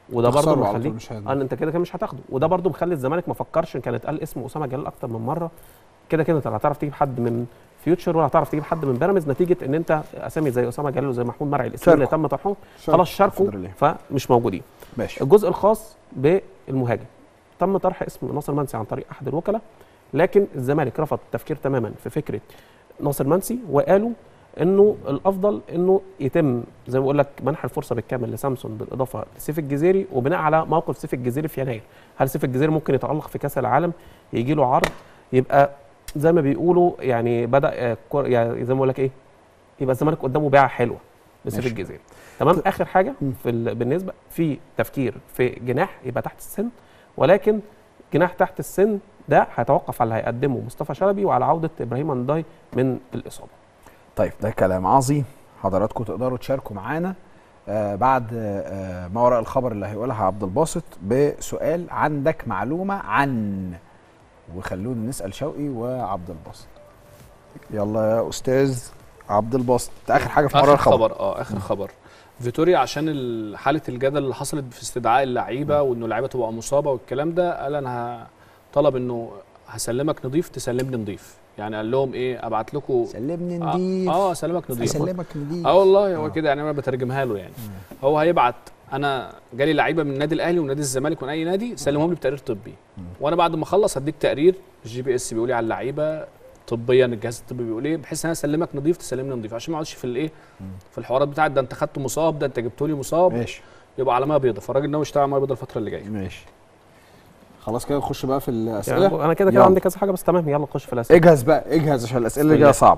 وده برضه تخسره على طول مخليه مش هينزل. اه انت كده كده مش هتاخده وده برضه مخلي الزمالك ما فكرش ان كان اتقال اسم اسامه جلال اكتر من مره كده كده انت لا هتعرف تجيب حد من فيوتشر ولا هتعرف تجيب حد من بيراميدز نتيجه ان انت اسامي زي اسامه جلال وزي محمود مرعي الاسم اللي شاركوا. تم طرحهم شاركوا خلاص في شاركوا الفدرالية. فمش موجودين ماشي الجزء الخاص بالمهاجم تم طرح اسم ناصر منسي عن طريق احد الوكلاء لكن الزمالك رفض التفكير تماما في فكره ناصر منسي وقالوا انه الافضل انه يتم زي ما بقول لك منح الفرصه بالكامل لسامسون بالاضافه لسيف الجزيري وبناء على موقف سيف الجزيري في يناير هل سيف الجزيري ممكن يتالق في كاس العالم يجي له عرض يبقى زي ما بيقولوا يعني بدا آه، كور- يعني زي ما بقول لك ايه يبقى الزمالك قدامه بيعه حلوه لسيف ماشي. الجزيري تمام اخر حاجه في ال- بالنسبه في تفكير في جناح يبقى تحت السن ولكن جناح تحت السن ده هيتوقف على اللي هيقدمه مصطفى شلبي وعلى عوده ابراهيم انداي من الاصابه طيب ده كلام عظيم حضراتكم تقدروا تشاركوا معانا آه بعد آه ما وراء الخبر اللي هيقولها عبد الباسط بسؤال عندك معلومه عن وخلونا نسال شوقي وعبد الباسط يلا يا استاذ عبد الباسط ده اخر حاجه في وراء اخر الخبر خبر اه اخر خبر فيتوريا عشان ال- حاله الجدل اللي حصلت في استدعاء اللعيبه وانه اللعيبه تبقى مصابه والكلام ده قال انا ه- طلب انه هسلمك نضيف تسلمني نضيف يعني قال لهم ايه ابعت لكم سلمني اه, نضيف آه سلمك نضيف سلمك نضيف اه والله هو آه. كده يعني انا بترجمها له يعني هو هيبعت انا جالي لعيبه من النادي الاهلي ونادي الزمالك من اي نادي سلمهم لي بتقرير طبي وانا بعد ما اخلص هديك تقرير الجي بي اس بيقول لي على اللعيبه طبيا الجهاز الطبي بيقول ايه بحيث ان انا اسلمك نضيف تسلمني نضيف عشان ما اقعدش في الايه في الحوارات بتاعت ده انت خدته مصاب ده انت جبته لي مصاب ماشي يبقى على ميه بيضاء فالراجل ناوي يشتغل على ميه بيضاء الفتره اللي جايه ماشي خلاص كده نخش بقى في الاسئله يعني انا كده كده يلا. عندي كذا حاجه بس تمام يلا نخش في الاسئله اجهز بقى اجهز عشان الاسئله اللي بسم جايه الله. صعبه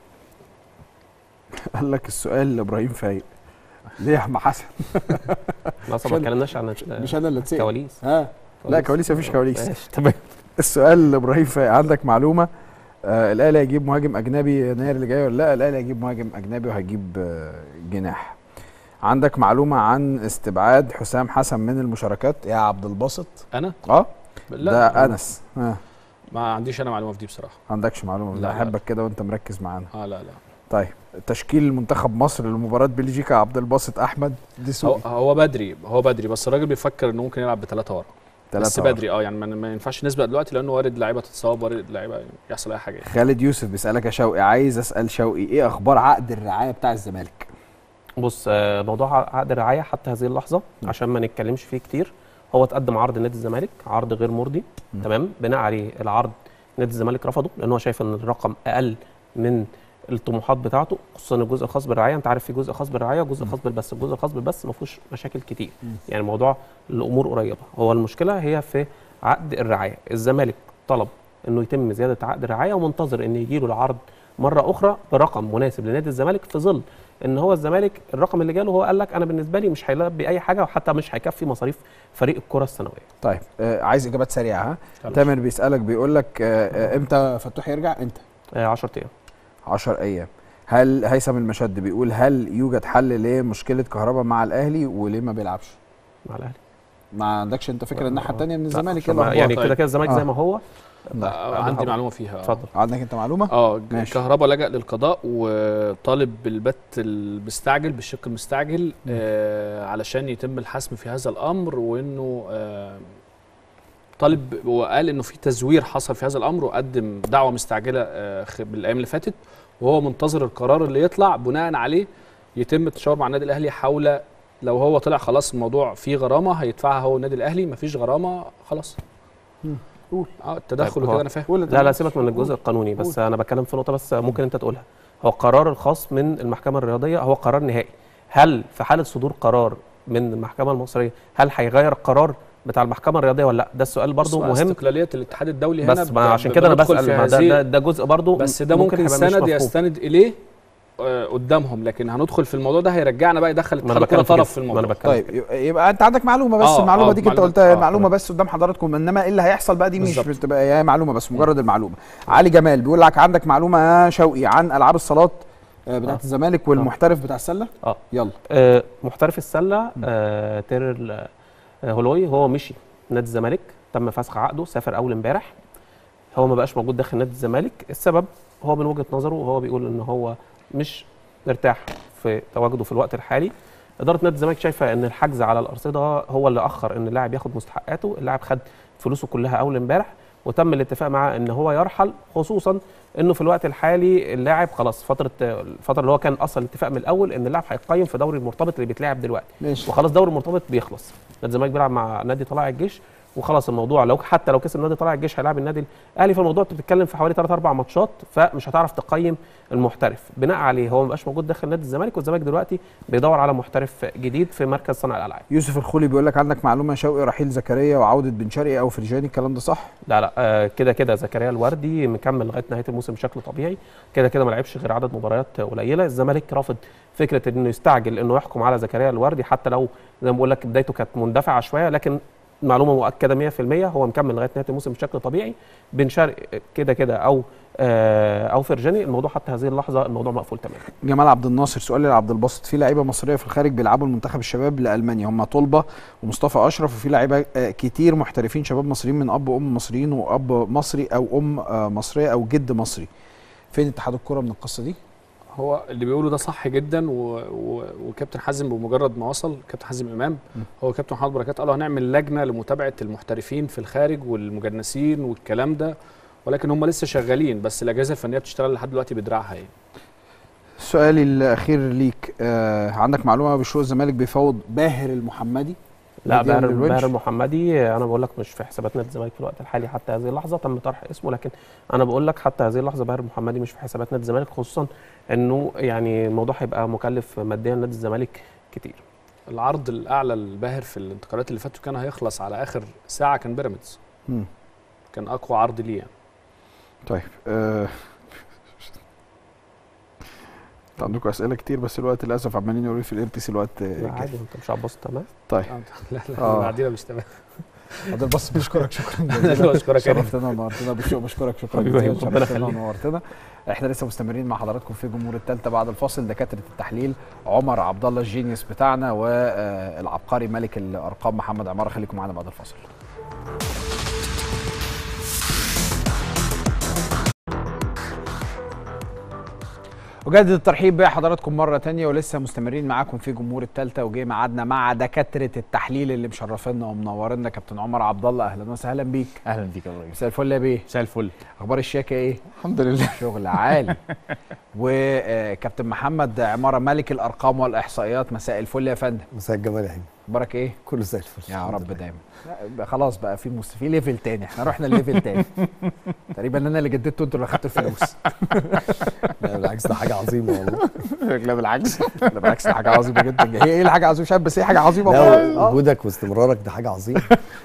قال لك السؤال لابراهيم فايق ليه يا عم حسن لا مش ما أنا- اتكلمناش عن مش انا اللي اتسال كواليس ها لا كواليس مفيش كواليس ماشي، تمام السؤال لابراهيم فايق عندك معلومه آه الاهلي هيجيب مهاجم اجنبي يناير اللي جاي ولا لا الاهلي هيجيب مهاجم اجنبي وهيجيب آه جناح عندك معلومه عن استبعاد حسام حسن من المشاركات يا عبد الباسط انا اه لا ده انس ها ما عنديش انا معلومه في دي بصراحه ما عندكش معلومه لا، لا لا. احبك كده وانت مركز معانا اه لا لا طيب تشكيل منتخب مصر لمباراه بلجيكا عبد الباسط احمد هو, دسوقي هو بدري هو بدري بس الراجل بيفكر انه ممكن يلعب بثلاثه ورا بس ورا. بدري اه يعني ما- ما ينفعش نسبق دلوقتي لانه وارد لعيبه تتصاب وارد لعيبه يحصل اي حاجه يعني. خالد يوسف بيسالك يا شوقي عايز اسال شوقي ايه اخبار عقد الرعايه بتاع الزمالك بص آه، موضوع عقد الرعايه حتى هذه اللحظه عشان ما نتكلمش فيه كتير هو تقدم عرض نادي الزمالك عرض غير مرضي م. تمام بناء عليه العرض نادي الزمالك رفضه لان هو شايف ان الرقم اقل من الطموحات بتاعته خصوصا الجزء الخاص بالرعايه انت عارف في جزء خاص بالرعايه وجزء خاص بالبث الجزء الخاص بالبث ما فيهوش مشاكل كتير يعني الموضوع الامور قريبه هو المشكله هي في عقد الرعايه الزمالك طلب انه يتم زياده عقد الرعايه ومنتظر ان يجي له العرض مره اخرى برقم مناسب لنادي الزمالك في ظل ان هو الزمالك الرقم اللي جاله هو قال لك انا بالنسبه لي مش هيلبي اي حاجه وحتى مش هيكفي مصاريف فريق الكره السنويه طيب آه عايز اجابات سريعه ها طبعا. تامر بيسالك بيقول لك آه آه امتى فتوح يرجع امتى 10 ايام 10 ايام هل هيثم المشد بيقول هل يوجد حل لمشكله كهربا مع الاهلي وليه ما بيلعبش مع الاهلي ما عندكش انت فكره الناحيه الثانيه من لا، الزمالك عشان ايه ما- الأخبار؟ يعني طيب. كده كده الزمالك آه. زي ما هو آه عندي معلومه فيها آه. اتفضل عندك انت معلومه اه ماشي. كهربا لجأ للقضاء وطالب بالبت المستعجل بالشق المستعجل آه علشان يتم الحسم في هذا الامر وانه آه طالب وقال انه في تزوير حصل في هذا الامر وقدم دعوه مستعجله آه خ- بالايام اللي فاتت وهو منتظر القرار اللي يطلع بناء عليه يتم التشاور مع النادي الاهلي حول لو هو طلع خلاص الموضوع فيه غرامه هيدفعها هو النادي الاهلي مفيش غرامه خلاص قول. اه التدخل طيب، وكده هو- انا فاهم قول لا لا سيبك من الجزء القانوني بس انا بتكلم في نقطه بس ممكن انت تقولها هو القرار الخاص من المحكمه الرياضيه هو قرار نهائي هل في حاله صدور قرار من المحكمه المصريه هل هيغير القرار بتاع المحكمه الرياضيه ولا لا ده السؤال برضو بص، مهم استقلاليه الاتحاد الدولي هنا بس ما ب- عشان كده انا بندخل بسال في ما ده, هذه- ده, ده جزء برضو بس ده ممكن, هيبقى مش سند مفهوم. يستند اليه آه، قدامهم لكن هندخل في الموضوع ده هيرجعنا بقى يدخل ما اتحاد انا الكوره بتكلم طرف في في كده. ما انا الموضوع بتكلم في طيب يبقى انت عندك معلومه بس آه، المعلومه آه، دي انت معلومة- قلتها آه، معلومه تمام. بس قدام حضراتكم انما ايه اللي هيحصل بقى دي مش بالظبط. بتبقى هي معلومه بس مجرد المعلومه علي جمال بيقول لك عندك معلومه يا شوقي عن العاب الصالات آه، بتاعت آه. الزمالك والمحترف بتاع السله اه يلا آه، محترف السله آه تيرل آه، هولوي هو مشي نادي الزمالك تم فسخ عقده سافر اول امبارح هو ما بقاش موجود داخل نادي الزمالك السبب هو من وجهه نظره وهو بيقول ان هو مش مرتاح في تواجده في الوقت الحالي اداره نادي الزمالك شايفه ان الحجز على الارصده هو اللي اخر ان اللاعب ياخد مستحقاته اللاعب خد فلوسه كلها اول امبارح وتم الاتفاق معاه ان هو يرحل خصوصا انه في الوقت الحالي اللاعب خلاص فتره الفتره اللي هو كان اصلا الاتفاق من الاول ان اللاعب هيقيم في دوري المرتبط اللي بيتلعب دلوقتي ماشي وخلاص دوري المرتبط بيخلص نادي الزمالك بيلعب مع نادي طلائع الجيش وخلاص الموضوع لو حتى لو كسب نادي طلائع الجيش هيلاعب النادي الاهلي فالموضوع انت بتتكلم في حوالي 3 4 ماتشات فمش هتعرف تقيم المحترف بناء عليه هو ما بقاش موجود داخل نادي الزمالك والزمالك دلوقتي بيدور على محترف جديد في مركز صانع الالعاب يوسف الخولي بيقول لك عندك معلومه يا شوقي رحيل زكريا وعوده بن شرقي او فرجاني الكلام ده صح؟ لا لا آه، كده كده زكريا الوردي مكمل لغايه نهايه الموسم بشكل طبيعي كده كده ما لعبش غير عدد مباريات قليله الزمالك رافض فكره انه يستعجل انه يحكم على زكريا الوردي حتى لو زي ما بقول لك بدايته كانت مندفعه شويه لكن معلومه مؤكده 100% هو مكمل لغايه نهايه الموسم بشكل طبيعي بن شرقي كده كده او آه، او فرجاني الموضوع حتى هذه اللحظه الموضوع مقفول تماما جمال عبد الناصر سؤال لعبد الباسط في لعيبه مصريه في الخارج بيلعبوا المنتخب الشباب لالمانيا هم طلبه ومصطفى اشرف وفي لعيبه آه، كتير محترفين شباب مصريين من اب وام مصريين واب مصري او ام آه، مصريه او جد مصري فين اتحاد الكره من القصه دي هو اللي بيقوله ده صح جدا و... و... وكابتن حازم بمجرد ما وصل كابتن حازم امام هو كابتن محمد بركات قالوا هنعمل لجنه لمتابعه المحترفين في الخارج والمجنسين والكلام ده ولكن هم لسه شغالين بس الاجهزه الفنيه بتشتغل لحد دلوقتي بدراعها يعني سؤالي الاخير ليك آه عندك معلومه بشوق الزمالك بيفوض باهر المحمدي لا ناديا باهر للونش؟ باهر المحمدي انا بقول لك مش في حسابات نادي الزمالك في الوقت الحالي حتى هذه اللحظه تم طرح اسمه لكن انا بقول لك حتى هذه اللحظه باهر المحمدي مش في حسابات نادي الزمالك خصوصا انه يعني الموضوع هيبقى مكلف ماديا نادي الزمالك كتير العرض الاعلى الباهر في الانتقالات اللي فاتت كان هيخلص على اخر ساعه كان بيراميدز مم. كان اقوى عرض ليه يعني طيب آه عندكم اسئله كتير بس الوقت للاسف عمالين يقولوا لي في الار تي سي الوقت آه، لا جاي. عادي انت مش هتبص تمام طيب لا لا آه. بعدين مش تمام حضرتك بس بشكرك شكرا أنا جزيلا بشكرك يا شرفتنا ونورتنا بشوق بشكرك شكرا حبيبي، جزيلا ربنا شرفتنا يخليك. ونورتنا احنا لسه مستمرين مع حضراتكم في جمهور الثالثه بعد الفاصل دكاتره التحليل عمر عبد الله الجينيوس بتاعنا والعبقري ملك الارقام محمد عماره خليكم معانا بعد الفاصل وجدد الترحيب بحضراتكم مرة تانية ولسه مستمرين معاكم في جمهور التالتة وجاي ميعادنا مع دكاترة التحليل اللي مشرفينا ومنورينا كابتن عمر عبد الله أهلا وسهلا بيك اهلا بيك يا ريس مساء الفل يا بيه مساء الفل أخبار الشياكة إيه؟ الحمد لله شغل عالي وكابتن محمد عمارة ملك الأرقام والإحصائيات مساء الفل يا فندم مساء الجمال يا حبيبي أخبارك إيه؟ كله زي الفل يا الحمد رب لله. دايما لا، بقى خلاص بقى في مس... في ليفل تاني احنا رحنا الليفل تاني تقريبا انا اللي جددته انتوا اللي خدتوا الفلوس لا بالعكس ده حاجه عظيمه والله لا بالعكس لا بالعكس دي حاجه عظيمه جدا هي ايه الحاجه عظيمه مش عارف بس هي حاجه عظيمه لا والله. آه. وجودك واستمرارك ده حاجه عظيمه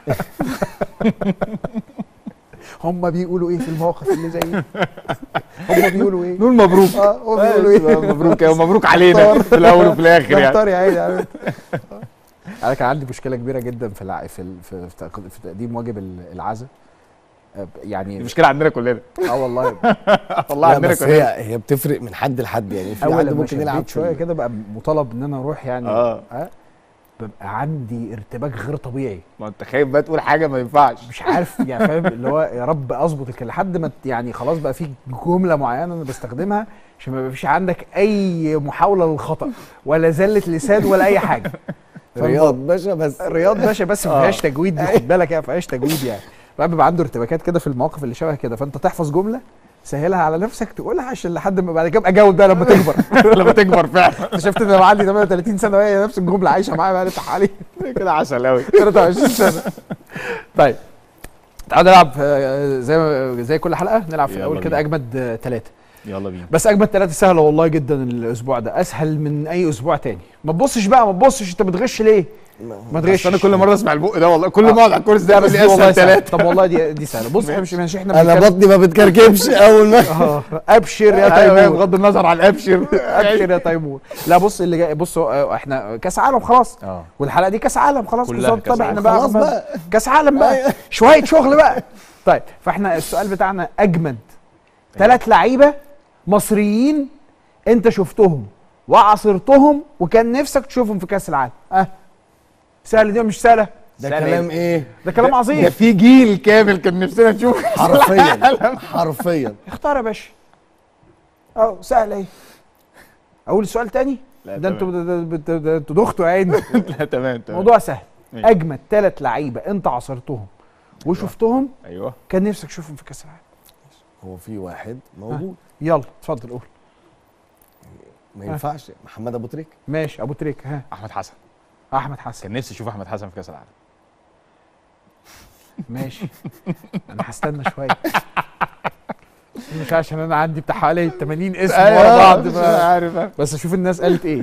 هم بيقولوا ايه في المواقف اللي زي دي هم بيقولوا ايه نقول مبروك اه هم بيقولوا ايه مبروك يا مبروك علينا في الاول وفي الاخر يعني محتار يا عيني يا عيني. انا كان عندي مشكله كبيره جدا في الع... في ال- في, في تق- في تقديم واجب ال- العزاء آه، يعني المشكله عندنا كلنا اه والله والله لا عندنا بس كلنا هي هي بتفرق من حد لحد يعني في اول حد لما ممكن يلعب شويه في شويه ال- كده بقى مطالب ان انا اروح يعني اه آه، ببقى عندي ارتباك غير طبيعي ما انت خايف بقى تقول حاجه ما ينفعش مش عارف يعني فاهم اللي هو يا رب اظبط الكلام لحد ما ت- يعني خلاص بقى في جمله معينه انا بستخدمها عشان ما يبقاش عندك اي محاوله للخطا ولا زله لسان ولا اي حاجه فاهم؟ رياض باشا بس الرياض باشا بس ما فيهاش تجويد دي خد بالك يعني ما فيهاش تجويد يعني الواحد بيبقى عنده ارتباكات كده في المواقف اللي شبه كده فانت تحفظ جمله سهلها على نفسك تقولها عشان لحد ما بعد كده ابقى اجاوب بقى لما تكبر لما تكبر فعلا اكتشفت ان انا عندي 38 سنه وهي نفس الجمله عايشه معايا بقى لي بتاع حوالي كده عسل قوي 23 سنه طيب تعالوا نلعب آه، زي ما- زي كل حلقه نلعب في يلا الاول كده بينا. اجمد ثلاثه يلا بينا بس اجمد ثلاثه سهله والله جدا الاسبوع ده اسهل من اي اسبوع تاني ما تبصش بقى ما تبصش انت بتغش ليه ما بس تغش انا كل مره اسمع البق ده والله كل ما اقعد على الكرسي ده لا اقول بس لي دي والله اسهل سهلة. ثلاثه طب والله دي دي سهله بص احنا مش ماشي احنا انا بنتكلم- بطني ما بتكركبش اول ما آه، ابشر يا ايوه تيمور بغض النظر عن الابشر ابشر يا تيمور لا بص اللي جاي بص هو- احنا كاس عالم خلاص اه والحلقه دي كاس عالم خلاص كلها بالظبط كأس طب احنا عالم. بقى خلاص بقى كاس عالم بقى شويه شغل بقى طيب فاحنا السؤال بتاعنا اجمد ثلاث لعيبه مصريين انت شفتهم وعاصرتهم وكان نفسك تشوفهم في كاس العالم اه سهل دي ولا مش سهله ده سهل كلام ايه ده كلام ده عظيم في جيل كامل كان نفسنا نشوف حرفيا حرفيا اختار يا باشا اه سهل ايه اقول السؤال تاني لا ده انتوا تمام. ده- ده- ده- ده انتوا دختوا يا عيني لا تمام تمام موضوع سهل ماشي. اجمد ثلاث لعيبه انت عصرتهم وشفتهم ايوه كان نفسك تشوفهم في كاس العالم هو في واحد موجود يلا اتفضل قول ما ينفعش محمد ابو تريكه ماشي ابو تريكه ها احمد حسن احمد حسن كان نفسي اشوف احمد حسن في كاس العالم ماشي انا هستنى شويه مش عشان انا عندي بتاع حوالي 80 اسم ورا بعض مش بقى. عارف أنا. بس اشوف الناس قالت ايه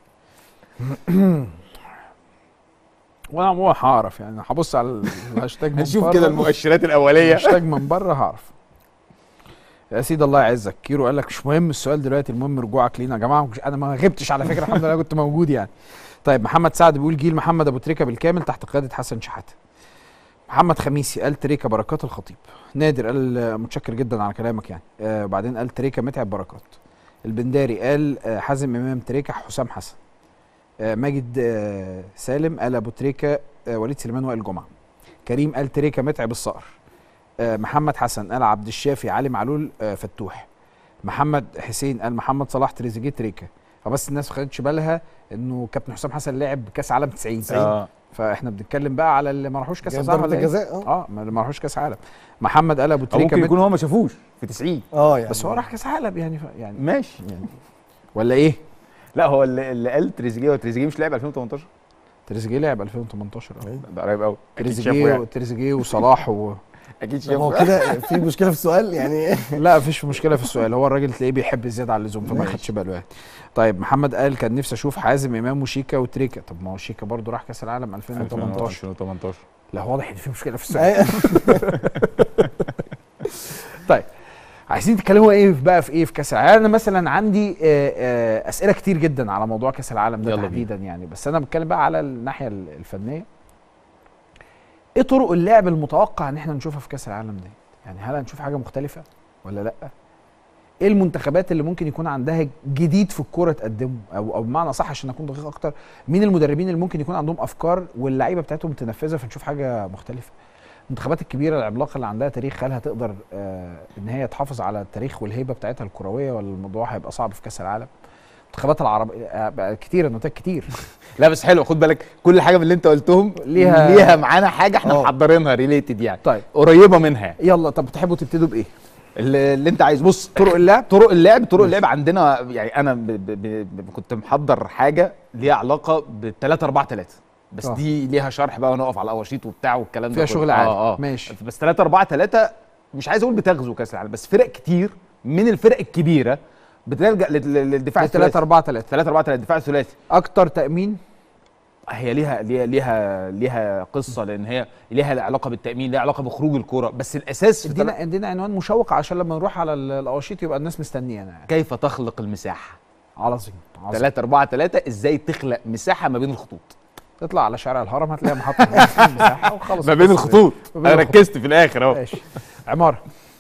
وانا عموما هعرف يعني هبص على الهاشتاج من هنشوف بره. كده المؤشرات الاوليه الهاشتاج من بره هعرف يا سيدي الله يعزك كيرو قال لك مش مهم السؤال دلوقتي المهم رجوعك لينا يا جماعه مش انا ما غبتش على فكره الحمد لله كنت موجود يعني طيب محمد سعد بيقول جيل محمد ابو تريكه بالكامل تحت قياده حسن شحاته محمد خميسي قال تريكه بركات الخطيب نادر قال آه، متشكر جدا على كلامك يعني آه بعدين قال تريكه متعب بركات البنداري قال آه حازم امام تريكه حسام حسن آه ماجد آه سالم قال ابو تريكه آه وليد سليمان وائل جمعه كريم قال تريكه متعب الصقر آه محمد حسن قال عبد الشافي علي معلول آه فتوح محمد حسين قال محمد صلاح تريزيجيه تريكه فبس الناس ما خدتش بالها انه كابتن حسام حسن لعب كاس عالم 90 اه فاحنا بنتكلم بقى على اللي ما راحوش كاس جاب عالم ضربة ولا إيه؟ الجزاء اه اه ما اللي ما راحوش كاس عالم محمد قال ابو أو تريكه ممكن مت... يكون هو ما شافوش في 90 اه يعني بس هو راح كاس عالم يعني ف... يعني ماشي ولا ايه لا هو اللي, اللي قال تريزيجيه هو تريزيجيه مش لعب 2018 تريزيجيه لعب 2018 اه ده قريب قوي اكيد شافه تريزيجيه يعني وتريزيجيه وصلاح و... اكيد طب هو شافه كده في مشكله في السؤال يعني لا مفيش مشكله في السؤال هو الراجل تلاقيه بيحب زياده عن اللزوم فما ماشي. خدش باله يعني طيب محمد قال كان نفسي اشوف حازم امام وشيكا وتريكا طب ما هو شيكا برضه راح كاس العالم 2018 2018 لا واضح ان في مشكله في السؤال أيوة. طيب عايزين تتكلموا ايه بقى في ايه في كاس العالم انا مثلا عندي آه، آه، اسئله كتير جدا على موضوع كاس العالم ده يلا تحديدا يعني بس انا بتكلم بقى على الناحيه ال- الفنيه ايه طرق اللعب المتوقع ان احنا نشوفها في كاس العالم دي يعني هل هنشوف حاجه مختلفه ولا لا ايه المنتخبات اللي ممكن يكون عندها جديد في الكوره تقدمه او او بمعنى صح عشان اكون دقيق اكتر مين المدربين اللي ممكن يكون عندهم افكار واللعيبه بتاعتهم تنفذها فنشوف حاجه مختلفه المنتخبات الكبيره العملاقه اللي عندها تاريخ هل هتقدر آه ان هي تحافظ على التاريخ والهيبه بتاعتها الكرويه ولا الموضوع هيبقى صعب في كاس العالم المنتخبات العربيه آه بقى كتير النتائج كتير لا بس حلو خد بالك كل حاجه من اللي انت قلتهم ليها- ليها معانا حاجه احنا آه. محضرينها ريليتد يعني طيب قريبه منها يعني. يلا طب تحبوا تبتدوا بايه اللي, اللي انت عايز بص طرق اللعب طرق اللعب طرق اللعب عندنا يعني انا ب ب ب ب كنت محضر حاجه ليها علاقه ب 3 4 3 بس آه. آه. دي ليها شرح بقى ونقف على الاواشيط وبتاع والكلام فيها ده كله. شغل عالي اه اه ماشي بس 3 4 3 مش عايز اقول بتغزو كاس العالم بس فرق كتير من الفرق الكبيره بتلجا لل- لل- للدفاع 3 الثلاثي 4 3 3 4 3 الدفاع الثلاثي اكتر تامين هي ليها ليها ليها ليها قصه لان هي ليها علاقه بالتامين ليها علاقه بخروج الكوره بس الاساس في ادينا ادينا عنوان مشوق عشان لما نروح على ال- الاواشيط يبقى الناس مستنيانا يعني كيف تخلق المساحه عظيم عظيم 3 4 3 ازاي تخلق مساحه ما بين الخطوط تطلع على شارع الهرم هتلاقي محطه مساحه وخلص ما بين القصة دي. الخطوط ما بين انا الخطوط. ركزت في الاخر اهو ماشي عماره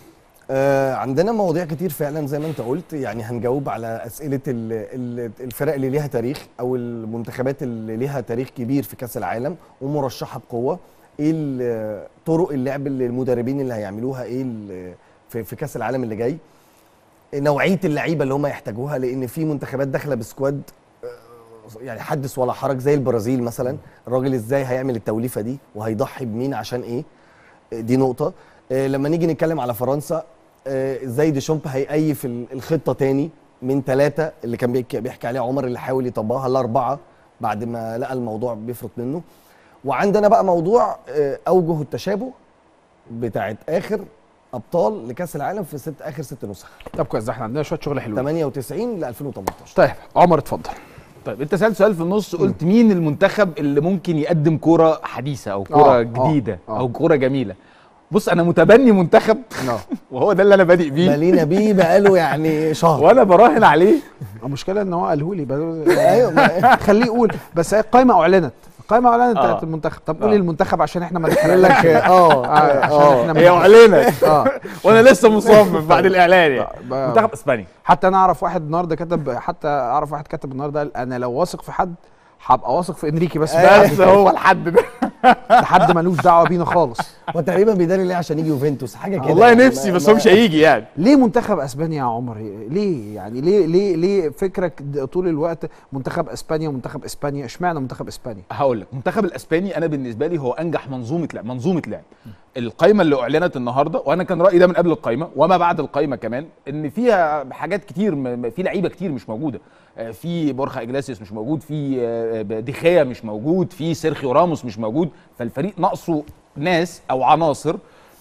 آه عندنا مواضيع كتير فعلا زي ما انت قلت يعني هنجاوب على اسئله ال ال الفرق اللي ليها تاريخ او المنتخبات اللي ليها تاريخ كبير في كاس العالم ومرشحه بقوه ايه ال- طرق اللعب اللي المدربين اللي هيعملوها ايه ال- في, في كاس العالم اللي جاي نوعيه اللعيبه اللي هم يحتاجوها لان في منتخبات داخله بسكواد آه، يعني حدث ولا حرج زي البرازيل مثلا الراجل ازاي هيعمل التوليفه دي وهيضحي بمين عشان ايه دي نقطه آه، لما نيجي نتكلم على فرنسا آه، ازاي ديشامب هيقيف ال- الخطه تاني من ثلاثه اللي كان بيحكي, بيحكي عليها عمر اللي حاول يطبقها لاربعه بعد ما لقى الموضوع بيفرط منه وعندنا بقى موضوع آه، اوجه التشابه بتاعت اخر ابطال لكاس العالم في ست اخر ست نسخ طب كويس ده احنا عندنا شويه شغل حلوين 98 ل 2018 طيب عمر اتفضل طيب انت سالت سؤال في النص قلت مين المنتخب اللي ممكن يقدم كوره حديثه او كوره آه، جديده آه. او كوره جميله بص انا متبني منتخب وهو ده اللي انا بادئ بيه مالينا بيه بقاله يعني شهر وانا براهن عليه المشكله ان هو قاله لي بس- ايوه ما- خليه يقول بس هي القايمه اعلنت القايمه اعلنت آه. بتاعت المنتخب طب قولي آه. المنتخب عشان احنا ما يقول نحرقلكش لك اه عشان اه احنا هي ما اعلنت اه وانا لسه مصمم بعد الاعلان يعني ب- منتخب اسبانيا حتى انا اعرف واحد النهارده كتب حتى اعرف واحد كتب النهارده قال انا لو واثق في حد هبقى واثق في انريكي بس بس هو الحد ده لحد ملوش دعوه بينا خالص هو تقريبا بيداري ليه عشان يجي يوفنتوس حاجه كده والله يعني نفسي ما- بس هو ما- مش هيجي يعني ليه منتخب اسبانيا يا عمر ليه يعني ليه ليه ليه فكرك د- طول الوقت منتخب اسبانيا منتخب اسبانيا اشمعنى منتخب اسبانيا هقول لك المنتخب الاسباني انا بالنسبه لي هو انجح منظومه لعب منظومه لعب القائمه اللي اعلنت النهارده وانا كان رايي ده من قبل القائمه وما بعد القائمه كمان ان فيها حاجات كتير م- م- في لعيبه كتير مش موجوده آه، في بورخا اجلاسيوس مش موجود في آه، ديخيا مش موجود في سيرخيو راموس مش موجود فالفريق ناقصه ناس او عناصر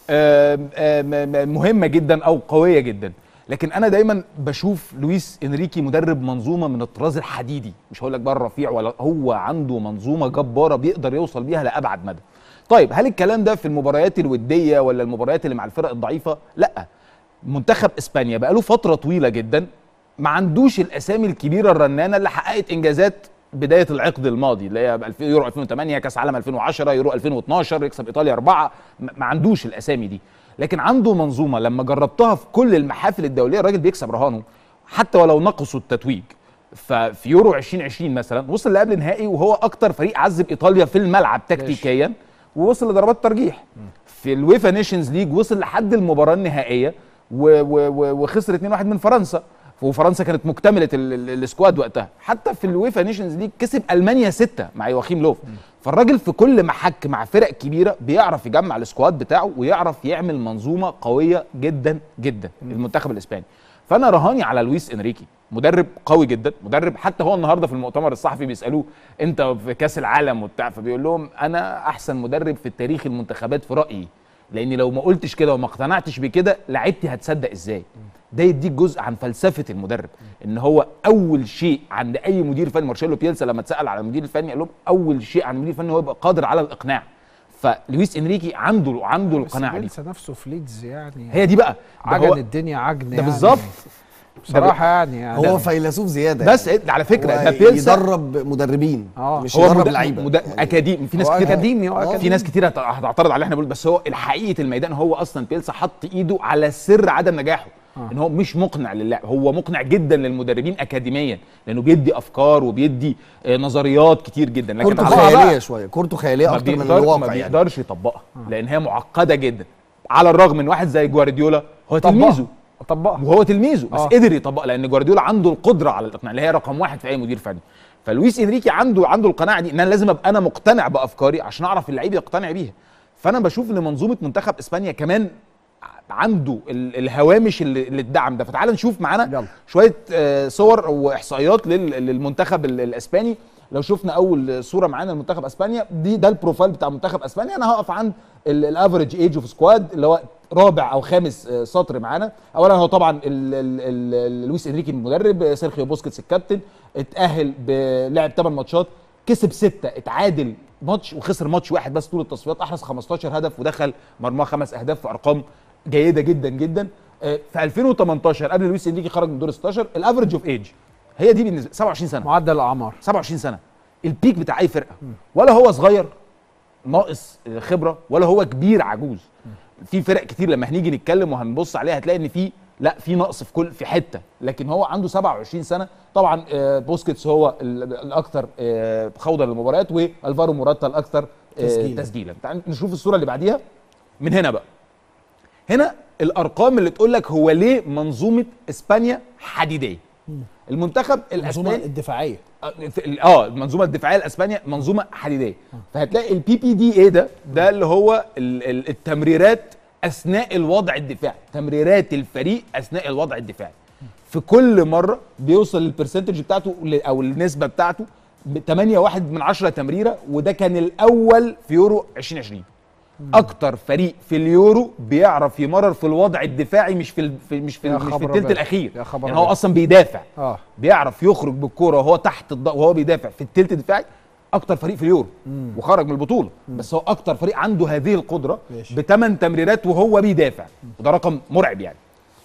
آم، آم، مهمه جدا او قويه جدا لكن انا دايما بشوف لويس انريكي مدرب منظومه من الطراز الحديدي مش هقول لك بقى الرفيع ولا هو عنده منظومه جباره بيقدر يوصل بيها لابعد مدى طيب هل الكلام ده في المباريات الوديه ولا المباريات اللي مع الفرق الضعيفه لا منتخب اسبانيا بقاله فتره طويله جدا ما عندوش الاسامي الكبيره الرنانه اللي حققت انجازات بدايه العقد الماضي اللي هي بألف- يورو 2008 كاس عالم 2010 يورو 2012 يكسب ايطاليا اربعه ما ما عندوش الاسامي دي لكن عنده منظومه لما جربتها في كل المحافل الدوليه الراجل بيكسب رهانه حتى ولو نقصوا التتويج ففي يورو 2020 مثلا وصل لقبل نهائي وهو اكتر فريق عذب ايطاليا في الملعب تكتيكيا ووصل لضربات ترجيح في الويفا نيشنز ليج وصل لحد المباراه النهائيه و و و وخسر 2-1 من فرنسا وفرنسا كانت مكتمله ال- ال- السكواد وقتها حتى في الويفا نيشنز ليج كسب المانيا 6 مع يواخيم لوف فالراجل في كل محك مع فرق كبيره بيعرف يجمع السكواد بتاعه ويعرف يعمل منظومه قويه جدا جدا المنتخب الاسباني فانا رهاني على لويس انريكي مدرب قوي جدا مدرب حتى هو النهارده في المؤتمر الصحفي بيسالوه انت في كاس العالم وبتاع فبيقول لهم انا احسن مدرب في تاريخ المنتخبات في رايي لاني لو ما قلتش كده وما اقتنعتش بكده لعيبتي هتصدق ازاي ده يديك جزء عن فلسفه المدرب ان هو اول شيء عند اي مدير فني مارشيلو بيلسا لما اتسال على المدير الفني قال لهم اول شيء عن المدير الفني هو يبقى قادر على الاقناع فلويس انريكي عنده عنده بس القناعه دي بيلسا نفسه في ليدز يعني هي دي بقى ده عجن هو- الدنيا عجن ده يعني بالظبط بصراحه يعني, يعني هو فيلسوف زياده بس يعني. على فكره هو ده بيلسا يدرب مدربين آه. مش هو يدرب مد... لعيبه مد... اكاديمي في ناس هو كتير أكاديمي، هو في أكاديمي. ناس كتير هت- هتعترض على اللي احنا بنقوله بس هو الحقيقه الميدان هو اصلا بيلسا حط ايده على سر عدم نجاحه آه. ان هو مش مقنع للاعب هو مقنع جدا للمدربين اكاديميا لانه بيدي افكار وبيدي آه، نظريات كتير جدا لكن كورته طبقها بقى خياليه شويه كورته خياليه ما اكتر من بيقدر- ما الواقع يعني بيقدرش يطبقها لان هي معقده جدا على الرغم من واحد زي جوارديولا هو تلميذه طبقها وهو تلميذه بس آه. آه. قدر يطبق لان جوارديولا عنده القدره على الاقناع اللي هي رقم واحد في اي مدير فني فلويس انريكي عنده عنده القناعه دي ان انا لازم ابقى انا مقتنع بافكاري عشان اعرف اللعيب يقتنع بيها فانا بشوف ان منظومه منتخب اسبانيا كمان عنده ال- الهوامش اللي اللي الدعم ده فتعال نشوف معانا يلا. شويه آه، صور واحصائيات لل- للمنتخب ال- الاسباني لو شفنا اول صوره معانا لمنتخب اسبانيا دي ده البروفايل بتاع منتخب اسبانيا انا هقف عند الافريج ايج اوف سكواد اللي هو رابع او خامس آه، سطر معانا اولا هو طبعا ال- ال- ال- لويس انريكي المدرب آه، سيرخيو بوسكيتس الكابتن اتاهل بلعب 8 ماتشات كسب ستة اتعادل ماتش وخسر ماتش واحد بس طول التصفيات احرز 15 هدف ودخل مرماه خمس اهداف في ارقام جيده جدا جدا آه، في 2018 قبل لويس انريكي خرج من دور 16 الافريج اوف ايج هي دي بالنسبه 27 سنه معدل الاعمار 27 سنه البيك بتاع اي فرقه ولا هو صغير ناقص خبره ولا هو كبير عجوز في فرق كتير لما هنيجي نتكلم وهنبص عليها هتلاقي ان في لا في نقص في كل في حته لكن هو عنده 27 سنه طبعا آه، بوسكيتس هو ال- الاكثر آه، خوضا للمباريات والفارو موراتا الاكثر آه، تسجيلا. تسجيلا تعال نشوف الصوره اللي بعديها من هنا بقى هنا الارقام اللي تقول لك هو ليه منظومه اسبانيا حديديه المنتخب المنظومه الاسباني الدفاعيه اه في ال- اه المنظومه الدفاعيه الاسبانيه منظومه حديديه فهتلاقي البي بي دي ايه ده ده اللي هو ال- ال- التمريرات اثناء الوضع الدفاعي تمريرات الفريق اثناء الوضع الدفاعي في كل مره بيوصل البرسنتج بتاعته ل- او النسبه بتاعته ب 8 واحد من 10 تمريره وده كان الاول في يورو 2020 اكتر فريق في اليورو بيعرف يمرر في الوضع الدفاعي مش في ال- في مش في يا مش في خبر الثلث أبيض. الاخير يا خبر يعني هو أبيض. اصلا بيدافع اه بيعرف يخرج بالكوره وهو تحت الضغط وهو بيدافع في التلت الدفاعي اكتر فريق في اليورو وخرج من البطوله بس هو اكتر فريق عنده هذه القدره ماشي. بثمان تمريرات وهو بيدافع وده رقم مرعب يعني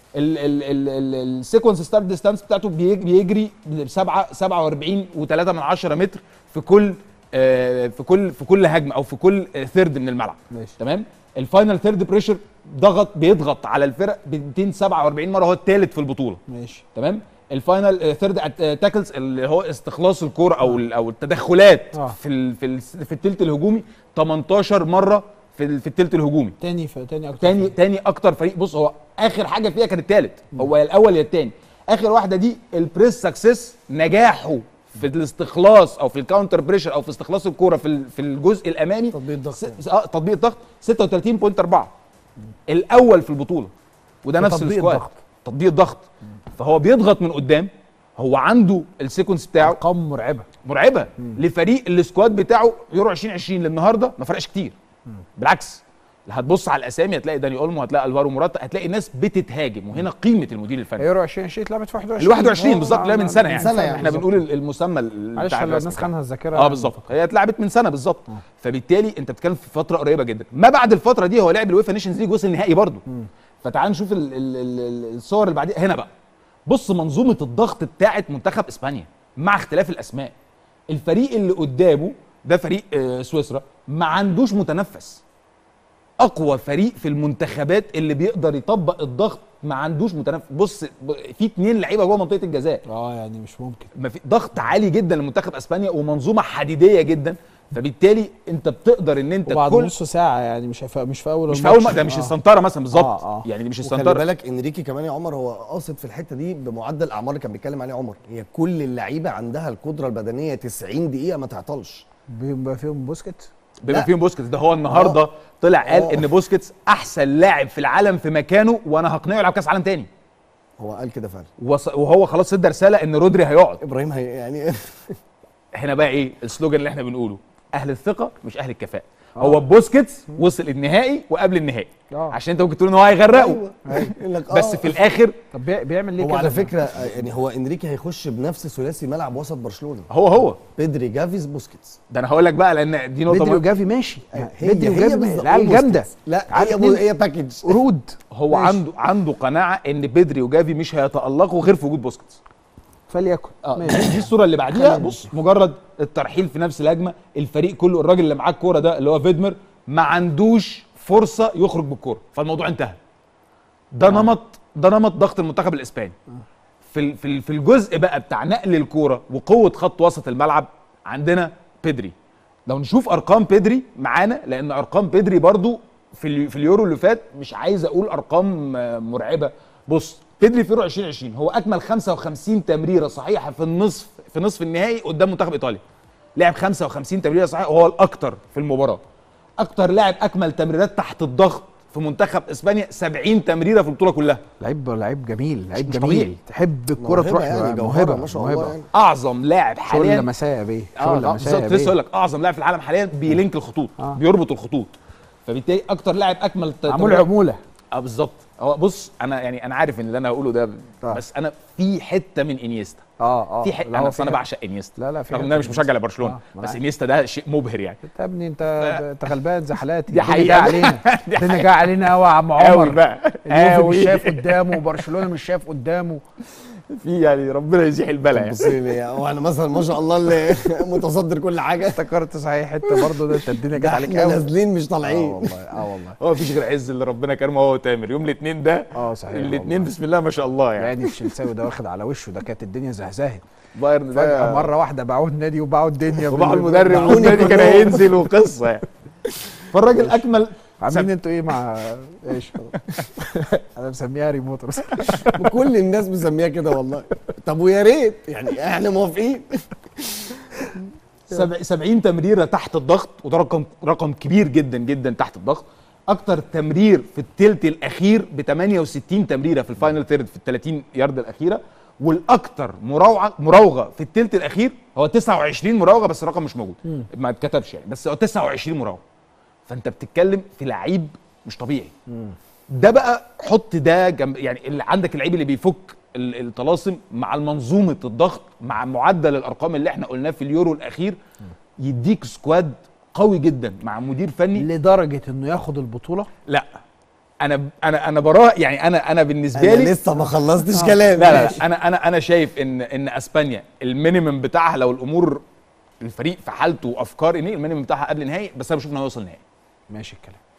السيكونس ستارت ديستانس بتاعته بيج- بيجري بسبعة 47 و3 من 10 متر في كل آه، في كل في كل هجمه او في كل ثيرد من الملعب ماشي. تمام الفاينل ثيرد بريشر ضغط بيضغط على الفرق ب 247 مره هو الثالث في البطوله ماشي تمام الفاينل ثيرد تاكلز اللي هو استخلاص الكوره او ال- او التدخلات آه. في ال في ال في الثلث الهجومي 18 مره في ال- في الثلث الهجومي تاني ف... تاني اكتر تاني تاني اكتر فريق بص هو اخر حاجه فيها كان الثالث هو يا الاول يا الثاني اخر واحده دي البريس سكسس نجاحه في الاستخلاص او في الكاونتر بريشر او في استخلاص الكوره في ال- في الجزء الامامي تطبيق الضغط س- اه تطبيق الضغط 36.4 الاول في البطوله وده في نفس تطبيق السكواد الضغط. تطبيق الضغط فهو بيضغط من قدام هو عنده السيكونس بتاعه ارقام مرعبه مرعبه لفريق السكواد بتاعه يورو 2020 للنهارده ما فرقش كتير بالعكس هتبص على الاسامي هتلاقي داني اولمو هتلاقي الفارو موراتا هتلاقي ناس بتتهاجم وهنا قيمه المدير الفني يورو 2020 اتلعبت في 21 ال 21 آه، بالظبط لا من آه، سنه يعني, سنة يعني احنا بالظبط. بنقول المسمى ال- معلش بتاع على الرسمي الناس بتاعه. خانها الذاكره اه بالظبط هي اتلعبت من سنه بالظبط فبالتالي انت بتتكلم في فتره قريبه جدا ما بعد الفتره دي هو لعب الويفا نيشنز ليج وصل النهائي برضه فتعال نشوف ال ال ال ال الصور اللي بعديها هنا بقى بص منظومه الضغط بتاعه منتخب اسبانيا مع اختلاف الاسماء الفريق اللي قدامه ده فريق آه سويسرا ما عندوش متنفس اقوى فريق في المنتخبات اللي بيقدر يطبق الضغط ما عندوش متنفس بص ب- في اتنين لعيبه جوه منطقه الجزاء اه يعني مش ممكن ما في ضغط عالي جدا لمنتخب اسبانيا ومنظومه حديديه جدا فبالتالي انت بتقدر ان انت وبعد كل نص ساعه يعني مش في مش في اول مش في اول الماتش. ما- ده مش آه. السنتره مثلا بالظبط آه، آه. يعني دي مش وخلي السنتره بالك انريكي كمان يا عمر هو قاصد في الحته دي بمعدل الاعمار اللي كان بيتكلم عليه عمر هي كل اللعيبه عندها القدره البدنيه 90 دقيقه ما تعطلش بيبقى فيهم بوسكيت بما لا. فيهم بوسكيتس ده هو النهارده آه. طلع قال آه. ان بوسكيتس احسن لاعب في العالم في مكانه وانا هقنعه يلعب كاس عالم تاني هو قال كده فعلا وص- وهو خلاص ادى رساله ان رودري هيقعد ابراهيم هي يعني هنا بقى ايه السلوجان اللي احنا بنقوله اهل الثقه مش اهل الكفاءه هو بوسكيتس وصل النهائي وقبل النهائي آه. عشان انت ممكن تقول ان هو هيغرقه يقول لك بس آه. في الاخر طب بي- بيعمل ليه هو كده على فكره آه، يعني هو انريكي هيخش بنفس ثلاثي ملعب وسط برشلونه هو هو بيدري جافيز بوسكيتس ده انا هقول لك بقى لان دي نقطه بدري مهمة. وجافي ماشي هي بدري هي وجافي بالظبط. العيال جامده بوسكيتس. لا عارف هي مين؟ هي باكج قرود هو ماشي. عنده عنده قناعه ان بدري وجافي مش هيتالقوا غير في وجود بوسكيتس فليكن اه ماشي دي, دي الصوره اللي بعديها بص مجرد الترحيل في نفس الهجمه الفريق كله الراجل اللي معاه الكوره ده اللي هو فيدمر ما عندوش فرصه يخرج بالكوره فالموضوع انتهى ده نمط ده نمط ضغط المنتخب الاسباني في ال- في ال- في الجزء بقى بتاع نقل الكوره وقوه خط وسط الملعب عندنا بيدري لو نشوف ارقام بيدري معانا لان ارقام بيدري برضو في ال- في اليورو اللي فات مش عايز اقول ارقام آه، مرعبه بص بيدري في يورو 2020 هو اكمل 55 تمريره صحيحه في النصف في نصف النهائي قدام منتخب ايطاليا لعب 55 تمريره صحيحه وهو الاكثر في المباراه اكتر لاعب اكمل تمريرات تحت الضغط في منتخب اسبانيا 70 تمريره في البطوله كلها لعيب لعيب جميل لعيب مش جميل طبيعي. تحب الكوره موهبة تروح يعني له. جوهرة ما شاء الله موهبة. يعني اعظم لاعب شغل حاليا لمسايا بيه اه شغل آه، لمسايا بالظبط لسه بيه اقول لك اعظم لاعب في العالم حاليا بيلينك الخطوط آه. بيربط الخطوط فبالتالي اكتر لاعب اكمل ت- معمول تمريرات- عموله اه بالظبط هو بص انا يعني انا عارف ان اللي انا هقوله ده آه. بس انا في حته من انيستا اه اه في حته لا، هو انا في أصل انا حتة. بعشق انيستا لا لا في رغم ان حتة انا مش من مشجع لبرشلونه آه، ما بس أنا انيستا ده شيء مبهر يعني انت يا ابني انت انت غلبان زي حالاتي دي الدنيا حقيقة. جايه علينا دي الدنيا جايه علينا قوي يا عم قوي عمر بقى اليوفي مش قوي. شايف قدامه وبرشلونه مش شايف قدامه في يعني ربنا يزيح البلا يعني بص لي وانا مثلا ما شاء الله اللي متصدر كل حاجه افتكرت صحيح حته برضه ده انت الدنيا جت ده عليك احنا قوي نازلين مش اه طالعين والله اه والله هو مفيش غير عز اللي ربنا كرمه هو وتامر يوم الاثنين ده اه صحيح الاثنين والله. بسم الله ما شاء الله يعني يعني الشلساوي ده واخد على وشه ده كانت الدنيا زهزهت بايرن فجاه ده مره واحده باعوه النادي وباعوا الدنيا وباعوا بال- المدرب باعوني والنادي كان كلهم. هينزل وقصه يعني فالراجل اكمل عاملين انتوا ايه مع ايش انا مسميها ريموت بس كل الناس مسميها كده والله طب ويا ريت يعني احنا موافقين سبع- 70 تمريره تحت الضغط وده رقم رقم كبير جدا جدا تحت الضغط اكتر تمرير في الثلث الاخير ب 68 تمريره في الفاينل ثيرد في ال 30 يارد الاخيره والاكثر مراوغه مراوغه في الثلث الاخير هو 29 مراوغه بس الرقم مش موجود ما اتكتبش يعني بس هو 29 مراوغه فانت بتتكلم في لعيب مش طبيعي ده بقى حط ده جنب يعني اللي عندك اللعيب اللي بيفك ال- الطلاسم مع منظومه الضغط مع معدل الارقام اللي احنا قلناه في اليورو الاخير يديك سكواد قوي جدا مع مدير فني لدرجه انه ياخد البطوله لا انا انا انا براه يعني انا انا بالنسبه انا لي لسه ما خلصتش كلام لا لا, لا انا انا انا شايف ان ان اسبانيا المينيمم بتاعها لو الامور الفريق في حالته وافكار ان المينيمم بتاعها قبل النهائي بس انا بشوف انه هيوصل نهائي ماشي الكلام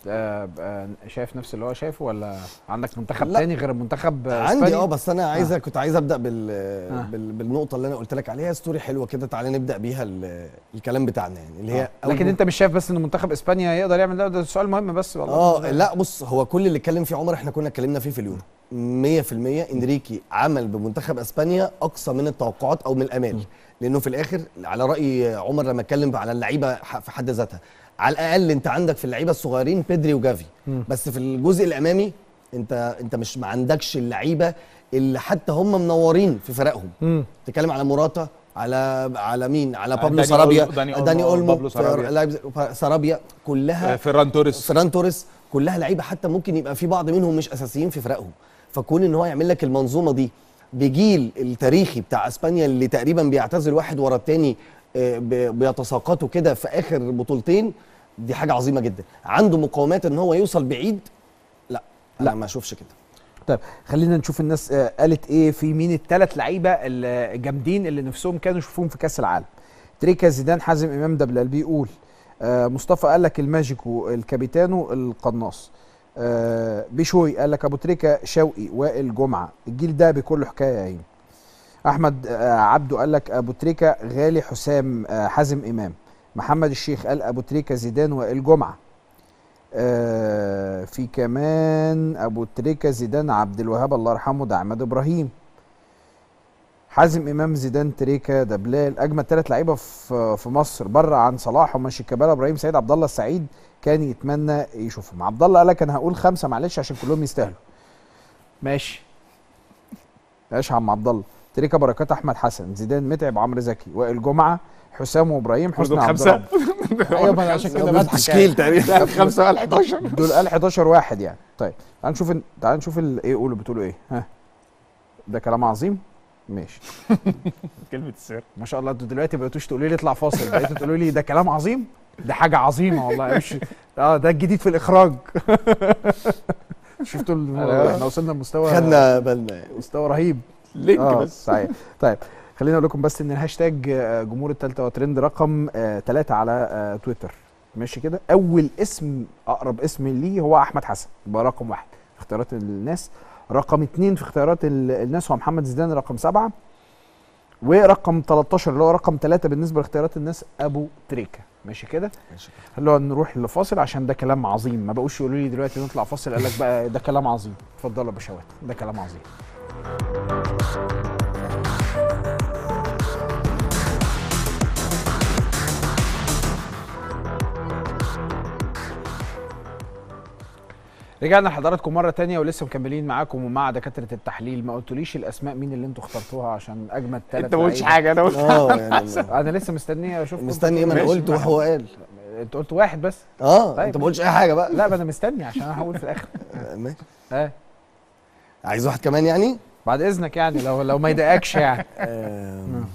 آه آه شايف نفس اللي هو شايفه ولا عندك منتخب لا. تاني غير المنتخب آه، عندي إسبانيا؟ اه بس انا عايز آه. كنت عايز ابدا بال... آه. بال... بالنقطه اللي انا قلت لك عليها ستوري حلوه كده تعالى نبدا بيها ال... الكلام بتاعنا يعني اللي هي آه. لكن أول- انت مش شايف بس ان منتخب اسبانيا يقدر يعمل ده ده سؤال مهم بس والله اه لا بص هو كل اللي اتكلم فيه عمر احنا كنا اتكلمنا فيه في اليورو 100% انريكي عمل بمنتخب اسبانيا اقصى من التوقعات او من الامال لانه في الاخر على راي عمر لما اتكلم على اللعيبه ح- في حد ذاتها على الاقل انت عندك في اللعيبه الصغيرين بيدري وجافي بس في الجزء الامامي انت انت مش ما عندكش اللعيبه اللي حتى هم منورين في فرقهم مم. تتكلم على موراتا على على مين على آه، بابلو داني سارابيا أولمو- داني داني أولمو، اولمو بابلو سارابيا. لاعب سارابيا كلها آه، فيران توريس فران توريس كلها لعيبه حتى ممكن يبقى في بعض منهم مش اساسيين في فرقهم فكون ان هو يعمل لك المنظومه دي بجيل التاريخي بتاع اسبانيا اللي تقريبا بيعتزل واحد ورا التاني آه، ب- بيتساقطوا كده في اخر بطولتين دي حاجه عظيمه جدا عنده مقومات ان هو يوصل بعيد لا لا ما اشوفش كده طيب خلينا نشوف الناس آه، قالت ايه في مين الثلاث لعيبه الجامدين اللي نفسهم كانوا يشوفوهم في كاس العالم تريكا زيدان حازم امام دبلال بيقول آه مصطفى قال لك الماجيكو الكابيتانو القناص آه بيشوي قال لك ابو تريكا شوقي وائل جمعه الجيل ده بكل حكايه عين احمد آه عبده قال لك ابو تريكا غالي حسام آه حازم امام محمد الشيخ قال ابو تريكا زيدان وائل جمعه آه في كمان ابو تريكه زيدان عبد الوهاب الله يرحمه ده عماد ابراهيم حازم امام زيدان تريكه ده بلال اجمل ثلاث لعيبه في في مصر بره عن صلاح وماشي كباله ابراهيم سعيد عبد الله السعيد كان يتمنى يشوفهم عبد الله قال لك انا هقول خمسه معلش عشان كلهم يستاهلوا ماشي ماشي يا عم عبد الله تريكه بركات احمد حسن زيدان متعب عمرو زكي وائل جمعه حسام وابراهيم حسني عبد خمسة؟ الرب ايوه ما أنا عشان كده بضحك يعني. تشكيل تقريبا خمسة ولا 11 دول قال 11 واحد يعني طيب تعال نشوف ال- تعال نشوف ال- ايه قولوا بتقولوا ايه ها ده كلام عظيم ماشي كلمة السر ما شاء الله انتوا دلوقتي بقيتوش تقولوا لي اطلع فاصل بقيتوا تقولوا لي ده كلام عظيم ده حاجه عظيمه والله مش اه ده الجديد في الاخراج شفتوا ال- احنا وصلنا لمستوى خدنا بالنا يعني. مستوى رهيب لينك اه بس صحيح طيب خليني اقول لكم بس ان الهاشتاج آه، جمهور التالتة هو ترند رقم ثلاثة على آه، تويتر ماشي كده اول اسم اقرب اسم ليه هو احمد حسن يبقى رقم واحد في اختيارات الناس رقم اتنين في اختيارات ال- الناس هو محمد زيدان رقم سبعة ورقم 13 اللي هو رقم ثلاثة بالنسبة لاختيارات الناس ابو تريكة ماشي كده ماشي. خلونا نروح لفاصل عشان ده كلام عظيم ما بقوش يقولوا لي دلوقتي نطلع فاصل قال لك بقى ده كلام عظيم اتفضلوا يا باشوات ده كلام عظيم رجعنا لحضراتكم مرة تانية ولسه مكملين معاكم ومع دكاترة التحليل ما قلتوليش الأسماء مين اللي انتوا اخترتوها عشان أجمد ثلاث انت ما قلتش حاجة انا قلت اه يعني أنا لسه مستني أشوفكم مستني ايه ما انا ماشي، قلت وهو قال أنت قلت واحد بس اه طيب. انت ما قلتش اي حاجه بقى لا ما أنا مستني عشان أنا هقول في الآخر ماشي اه عايز واحد كمان يعني بعد إذنك يعني لو لو ما يضايقكش يعني آم،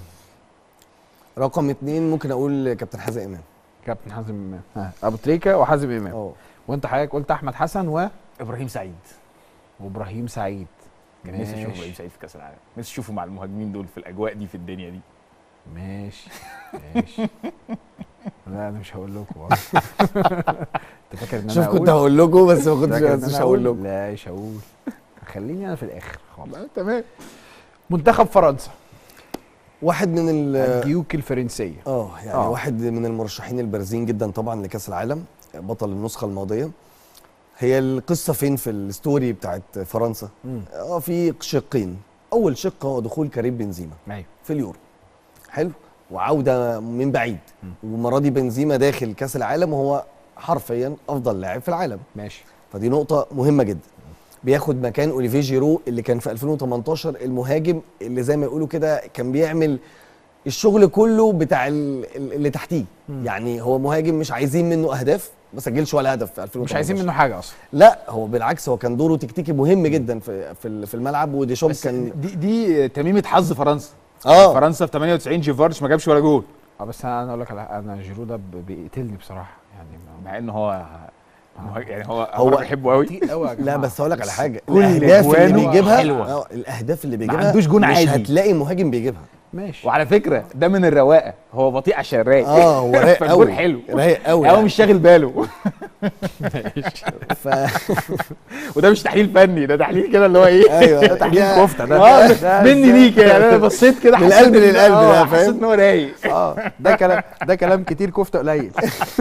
رقم اتنين ممكن اقول كابتن حازم امام كابتن حازم إمام ها أبو تريكة وحازم إمام اه وأنت حضرتك قلت أحمد حسن و... ابراهيم سعيد وإبراهيم سعيد نفسي اشوف ماشي. ابراهيم سعيد في كاس العالم نفسي اشوفه مع المهاجمين دول في الاجواء دي في الدنيا دي ماشي ماشي لا انا مش هقول لكم والله. انت فاكر ان انا شوف كنت هقول؟ هقول لكم بس ما كنتش فاكر إن بس أنا مش هقول لكم لا مش هقول خليني انا في الاخر خالص تمام منتخب فرنسا واحد من ال الديوك الفرنسيه اه يعني آه. آه. واحد من المرشحين البارزين جدا طبعا لكاس العالم بطل النسخه الماضيه هي القصه فين في الستوري بتاعت فرنسا مم. اه في شقين اول شق هو دخول كريم بنزيما ايوه في اليورو حلو وعوده من بعيد والمره دي بنزيما داخل كاس العالم وهو حرفيا افضل لاعب في العالم ماشي فدي نقطة مهمة جدا بياخد مكان اوليفيه جيرو اللي كان في 2018 المهاجم اللي زي ما يقولوا كده كان بيعمل الشغل كله بتاع ال- ال- اللي تحتيه يعني هو مهاجم مش عايزين منه اهداف ما سجلش ولا هدف في 2018 مش عايزين منه حاجه اصلا لا هو بالعكس هو كان دوره تكتيكي مهم جدا في في ال- في الملعب وديشوم بس كان دي دي تميمه حظ فرنسا اه فرنسا في 98 جيفاردش ما جابش ولا جول اه بس انا اقول لك على انا جيرو ده ب- بيقتلني بصراحه يعني ما- مع ان هو مهاجم- يعني هو هو هو بحبه قوي كتير قوي يا لا جماعة. بس هقول لك على حاجه كل الاهداف اللي أجوانه بيجيبها حلوة. آه، الاهداف اللي بيجيبها عندوش جون مش عادي. هتلاقي مهاجم بيجيبها ماشي وعلى فكره ده من الرواقه هو بطيء عشان رايق اه هو رايق فالجول قوي حلو رايق قوي هو يعني. مش شاغل باله ف... وده مش تحليل فني ده تحليل كده اللي هو ايه ايوه ده تحليل ده- كفته ده مني ليك يعني انا بصيت كده من حسيت القلب إن- للقلب آه، ده، حسيت فاهم؟ ان هو رايق اه ده كلام ده كلام كتير كفته قليل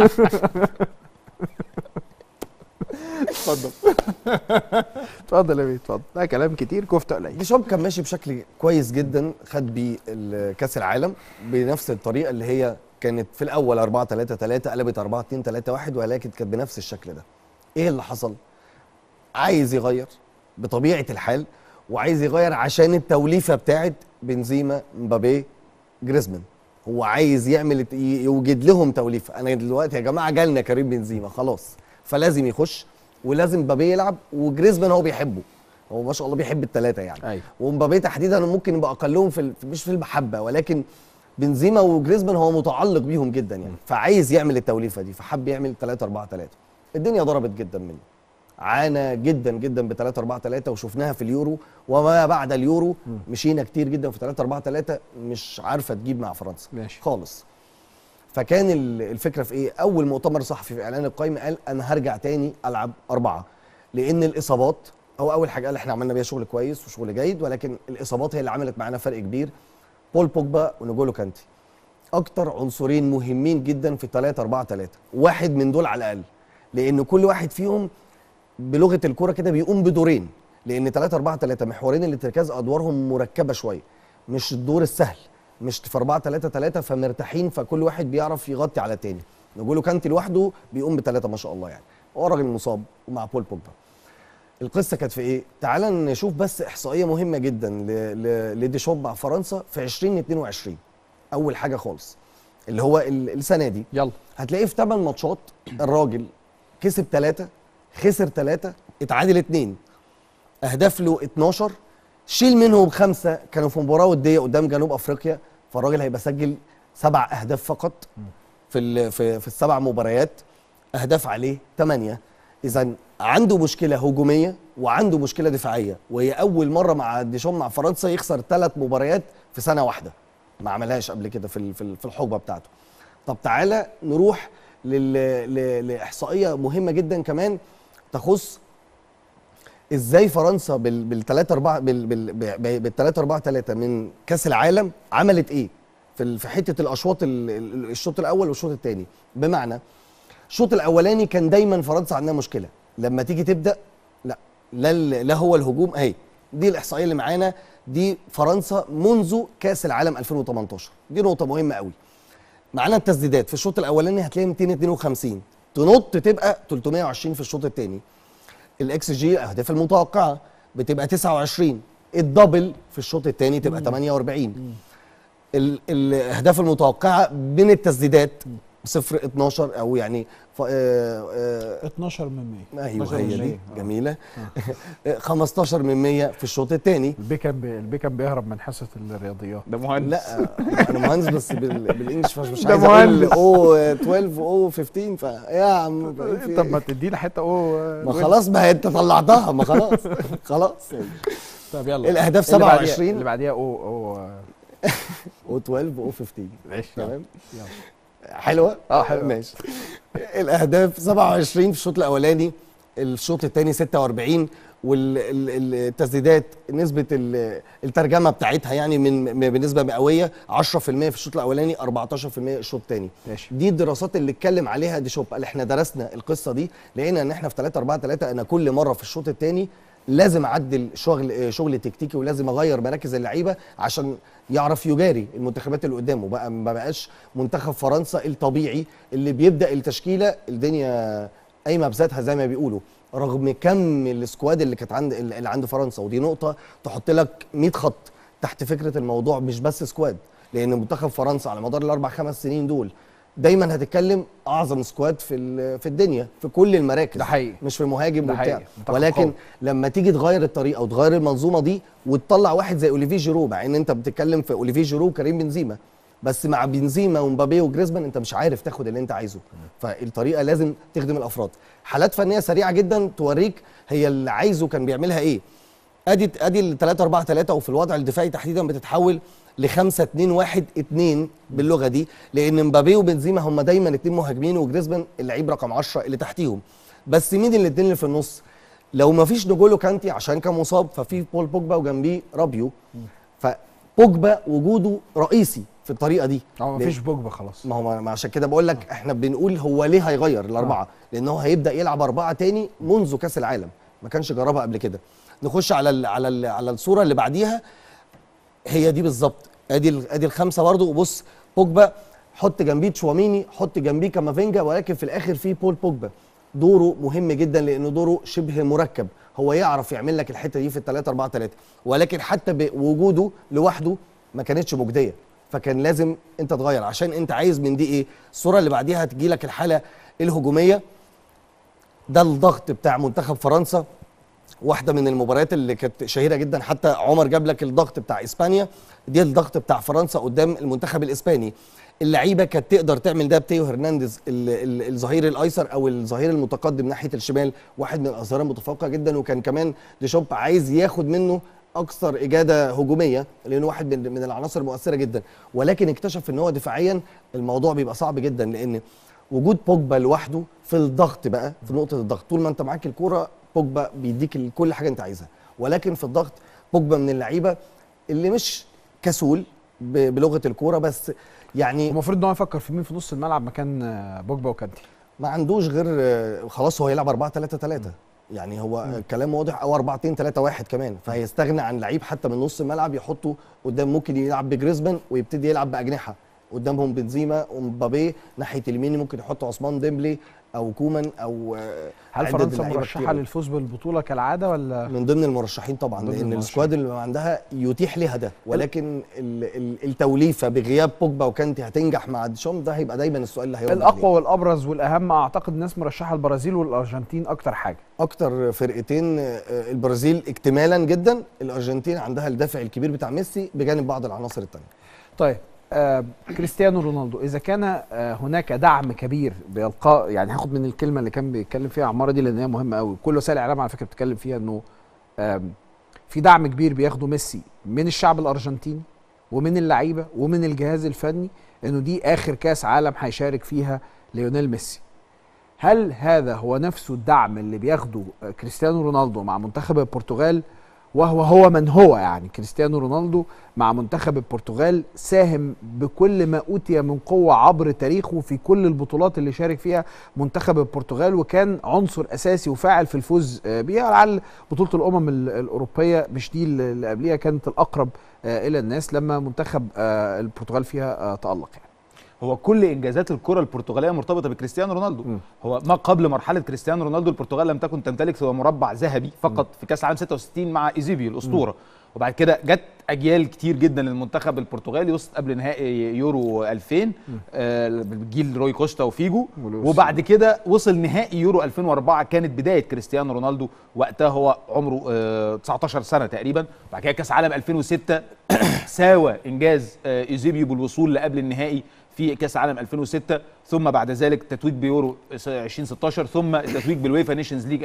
اتفضل اتفضل يا بيه اتفضل ده كلام كتير كفته قليل ديشامب كان ماشي بشكل كويس جدا خد بيه ال- كاس العالم بنفس الطريقه اللي هي كانت في الاول 4 3 3 قلبت 4 2 3 1 ولكن كانت بنفس الشكل ده ايه اللي حصل عايز يغير بطبيعه الحال وعايز يغير عشان التوليفه بتاعت بنزيما مبابي جريزمان هو عايز يعمل ي- يوجد لهم توليفه انا دلوقتي يا جماعه جالنا كريم بنزيما خلاص فلازم يخش ولازم مبابي يلعب وجريزمان هو بيحبه هو ما شاء الله بيحب الثلاثه يعني ايوه ومبابي تحديدا ممكن يبقى اقلهم في ال- مش في المحبه ولكن بنزيما وجريزمان هو متعلق بيهم جدا يعني فعايز يعمل التوليفه دي فحب يعمل 3 4 3 الدنيا ضربت جدا منه عانى جدا جدا ب 3 4 3 وشفناها في اليورو وما بعد اليورو مشينا كتير جدا في 3 4 3 مش عارفه تجيب مع فرنسا ماشي خالص فكان ال- الفكره في ايه اول مؤتمر صحفي في اعلان القائمه قال انا هرجع تاني العب اربعه لان الاصابات هو اول حاجه قال احنا عملنا بيها شغل كويس وشغل جيد ولكن الاصابات هي اللي عملت معانا فرق كبير بول بوجبا ونجولو كانتي اكتر عنصرين مهمين جدا في 3 4 3 واحد من دول على الاقل لان كل واحد فيهم بلغه الكوره كده بيقوم بدورين لان 3 4 3 محورين الارتكاز ادوارهم مركبه شويه مش الدور السهل مش في 4 3 3 فمرتاحين فكل واحد بيعرف يغطي على التاني نقوله كانتي لوحده بيقوم بثلاثه ما شاء الله يعني هو راجل مصاب ومع بول بوجبا القصه كانت في ايه تعال نشوف بس احصائيه مهمه جدا ل- ل- لديشوب مع فرنسا في 2022 اول حاجه خالص اللي هو ال- السنه دي يلا هتلاقيه في 8 ماتشات الراجل كسب 3 خسر 3 اتعادل 2 اهداف له 12 شيل منهم خمسه كانوا في مباراه وديه قدام جنوب افريقيا فالراجل هيبقى سجل سبع اهداف فقط في ال- في في السبع مباريات اهداف عليه 8 اذا عنده مشكله هجوميه وعنده مشكله دفاعيه وهي اول مره مع ديشون مع فرنسا يخسر ثلاث مباريات في سنه واحده ما عملهاش قبل كده في ال- في ال- في الحقبه بتاعته طب تعالى نروح لل... ل... لاحصائيه مهمه جدا كمان تخص ازاي فرنسا بال بال 3 4 بال بال بال 3 4 3 من كاس العالم عملت ايه في ال- في حته الاشواط ال- ال- الشوط الاول والشوط الثاني بمعنى الشوط الاولاني كان دايما فرنسا عندها مشكله لما تيجي تبدا لا لا ال- لا هو الهجوم اهي دي الاحصائيه اللي معانا دي فرنسا منذ كاس العالم 2018 دي نقطه مهمه قوي معانا التسديدات في الشوط الاولاني هتلاقي 252 تنط تبقى 320 في الشوط الثاني الاكس جي الاهداف المتوقعه بتبقى 29 الدبل في الشوط الثاني تبقى 48 ال- الاهداف المتوقعه من التسديدات صفر 12 او يعني ف... آه آه 12 من 100 ايوه 12 هي من دي 100. جميله 15 من 100 في الشوط الثاني البيكم بي- البيكم بيهرب من حصه الرياضيات ده مهندس لا انا مهندس بس بال... بالانجلش فمش ده عايز اقول مهندس. او 12 او 15 فيا عم في طب ما إيه؟ تدينا حته او ما خلاص ما هي انت طلعتها ما خلاص خلاص طب يلا الاهداف اللي بعديها- 27 اللي بعديها او او او 12 او 15 ماشي تمام يلا. حلوه اه حلو ماشي الاهداف 27 في الشوط الاولاني الشوط الثاني 46 والتسديدات نسبه ال- الترجمه بتاعتها يعني من من- بنسبه مئويه 10% في الشوط الاولاني 14% الشوط الثاني ماشي دي الدراسات اللي اتكلم عليها ديشوب قال احنا درسنا القصه دي لقينا ان احنا في 3 4 3 انا كل مره في الشوط الثاني لازم اعدل شغل شغل تكتيكي ولازم اغير مراكز اللعيبه عشان يعرف يجاري المنتخبات اللي قدامه بقى ما بقاش منتخب فرنسا الطبيعي اللي بيبدا التشكيله الدنيا قايمه بذاتها زي ما بيقولوا رغم كم السكواد اللي كانت عند اللي عند فرنسا ودي نقطه تحط لك 100 خط تحت فكره الموضوع مش بس سكواد لان منتخب فرنسا على مدار الاربع خمس سنين دول دايما هتتكلم اعظم سكواد في ال- في الدنيا في كل المراكز ده حقيقي. مش في مهاجم ده وبتاع حقيقي. منتخب ولكن قوي. لما تيجي تغير الطريقه وتغير المنظومه دي وتطلع واحد زي اوليفيه جيرو مع ان انت بتتكلم في اوليفيه جيرو وكريم بنزيما بس مع بنزيما ومبابي وجريزمان انت مش عارف تاخد اللي انت عايزه فالطريقه لازم تخدم الافراد حالات فنيه سريعه جدا توريك هي اللي عايزه كان بيعملها ايه ادي ادي ال 3 4 3 وفي الوضع الدفاعي تحديدا بتتحول ل 5 2 1 2 باللغه دي لان مبابي وبنزيما هم دايما اتنين مهاجمين وجريزمان اللعيب رقم 10 اللي تحتيهم بس مين الاثنين اللي في النص لو ما فيش نجولو كانتي عشان كان مصاب ففي بول بوجبا وجنبيه رابيو فبوجبا وجوده رئيسي في الطريقه دي هو ليه؟ مفيش بوجبا خلاص ما هو ما عشان كده بقول لك احنا بنقول هو ليه هيغير الاربعه لان هو هيبدا يلعب اربعه تاني منذ كاس العالم ما كانش جربها قبل كده نخش على ال على ال على الصوره اللي بعديها هي دي بالظبط ادي ال- ادي الخمسه برضو وبص بوجبا حط جنبيه تشواميني حط جنبيه كامافينجا ولكن في الاخر في بول بوجبا دوره مهم جدا لانه دوره شبه مركب هو يعرف يعمل لك الحته دي في الثلاثة 4 3 ولكن حتى بوجوده لوحده ما كانتش مجديه فكان لازم انت تغير عشان انت عايز من دي ايه الصوره اللي بعديها هتجي لك الحاله الهجوميه ده الضغط بتاع منتخب فرنسا واحده من المباريات اللي كانت شهيره جدا حتى عمر جاب لك الضغط بتاع اسبانيا دي الضغط بتاع فرنسا قدام المنتخب الاسباني اللعيبه كانت تقدر تعمل ده بتيو هرنانديز ال- ال- الظهير الايسر او الظهير المتقدم ناحيه الشمال واحد من الاظهره المتفوقه جدا وكان كمان ديشوب عايز ياخد منه اكثر اجاده هجوميه لانه واحد من من العناصر المؤثره جدا ولكن اكتشف ان هو دفاعيا الموضوع بيبقى صعب جدا لان وجود بوجبا لوحده في الضغط بقى في نقطه الضغط طول ما انت معاك الكوره بوجبا بيديك ال- كل حاجه انت عايزها ولكن في الضغط بوجبا من اللعيبه اللي مش كسول ب- بلغه الكوره بس يعني المفروض ان هو يفكر في مين في نص الملعب مكان آه، بوجبا وكانتي ما عندوش غير آه، خلاص هو هيلعب 4 3 3 يعني هو الكلام واضح او 4 2 3 1 كمان فهيستغنى عن لعيب حتى من نص الملعب يحطه قدام ممكن يلعب بجريزمان ويبتدي يلعب باجنحه قدامهم بنزيما ومبابي ناحيه اليمين ممكن يحط عثمان ديمبلي او كومان او آه، هل عدة فرنسا لعيبة مرشحه كتير. للفوز بالبطوله كالعاده ولا من ضمن المرشحين طبعا من ضمن لان المرشحين. السكواد اللي عندها يتيح لها ده ولكن ال- ال- التوليفه بغياب بوجبا وكانتي هتنجح مع ديشام ده هيبقى دايما السؤال اللي هيرد الاقوى عليه. والابرز والاهم اعتقد الناس مرشحه البرازيل والارجنتين اكتر حاجه اكتر فرقتين آه، البرازيل اكتمالا جدا الارجنتين عندها الدافع الكبير بتاع ميسي بجانب بعض العناصر التانية طيب آه كريستيانو رونالدو اذا كان آه هناك دعم كبير بيلقى يعني هاخد من الكلمه اللي كان بيتكلم فيها عماره دي لان هي مهمه قوي كل وسائل الاعلام على فكره بتتكلم فيها انه آم، في دعم كبير بياخده ميسي من الشعب الارجنتيني ومن اللعيبه ومن الجهاز الفني انه دي اخر كاس عالم هيشارك فيها ليونيل ميسي هل هذا هو نفسه الدعم اللي بياخده آه، كريستيانو رونالدو مع منتخب البرتغال وهو هو من هو يعني كريستيانو رونالدو مع منتخب البرتغال ساهم بكل ما اوتي من قوه عبر تاريخه في كل البطولات اللي شارك فيها منتخب البرتغال وكان عنصر اساسي وفاعل في الفوز آه، بيها لعل بطوله الامم ال- الاوروبيه مش دي اللي قبليها كانت الاقرب آه، الى الناس لما منتخب آه، البرتغال فيها آه، تالق يعني هو كل انجازات الكره البرتغاليه مرتبطه بكريستيانو رونالدو م. هو ما قبل مرحله كريستيانو رونالدو البرتغال لم تكن تمتلك سوى مربع ذهبي فقط في كاس العالم 66 مع ايزيبيو الاسطوره وبعد كده جت اجيال كتير جدا للمنتخب البرتغالي وصلت قبل نهائي يورو 2000 آه بجيل روي كوستا وفيجو ولويس. وبعد كده وصل نهائي يورو 2004 كانت بدايه كريستيانو رونالدو وقتها هو عمره آه 19 سنه تقريبا بعد كده كاس عالم 2006 ساوى انجاز آه ايزيبيو بالوصول لقبل النهائي في كاس عالم 2006 ثم بعد ذلك تتويج بيورو 2016 ثم التتويج بالويفا نيشنز ليج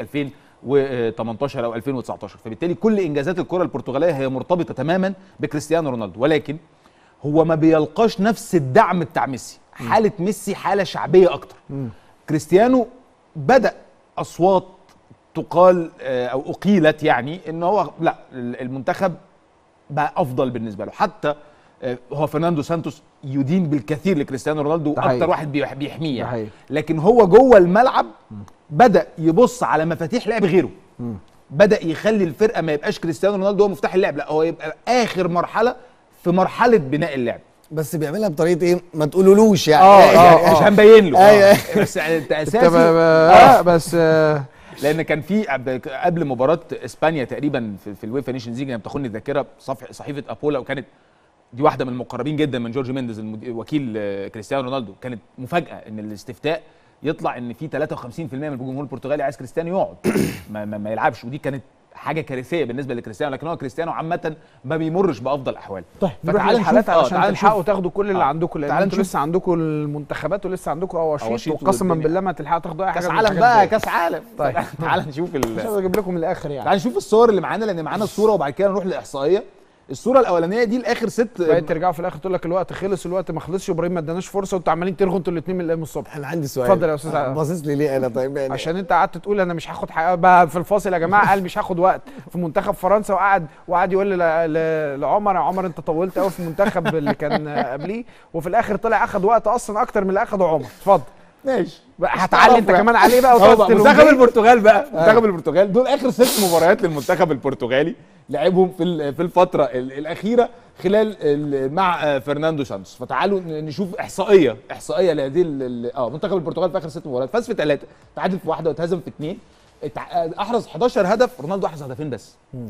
2018 او 2019 فبالتالي كل انجازات الكره البرتغاليه هي مرتبطه تماما بكريستيانو رونالدو ولكن هو ما بيلقاش نفس الدعم بتاع ميسي حاله ميسي حاله شعبيه اكتر كريستيانو بدا اصوات تقال آه، او اقيلت يعني ان هو لا المنتخب بقى افضل بالنسبه له حتى آه، هو فرناندو سانتوس يدين بالكثير لكريستيانو رونالدو ده حقيقي. اكتر واحد بيح- بيحميه ده يعني. حقيقي. لكن هو جوه الملعب بدا يبص على مفاتيح لعب غيره بدا يخلي الفرقه ما يبقاش كريستيانو رونالدو هو مفتاح اللعب لا هو يبقى اخر مرحله في مرحله بناء اللعب بس بيعملها بطريقه ايه ما تقولولوش يعني آه، يعني مش هنبين له أيوة. آه. بس يعني انت انت اساسي اه بس آه لان كان في قبل- قبل مباراه اسبانيا تقريبا في, في الويفا نيشنز ليج انا بتاخدني الذاكره صفح صحيفه ابولا وكانت دي واحده من المقربين جدا من جورج مينديز المد- وكيل آه، كريستيانو رونالدو كانت مفاجاه ان الاستفتاء يطلع ان في 53% من الجمهور البرتغالي عايز كريستيانو يقعد ما, ما, ما يلعبش ودي كانت حاجه كارثيه بالنسبه لكريستيانو لكن هو كريستيانو عامه ما بيمرش بافضل احواله طيب نروح فتعال للحالات نشوف- آه، علشان تعال تلحقوا نشوف- تاخدوا كل اللي آه. عندكم لان تعال انتوا نشوف- لسه عندكم المنتخبات ولسه عندكم اواشيط أواشيط وقسما والدنيا. بالله ما هتلحقوا تاخدوا اي حاجه كاس من عالم الحاجات بقى دي. كاس عالم طيب. تعال نشوف ال... مش عايز اجيب لكم من الاخر يعني تعال نشوف الصور اللي معانا لان معانا الصوره وبعد كده نروح للاحصائيه الصوره الاولانيه دي لاخر ست بقيت ترجعوا في الاخر تقول لك الوقت خلص الوقت ما خلصش وابراهيم ما اداناش فرصه وانتوا عمالين ترغوا انتوا الاثنين من الايام الصبح انا عندي سؤال اتفضل يا أستاذ علاء. باصص لي ليه انا طيب يعني عشان انت قعدت تقول انا مش هاخد حق بقى في الفاصل يا جماعه قال مش هاخد وقت في منتخب فرنسا وقعد وقعد يقول ل- ل- لعمر يا عمر انت طولت قوي في المنتخب اللي كان قبليه وفي الاخر طلع اخد وقت اصلا اكتر من اللي اخده عمر اتفضل ماشي بقى هتعلي انت كمان عليه بقى هو وتقعد بقى تلوم منتخب ليه؟ البرتغال بقى منتخب البرتغال دول اخر ست مباريات للمنتخب البرتغالي لعبهم في ال- في الفتره ال- الاخيره خلال ال- مع آه، فرناندو سانتوس فتعالوا ن- نشوف احصائيه احصائيه لهذه ال- ال- اه منتخب البرتغال في اخر ست مباريات فاز في ثلاثه تعادل في واحده وتهزم في اثنين اتع- احرز 11 هدف رونالدو احرز هدفين بس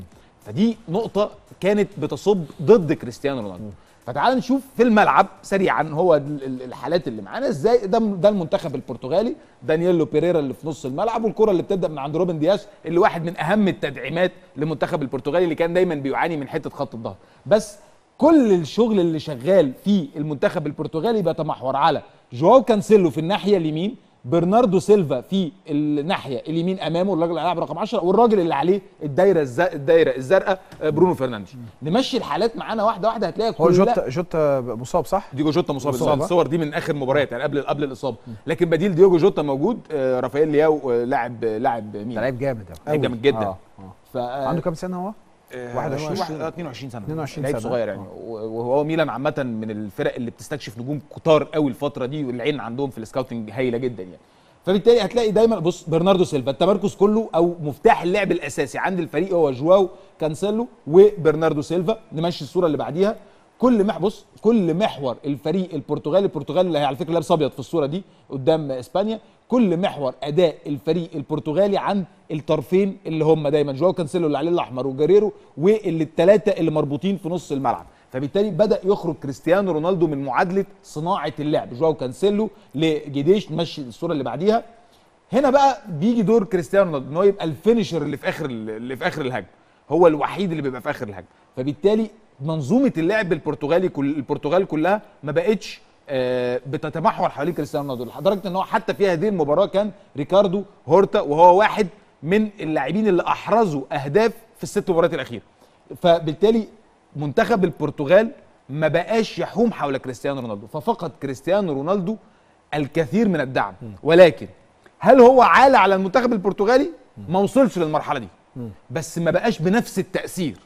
فدي نقطة كانت بتصب ضد كريستيانو رونالدو فتعال نشوف في الملعب سريعا هو ال- ال- الحالات اللي معانا ازاي ده ده المنتخب البرتغالي دانييلو بيريرا اللي في نص الملعب والكرة اللي بتبدا من عند روبن دياس اللي واحد من اهم التدعيمات للمنتخب البرتغالي اللي كان دايما بيعاني من حته خط الظهر بس كل الشغل اللي شغال في المنتخب البرتغالي بيتمحور على جواو كانسيلو في الناحيه اليمين برناردو سيلفا في الناحيه اليمين امامه الراجل اللي هيلعب رقم 10 والراجل اللي عليه الدايره الز... الدايره الزرقاء آه، برونو فرنانديز نمشي الحالات معانا واحده واحده هتلاقي هو كلها جوتا جوتا مصاب صح؟ ديجو جوتا مصاب مصاب، الصور دي من اخر مباريات يعني قبل قبل الاصابه لكن بديل ديوجو جوتا موجود آه، رافائيل لياو آه، لاعب لاعب مين ده لعيب جامد قوي لعيب جامد جدا آه. ف آه، عنده كام سنه هو؟ آه، 21 واحد- آه، 22 سنه 22 لعيب سنة. صغير يعني وهو ميلان عامه من الفرق اللي بتستكشف نجوم كتار قوي الفتره دي والعين عندهم في السكاوتنج هايله جدا يعني فبالتالي هتلاقي دايما بص برناردو سيلفا التمركز كله او مفتاح اللعب الاساسي عند الفريق هو جواو كانسيلو وبرناردو سيلفا نمشي الصوره اللي بعديها كل مح بص كل محور الفريق البرتغالي البرتغال اللي هي على فكره لابس ابيض في الصوره دي قدام اسبانيا كل محور اداء الفريق البرتغالي عن الطرفين اللي هم دايما جواو كانسيلو اللي عليه الاحمر وجاريرو واللي الثلاثه اللي مربوطين في نص الملعب فبالتالي بدا يخرج كريستيانو رونالدو من معادله صناعه اللعب جواو كانسيلو لجيديش نمشي الصوره اللي بعديها هنا بقى بيجي دور كريستيانو رونالدو ان هو يبقى الفينشر اللي في اخر اللي في اخر الهجمه هو الوحيد اللي بيبقى في اخر الهجمه فبالتالي منظومه اللعب البرتغالي كل البرتغال كلها ما بقتش آه، بتتمحور حوالين كريستيانو رونالدو لدرجه ان هو حتى في هذه المباراه كان ريكاردو هورتا وهو واحد من اللاعبين اللي احرزوا اهداف في الست مباريات الاخيره فبالتالي منتخب البرتغال ما بقاش يحوم حول كريستيانو رونالدو ففقد كريستيانو رونالدو الكثير من الدعم ولكن هل هو عالى على المنتخب البرتغالي ما وصلش للمرحله دي بس ما بقاش بنفس التاثير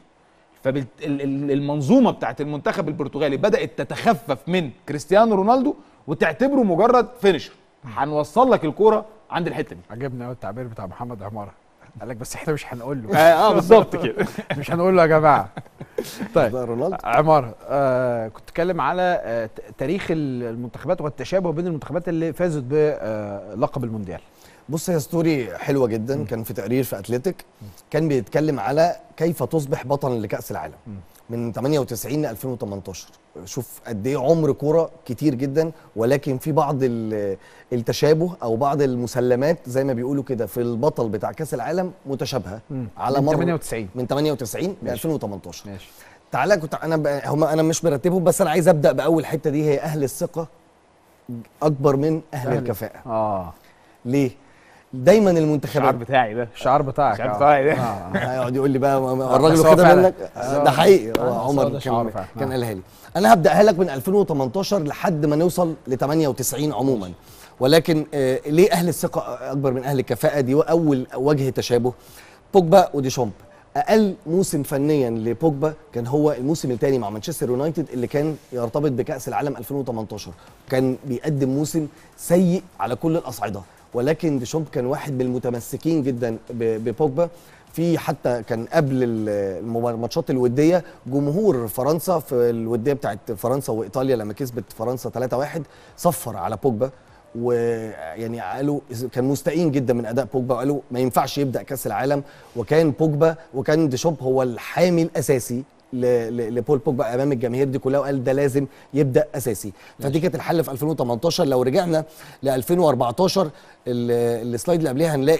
فالمنظومه بتاعت المنتخب البرتغالي بدات تتخفف من كريستيانو رونالدو وتعتبره مجرد فينشر هنوصل لك الكوره عند الحته دي عجبني قوي التعبير بتاع محمد عماره قال لك بس احنا مش هنقول له اه بالظبط كده مش هنقول له يا جماعه طيب ده رونالدو عمارة آه كنت اتكلم على آه ت- تاريخ المنتخبات والتشابه بين المنتخبات اللي فازت بلقب المونديال بص هي ستوري حلوه جدا كان في تقرير في اتلتيك كان بيتكلم على كيف تصبح بطلا لكاس العالم من 98 ل 2018 شوف قد ايه عمر كوره كتير جدا ولكن في بعض ال- التشابه او بعض المسلمات زي ما بيقولوا كده في البطل بتاع كاس العالم متشابهه على من مر 98 من 98 ل 2018 ماشي تعالى كنت انا ب... هم انا مش مرتبهم بس انا عايز ابدا باول حته دي هي اهل الثقه اكبر من اهل, أهل- الكفاءه اه ليه دايما الشعار المنتخبات بتاعي ده الشعار بتاعك الشعار آه. بتاعي ده. آه. هيقعد يقول لي بقى ما- ما- بس الراجل هو كده فعلا. منك آه. ده حقيقي هو آه، بس هو عمر ده شعار كان فعلا. كان آه. قالها لي انا هبداها لك من 2018 لحد ما نوصل ل 98 عموما ولكن آه ليه اهل الثقه اكبر من اهل الكفاءه دي واول وجه تشابه بوجبا وديشامب اقل موسم فنيا لبوجبا كان هو الموسم الثاني مع مانشستر يونايتد اللي كان يرتبط بكاس العالم 2018 كان بيقدم موسم سيء على كل الاصعده ولكن ديشامب كان واحد من المتمسكين جدا ب- ببوجبا في حتى كان قبل ال- المبار- الماتشات الوديه جمهور فرنسا في الوديه بتاعت فرنسا وايطاليا لما كسبت فرنسا 3-1 صفر على بوجبا ويعني قالوا كان مستائين جدا من اداء بوجبا وقالوا ما ينفعش يبدا كاس العالم وكان بوجبا وكان ديشوب هو الحامي الاساسي ل- ل- لبول بوجبا امام الجماهير دي كلها وقال ده لازم يبدا اساسي فدي كانت الحل في 2018 لو رجعنا ل 2014 ال- السلايد اللي قبلها هنلاقي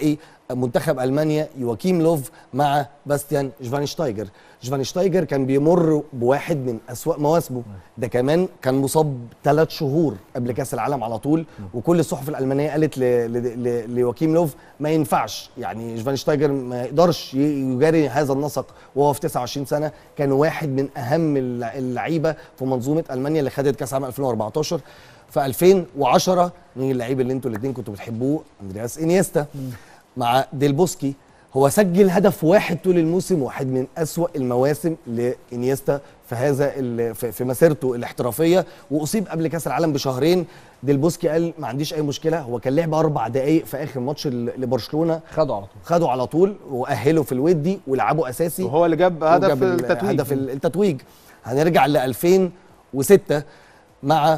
منتخب المانيا يواكيم لوف مع باستيان شفانشتايجر شفانشتايجر كان بيمر بواحد من اسوا مواسمه ده كمان كان مصاب ثلاث شهور قبل كاس العالم على طول وكل الصحف الالمانيه قالت ل- ل- ل- ليواكيم لوف ما ينفعش يعني شفانشتايجر ما يقدرش ي- يجاري هذا النسق وهو في 29 سنه كان واحد من اهم الل- اللعيبه في منظومه المانيا اللي خدت كاس العالم 2014 في 2010 مين اللعيب اللي انتوا الاثنين كنتوا بتحبوه اندرياس انيستا مع ديل بوسكي هو سجل هدف واحد طول الموسم واحد من أسوأ المواسم لانيستا في هذا ال- في في مسيرته الاحترافيه واصيب قبل كاس العالم بشهرين ديل بوسكي قال ما عنديش اي مشكله هو كان لعب اربع دقائق في اخر ماتش ل- لبرشلونه خدوا على طول خده على طول واهله في الودي ولعبه اساسي وهو اللي جاب هدف وجاب ال- التتويج هدف ال- التتويج هنرجع ل 2006 مع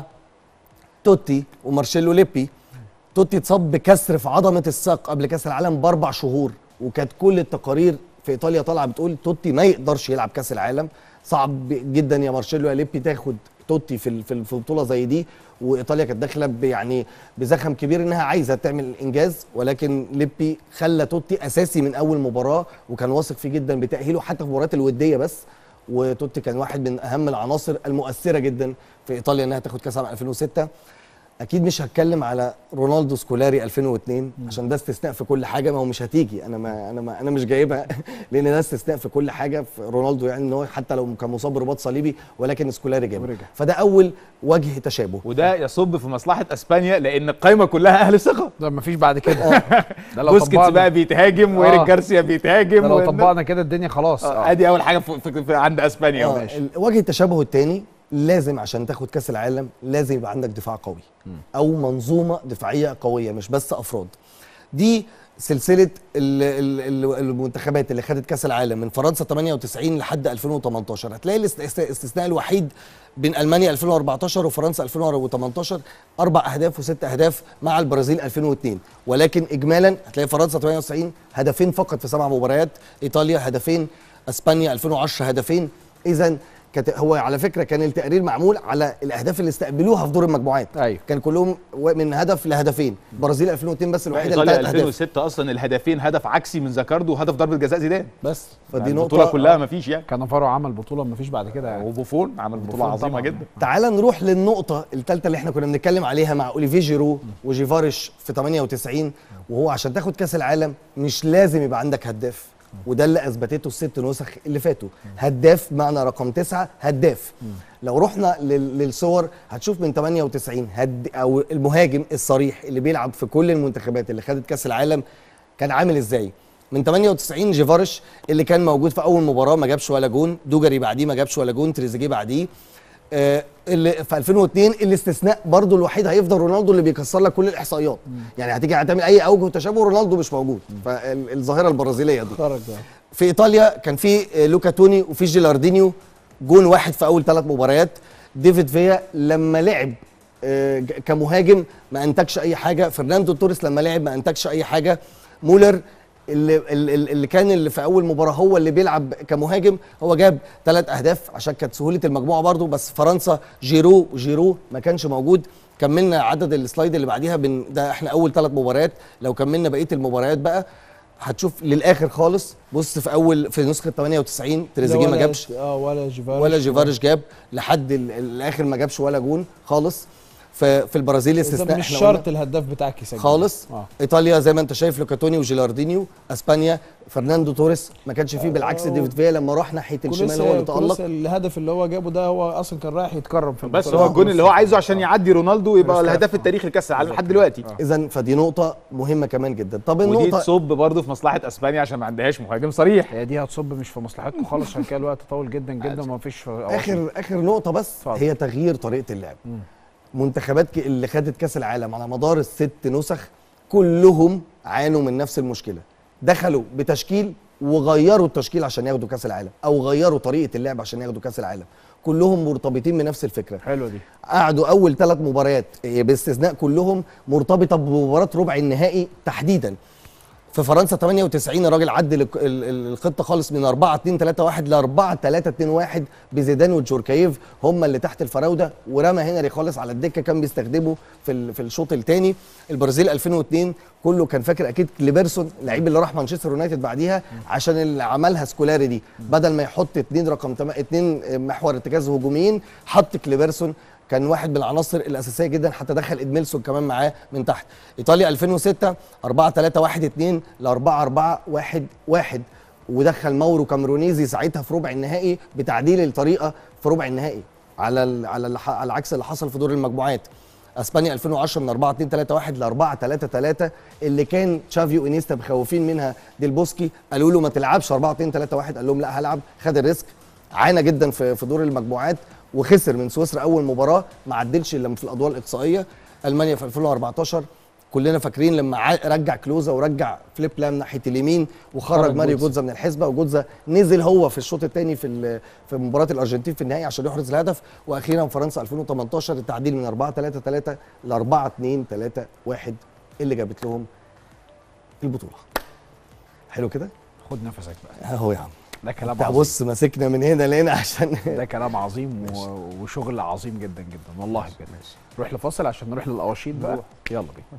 توتي ومارشيلو ليبي توتي اتصاب بكسر في عظمه الساق قبل كاس العالم باربع شهور وكانت كل التقارير في ايطاليا طالعه بتقول توتي ما يقدرش يلعب كاس العالم صعب جدا يا مارشيلو يا ليبي تاخد توتي في ال- في ال- في بطوله زي دي وايطاليا كانت داخله ب- يعني بزخم كبير انها عايزه تعمل انجاز ولكن ليبي خلى توتي اساسي من اول مباراه وكان واثق فيه جدا بتاهيله حتى في المباريات الوديه بس وتوتي كان واحد من اهم العناصر المؤثره جدا في ايطاليا انها تاخد كاس العالم 2006 اكيد مش هتكلم على رونالدو سكولاري 2002 عشان ده استثناء في كل حاجه ما هو مش هتيجي انا ما انا ما انا مش جايبها لان ده استثناء في كل حاجه في رونالدو يعني ان هو حتى لو كان مصاب برباط صليبي ولكن سكولاري جاب ورجع. فده اول وجه تشابه وده يصب في مصلحه اسبانيا لان القايمه كلها اهل ثقه ده مفيش بعد كده ده لو بوسكيتس طبقنا بقى بيتهاجم آه. وإيريك جارسيا بيتهاجم ده لو وإن- طبقنا كده الدنيا خلاص آه، ادي اول حاجه في في في عند اسبانيا آه، ماشي ال- وجه التشابه الثاني لازم عشان تاخد كاس العالم لازم يبقى عندك دفاع قوي او منظومه دفاعيه قويه مش بس افراد دي سلسله ال- ال- ال- المنتخبات اللي خدت كاس العالم من فرنسا 98 لحد 2018 هتلاقي الاست- الاستثناء الوحيد بين المانيا 2014 وفرنسا 2018 اربع اهداف وست اهداف مع البرازيل 2002 ولكن اجمالا هتلاقي فرنسا 98 هدفين فقط في سبع مباريات ايطاليا هدفين اسبانيا 2010 هدفين اذا كانت هو على فكره كان التقرير معمول على الاهداف اللي استقبلوها في دور المجموعات ايوه كان كلهم و- من هدف لهدفين البرازيل 2002 بس الوحيده اللي ايطاليا ثلاث اهداف 2006 اصلا الهدفين هدف عكسي من زاكاردو وهدف ضربه جزاء زيدان بس فدي يعني نقطه البطوله كلها ما فيش يعني كان نافارو عمل بطوله مفيش بعد كده يعني. وبوفون عمل بطوله بوفون عظيمه طبعاً. جدا تعال نروح للنقطة الثالثة اللي احنا كنا بنتكلم عليها مع اوليفيه جيرو وجيفارش في 98 وهو عشان تاخد كأس العالم مش لازم يبقى عندك هداف وده اللي اثبتته الست نسخ اللي فاتوا هداف معنى رقم تسعة هداف لو رحنا لل- للصور هتشوف من 98 هد او المهاجم الصريح اللي بيلعب في كل المنتخبات اللي خدت كأس العالم كان عامل ازاي من 98 جيفارش اللي كان موجود في اول مباراه ما جابش ولا جون دوجري بعديه ما جابش ولا جون تريزيجيه بعديه آه، اللي في 2002 الاستثناء برضو الوحيد هيفضل رونالدو اللي بيكسر لك كل الاحصائيات يعني هتيجي هتعمل اي اوجه تشابه رونالدو مش موجود فالظاهره البرازيليه دي خرج ده. في ايطاليا كان في آه، لوكا توني وفي جيلاردينيو جون واحد في اول ثلاث مباريات ديفيد فيا لما لعب آه، ج- كمهاجم ما انتجش اي حاجه فرناندو توريس لما لعب ما انتجش اي حاجه مولر اللي, اللي اللي كان اللي في اول مباراه هو اللي بيلعب كمهاجم هو جاب ثلاث اهداف عشان كانت سهوله المجموعه برضو بس فرنسا جيرو جيرو ما كانش موجود كملنا عدد السلايد اللي بعديها بن ده احنا اول ثلاث مباريات لو كملنا بقيه المباريات بقى هتشوف للاخر خالص بص في اول في نسخه 98 تريزيجيه ما ولا- جابش اه ولا جيفارش ولا جيفارش جاب لحد ال- الاخر ما جابش ولا جون خالص في في البرازيل إذا استثناء مش احنا شرط قلنا الهداف بتاعك يسجل خالص اه ايطاليا زي ما انت شايف لوكاتوني وجيلاردينيو اسبانيا فرناندو توريس ما كانش فيه بالعكس آه. ديفيد فيا لما راح ناحيه الشمال هو اللي كولوسا تالق كولوسا الهدف اللي هو جابه ده هو اصلا كان رايح يتكرم في بس البطولة. هو الجون اللي هو عايزه عشان يعدي رونالدو يبقى الاستاف. الهداف التاريخي لكاس العالم لحد دلوقتي اذا فدي نقطه مهمه كمان جدا طب ودي النقطه تصب برضه في مصلحه اسبانيا عشان ما عندهاش مهاجم صريح هي دي هتصب مش في مصلحتكم خالص عشان كده الوقت طول جدا جدا وما فيش اخر اخر نقطه بس اتفضل. هي تغيير طريقه اللعب منتخبات ك- اللي خدت كاس العالم على مدار الست نسخ كلهم عانوا من نفس المشكله دخلوا بتشكيل وغيروا التشكيل عشان ياخدوا كاس العالم او غيروا طريقه اللعب عشان ياخدوا كاس العالم كلهم مرتبطين بنفس الفكره حلوه دي قعدوا اول ثلاث مباريات إيه، باستثناء كلهم مرتبطه بمباراه ربع النهائي تحديدا في فرنسا 98 الراجل عدل الك- ال- ال- الخطه خالص من 4 2 3 1 ل 4 3 2 1 بزيدان وجوركايف هم اللي تحت الفراوده ورمى هنري خالص على الدكه كان بيستخدمه في ال- في الشوط الثاني البرازيل 2002 كله كان فاكر اكيد كليبرسون اللعيب اللي راح مانشستر يونايتد بعديها عشان اللي عملها سكولاري دي بدل ما يحط اتنين رقم تم... اتنين محور ارتكاز هجوميين حط كليبرسون كان واحد من العناصر الاساسيه جدا حتى دخل ادميلسون كمان معاه من تحت ايطاليا 2006 4 3 1 2 ل 4 4 1 1 ودخل ماورو كامرونيزي ساعتها في ربع النهائي بتعديل الطريقه في ربع النهائي على ال على ال على العكس اللي حصل في دور المجموعات اسبانيا 2010 من 4 2 3 1 ل 4 3 3 اللي كان تشافي وانيستا مخوفين منها ديل بوسكي قالوا له ما تلعبش 4 2 3 1 قال لهم لا هلعب خد الريسك عانى جدا في في دور المجموعات وخسر من سويسرا اول مباراه ما عدلش الا في الادوار الاقصائيه المانيا في 2014 كلنا فاكرين لما ع- رجع كلوزا ورجع فليب لام ناحيه اليمين وخرج خرج ماريو جوتزا. جوتزا من الحسبه وجوتزا نزل هو في الشوط الثاني في ال- في مباراه الارجنتين في النهائي عشان يحرز الهدف واخيرا فرنسا 2018 التعديل من 4 3 3 ل 4 2 3 1 اللي جابت لهم البطوله حلو كده خد نفسك بقى اهو يا عم ده كلام انت عظيم بص ماسكنا من هنا لهنا عشان ده كلام عظيم و... وشغل عظيم جدا جدا والله بجد نروح لفاصل عشان نروح للأواشيط بقى يلا بينا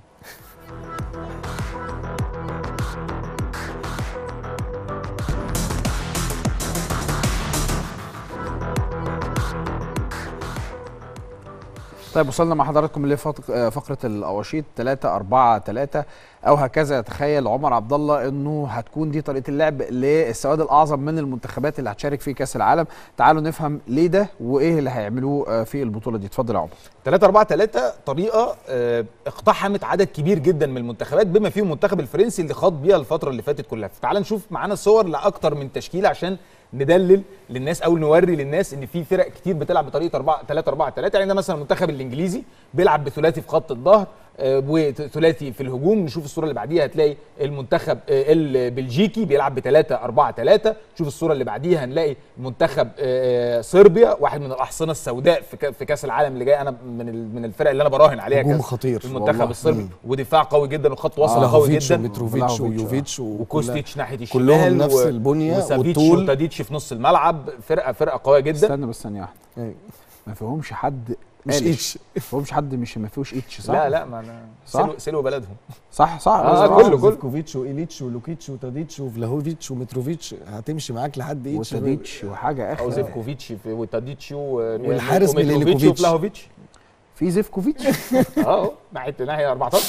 طيب وصلنا مع حضراتكم لفقرة الأواشيط 3 4 3 أو هكذا يتخيل عمر عبد الله إنه هتكون دي طريقة اللعب للسواد الأعظم من المنتخبات اللي هتشارك في كأس العالم تعالوا نفهم ليه ده وإيه اللي هيعملوه آه، في البطولة دي اتفضل يا عمر 3 4 3 طريقه آه، اقتحمت عدد كبير جدا من المنتخبات بما فيهم المنتخب الفرنسي اللي خاض بيها الفتره اللي فاتت كلها تعال نشوف معانا صور لاكتر من تشكيله عشان ندلل للناس او نوري للناس ان في فرق كتير بتلعب بطريقه 4 3 4 3 يعني ده مثلا المنتخب الانجليزي بيلعب بثلاثي في خط الظهر آه، وثلاثي في الهجوم نشوف الصوره اللي بعديها هتلاقي المنتخب آه، البلجيكي بيلعب ب 3 4 3 شوف الصوره اللي بعديها هنلاقي منتخب آه، صربيا واحد من الاحصنه السوداء في ك- في كاس العالم اللي جاي انا من ال- من الفرق اللي انا براهن عليها هجوم كاس خطير المنتخب والله. الصربي مم. ودفاع قوي جدا وخط وسط قوي فلاهوفيتش جدا ومتروفيتش فلاهوفيتش، ويوفيتش وكلها- وكوستيتش ناحيه الشمال كلهم نفس و- البنيه وسافيتش والطول وتاديتش في نص الملعب فرقه فرقه قويه جدا استنى بس ثانية واحدة أيوة. ما فيهمش حد مش قالش. إيتش. ما فيهمش حد مش ما فيهوش ايتش صح؟ لا لا ما انا صح؟ سلو, سلو بلدهم صح صح آه، آه كله. كله. زيفكوفيتش وايليتش ولوكيتش وتاديتش وفلاهوفيتش ومتروفيتش هتمشي معاك لحد ايتش وتاديتش وحاجة او اخر زيفكوفيتش في- وتاديتش و- والحارس ومتروفيتش ميلينكوفيتش. وفلاهوفيتش في زيفكوفيتش اه ناحيه ناحيه 14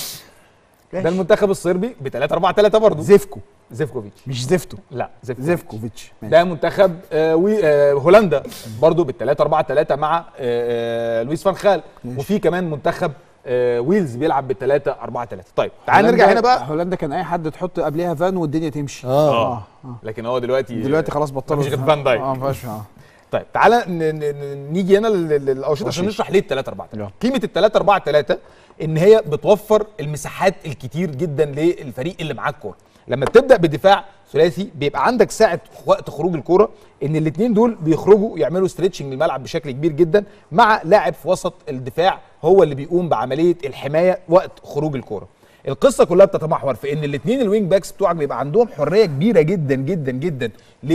ده المنتخب الصربي ب 3 4 3 برضه زيفكو زيفكوفيتش مش زيفتو لا زيفكوفيتش زيفكوفيتش ماشي. ده منتخب آه وي آه هولندا برضه بال 3 4 3 مع آه آه لويس فان خال ماشي. وفي كمان منتخب آه ويلز بيلعب بال 3 4 3 طيب تعال هولندا- نرجع هنا بقى هولندا كان اي حد تحط قبلها فان والدنيا تمشي اه اه, آه. لكن هو دلوقتي دلوقتي خلاص بطلوا مفيش غير فان دايك. اه ما فيهاش اه طيب تعالى ن- ن- ن- نيجي هنا لل- لل- للاوشيط عشان أوشيط. نشرح ليه ال 3 4 يلا. 3 قيمه ال 3 4 3 ان هي بتوفر المساحات الكتير جدا للفريق اللي معاه الكوره لما بتبدا بدفاع ثلاثي بيبقى عندك ساعه وقت خروج الكوره ان الاثنين دول بيخرجوا يعملوا ستريتشنج للملعب بشكل كبير جدا مع لاعب في وسط الدفاع هو اللي بيقوم بعمليه الحمايه وقت خروج الكوره القصه كلها بتتمحور في ان الاثنين الوينج باكس بتوعك بيبقى عندهم حريه كبيره جدا جدا جدا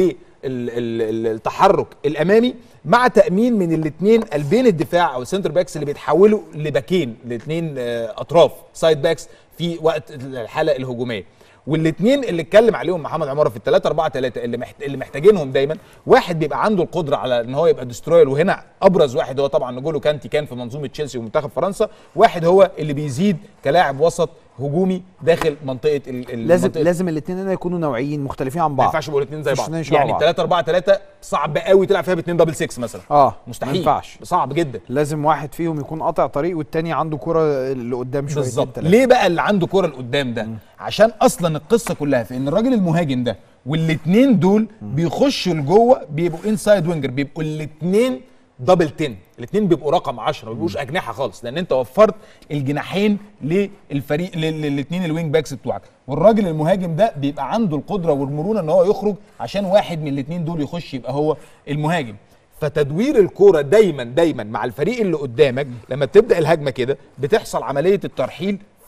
للتحرك الامامي مع تامين من الاثنين قلبين الدفاع او السنتر باكس اللي بيتحولوا لباكين الاثنين اطراف سايد باكس في وقت الحاله الهجوميه والاثنين اللي اتكلم عليهم محمد عماره في الثلاثة أربعة ثلاثة اللي محت... اللي محتاجينهم دايما واحد بيبقى عنده القدرة على ان هو يبقى ديستروير وهنا ابرز واحد هو طبعا نجولو كانتي كان في منظومة تشيلسي ومنتخب فرنسا واحد هو اللي بيزيد كلاعب وسط هجومي داخل منطقة ال... ال- لازم منطقة لازم الاثنين هنا يكونوا نوعيين مختلفين عن ما بعض ينفعش يبقوا الاثنين زي مش بعض اتنين شبه يعني بعض. 3 4 3 صعب قوي تلعب فيها باثنين دبل 6 مثلا اه مستحيل ما ينفعش صعب جدا لازم واحد فيهم يكون قاطع طريق والتاني عنده كرة اللي قدام شويه بالظبط ليه بقى اللي عنده كرة لقدام ده عشان اصلا القصه كلها في ان الراجل المهاجم ده والاثنين دول بيخشوا لجوه بيبقوا انسايد وينجر بيبقوا الاثنين دبل 10 الاثنين بيبقوا رقم 10 ما بيبقوش اجنحه خالص لان انت وفرت الجناحين للفريق للاثنين الوينج باكس بتوعك والراجل المهاجم ده بيبقى عنده القدره والمرونه ان هو يخرج عشان واحد من الاثنين دول يخش يبقى هو المهاجم فتدوير الكوره دايما دايما مع الفريق اللي قدامك لما بتبدا الهجمه كده بتحصل عمليه الترحيل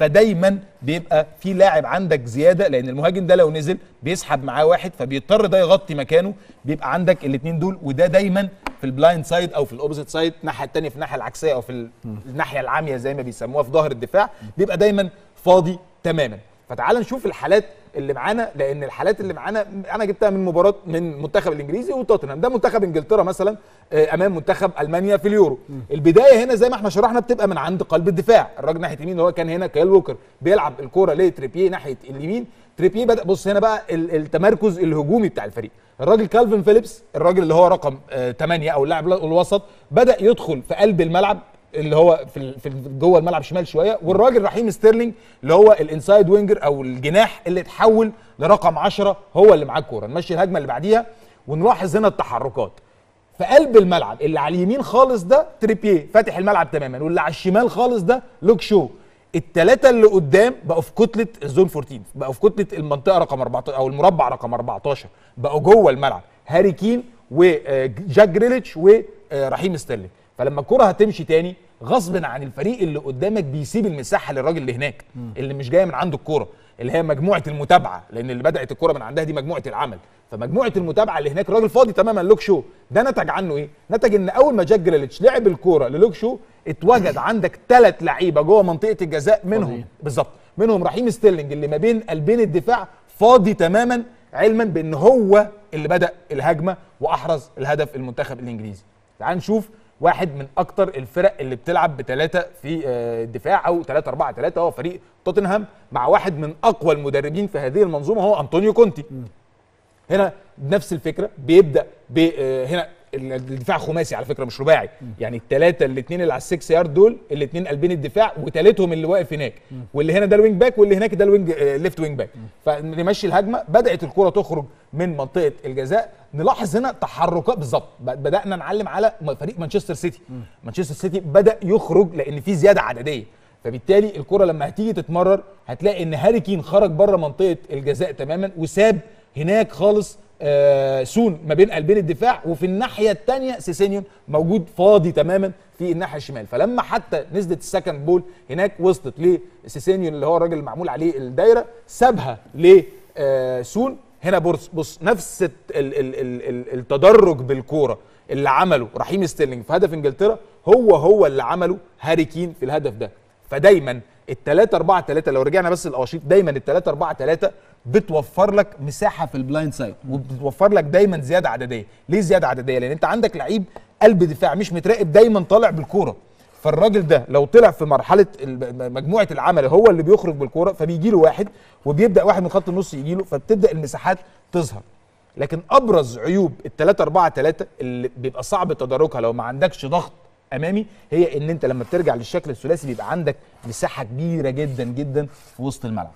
فدايما بيبقى في لاعب عندك زياده لان المهاجم ده لو نزل بيسحب معاه واحد فبيضطر ده يغطي مكانه بيبقى عندك الاثنين دول وده دايما في البلايند سايد او في الاوبوزيت سايد الناحيه الثانيه في الناحيه العكسيه او في ال- الناحيه العاميه زي ما بيسموها في ظهر الدفاع بيبقى دايما فاضي تماما فتعال نشوف الحالات اللي معانا لان الحالات اللي معانا انا جبتها من مباراه من المنتخب الانجليزي وتوتنهام ده منتخب انجلترا مثلا آه، امام منتخب المانيا في اليورو البدايه هنا زي ما احنا شرحنا بتبقى من عند قلب الدفاع الراجل ناحيه اليمين اللي هو كان هنا كايل ووكر بيلعب الكوره لتريبيه ناحيه اليمين تريبيه بدا بص هنا بقى ال- التمركز الهجومي بتاع الفريق الراجل كالفين فيليبس الراجل اللي هو رقم 8 او اللاعب الوسط بدا يدخل في قلب الملعب اللي هو في ال- في ال- جوه الملعب شمال شويه والراجل رحيم ستيرلينج اللي هو الانسايد وينجر او الجناح اللي اتحول لرقم 10 هو اللي معاه الكوره نمشي الهجمه اللي بعديها ونلاحظ هنا التحركات في قلب الملعب اللي على اليمين خالص ده تريبيه فاتح الملعب تماما واللي على الشمال خالص ده لوك شو الثلاثه اللي قدام بقوا في كتله الزون 14 بقوا في كتله المنطقه رقم 14 او المربع رقم 14 بقوا جوه الملعب هاري كين وجاك جريليتش ورحيم ستيرلينج فلما الكره هتمشي تاني غصب عن الفريق اللي قدامك بيسيب المساحه للراجل اللي هناك اللي مش جايه من عنده الكوره اللي هي مجموعه المتابعه لان اللي بدات الكوره من عندها دي مجموعه العمل فمجموعه المتابعه اللي هناك الراجل فاضي تماما لوك شو ده نتج عنه ايه نتج ان اول ما جاك جريليتش لعب الكوره للوك شو اتوجد عندك ثلاث لعيبه جوه منطقه الجزاء منهم بالظبط منهم رحيم ستيرلينج اللي ما بين قلبين الدفاع فاضي تماما علما بان هو اللي بدا الهجمه واحرز الهدف المنتخب الانجليزي تعال نشوف واحد من اكتر الفرق اللي بتلعب بثلاثه في آه، الدفاع او 3 4 3 هو فريق توتنهام مع واحد من اقوى المدربين في هذه المنظومه هو انطونيو كونتي هنا نفس الفكره بيبدا ب آه، هنا الدفاع خماسي على فكره مش رباعي يعني الثلاثه الاثنين اللي على السكس يارد دول الاثنين قلبين الدفاع وثالثهم اللي واقف هناك واللي هنا ده الوينج باك واللي هناك ده الوينج آه، ليفت وينج باك فنمشي الهجمه بدات الكره تخرج من منطقه الجزاء نلاحظ هنا تحركات بالظبط ب- بدانا نعلم على م- فريق مانشستر سيتي مانشستر سيتي بدا يخرج لان في زياده عدديه فبالتالي الكره لما هتيجي تتمرر هتلاقي ان هاري كين خرج بره منطقه الجزاء تماما وساب هناك خالص آه سون ما بين قلبين الدفاع وفي الناحيه الثانيه سيسينيون موجود فاضي تماما في الناحيه الشمال فلما حتى نزلت السكند بول هناك وصلت لسيسينيون اللي هو الراجل اللي معمول عليه الدايره سابها لسون هنا بص بص نفس الت- ال ال ال ال التدرج بالكوره اللي عمله رحيم ستيرلينج في هدف انجلترا هو هو اللي عمله هاري كين في الهدف ده فدايما التلاتة 4 3 لو رجعنا بس للقواشيط دايما التلاتة 4 3 بتوفر لك مساحه في البلايند سايد وبتوفر لك دايما زياده عدديه ليه زياده عدديه لان انت عندك لعيب قلب دفاع مش متراقب دايما طالع بالكوره فالراجل ده لو طلع في مرحله الب- مجموعه العمل هو اللي بيخرج بالكوره فبيجي له واحد وبيبدا واحد من خط النص يجي له فبتبدا المساحات تظهر لكن ابرز عيوب التلاتة 4 3 اللي بيبقى صعب تداركها لو ما عندكش ضغط امامي هي ان انت لما بترجع للشكل الثلاثي بيبقى عندك مساحه كبيره جدا جدا في وسط الملعب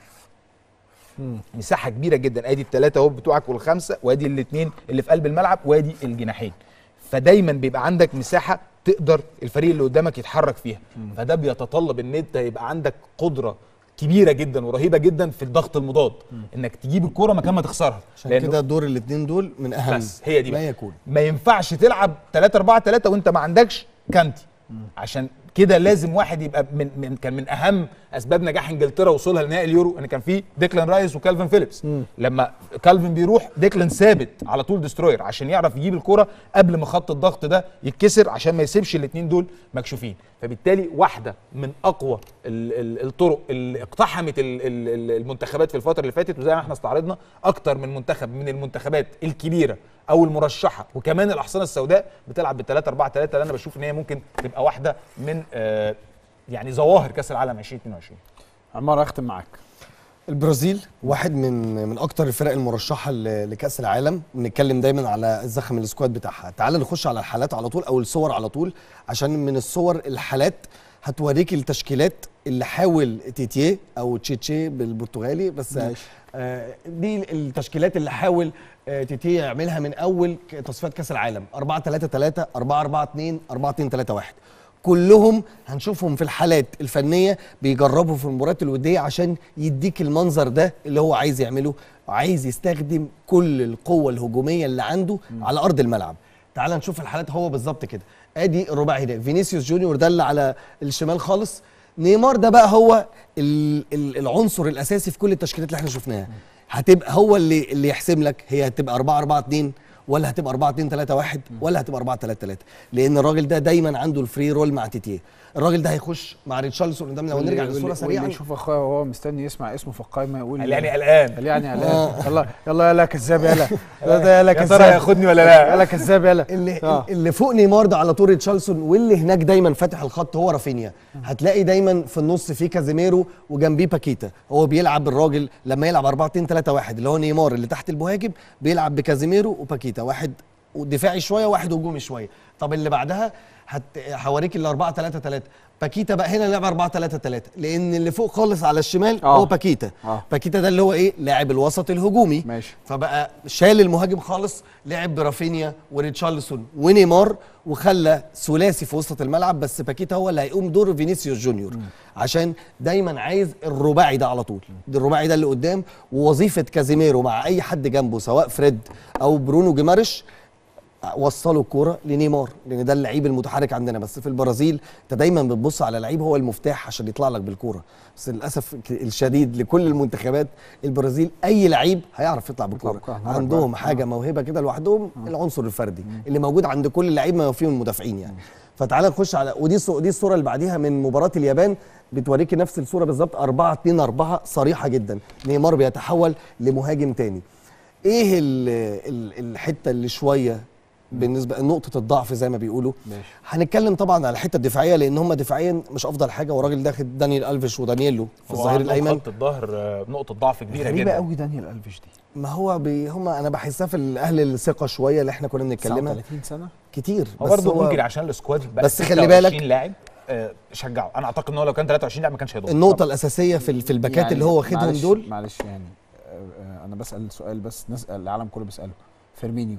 مساحه كبيره جدا ادي الثلاثه اهو بتوعك والخمسه وادي الاثنين اللي في قلب الملعب وادي الجناحين فدايما بيبقى عندك مساحه تقدر الفريق اللي قدامك يتحرك فيها فده بيتطلب ان انت يبقى عندك قدره كبيره جدا ورهيبه جدا في الضغط المضاد انك تجيب الكوره مكان ما تخسرها عشان لأنه- كده دور الاثنين دول من اهم بس هي دي ما بقى. يكون ما ينفعش تلعب 3 4 3 وانت ما عندكش كانتي عشان كده لازم واحد يبقى من, من كان من اهم اسباب نجاح انجلترا وصولها لنهائي اليورو ان كان في ديكلان رايس وكالفين فيليبس لما كالفين بيروح ديكلان ثابت على طول ديستروير عشان يعرف يجيب الكرة قبل ما خط الضغط ده يتكسر عشان ما يسيبش الاثنين دول مكشوفين فبالتالي واحده من اقوى ال- ال- الطرق اللي اقتحمت ال- ال- ال- المنتخبات في الفتره اللي فاتت وزي ما احنا استعرضنا اكتر من منتخب من المنتخبات الكبيره او المرشحه وكمان الاحصنه السوداء بتلعب بال 3 4 3 اللي انا بشوف ان هي ممكن تبقى واحده من آه يعني ظواهر كاس العالم 2022 عمار اختم معاك البرازيل واحد من من اكتر الفرق المرشحه ل- لكاس العالم بنتكلم دايما على الزخم السكواد بتاعها تعال نخش على الحالات على طول او الصور على طول عشان من الصور الحالات هتوريك التشكيلات اللي حاول تيتيه او تشيتشي بالبرتغالي بس آه دي التشكيلات اللي حاول آه تيتيه يعملها من اول ك- تصفيات كاس العالم 4 3 3 4 4 2 4 2 3 1 كلهم هنشوفهم في الحالات الفنيه بيجربوا في المباريات الوديه عشان يديك المنظر ده اللي هو عايز يعمله عايز يستخدم كل القوه الهجوميه اللي عنده على ارض الملعب تعال نشوف الحالات هو بالظبط كده ادي الرباعي ده فينيسيوس جونيور ده اللي على الشمال خالص نيمار ده بقى هو ال- ال- العنصر الاساسي في كل التشكيلات اللي احنا شفناها هتبقى هو اللي اللي يحسم لك هي هتبقى 4 4 2 ولا هتبقى 4 2 3 1 ولا هتبقى 4 3 3 لان الراجل ده دايما عنده الفري رول مع تيتيه الراجل ده هيخش مع ريتشارلسون قدام لو نرجع للصوره سريعا يشوف اخويا وهو مستني يسمع اسمه في القائمه يقول قال يعني قلقان قال يعني قلقان يلا يلا يلا كذاب يلا ده ده يلا يا ترى كذاب هياخدني ولا لا يلا كذاب يلا اللي آه. اللي فوق نيمار ده على طول ريتشارلسون واللي هناك دايما فاتح الخط هو رافينيا هتلاقي دايما في النص في كازيميرو وجنبيه باكيتا هو بيلعب الراجل لما يلعب 4 2 3 1 اللي هو نيمار اللي تحت المهاجم بيلعب بكازيميرو وباكيتا واحد دفاعي شويه واحد هجومي شويه طب اللي بعدها هت... هوريك ال 4 3 3 باكيتا بقى هنا لعب 4 3 3 لان اللي فوق خالص على الشمال آه. هو باكيتا آه. باكيتا ده اللي هو ايه لاعب الوسط الهجومي ماشي فبقى شال المهاجم خالص لعب برافينيا وريتشارلسون ونيمار وخلى ثلاثي في وسط الملعب بس باكيتا هو اللي هيقوم دور فينيسيوس جونيور عشان دايما عايز الرباعي ده على طول ده الرباعي ده اللي قدام ووظيفه كازيميرو مع اي حد جنبه سواء فريد او برونو جيمارش وصلوا الكوره لنيمار لان ده اللعيب المتحرك عندنا بس في البرازيل انت دايما بتبص على لعيب هو المفتاح عشان يطلع لك بالكوره بس للاسف ك- الشديد لكل المنتخبات البرازيل اي لعيب هيعرف يطلع بالكوره بالكورة. عندهم حاجه موهبه كده لوحدهم العنصر الفردي اللي موجود عند كل لعيب ما فيهم المدافعين يعني فتعالى نخش على ودي الصو- دي الصوره اللي بعديها من مباراه اليابان بتوريكي نفس الصوره بالظبط 4 2 4 صريحه جدا نيمار بيتحول لمهاجم تاني ايه ال ال الحته اللي شويه بالنسبه نقطه الضعف زي ما بيقولوا ماشي هنتكلم طبعا على الحته الدفاعيه لان هم دفاعيا مش افضل حاجه وراجل داخل دانيال الفيش ودانييلو في هو الظهير عندهم الايمن خط الظهر آه، نقطه ضعف كبيره غريبه جدا قوي دانيال الفيش دي ما هو بي هم انا بحسها في الاهل الثقه شويه اللي احنا كنا بنتكلمها 39 سنه كتير هو بس برضه هو ممكن عشان السكواد بقى بس خلي بالك- 26 لاعب آه، شجعه انا اعتقد ان هو لو كان 23 لاعب ما كانش هيضر النقطه الاساسيه في ال- في الباكات يعني اللي هو واخدهم معلش- دول معلش يعني آه، آه، انا بسال سؤال بس نسال العالم كله بيساله فيرمينيو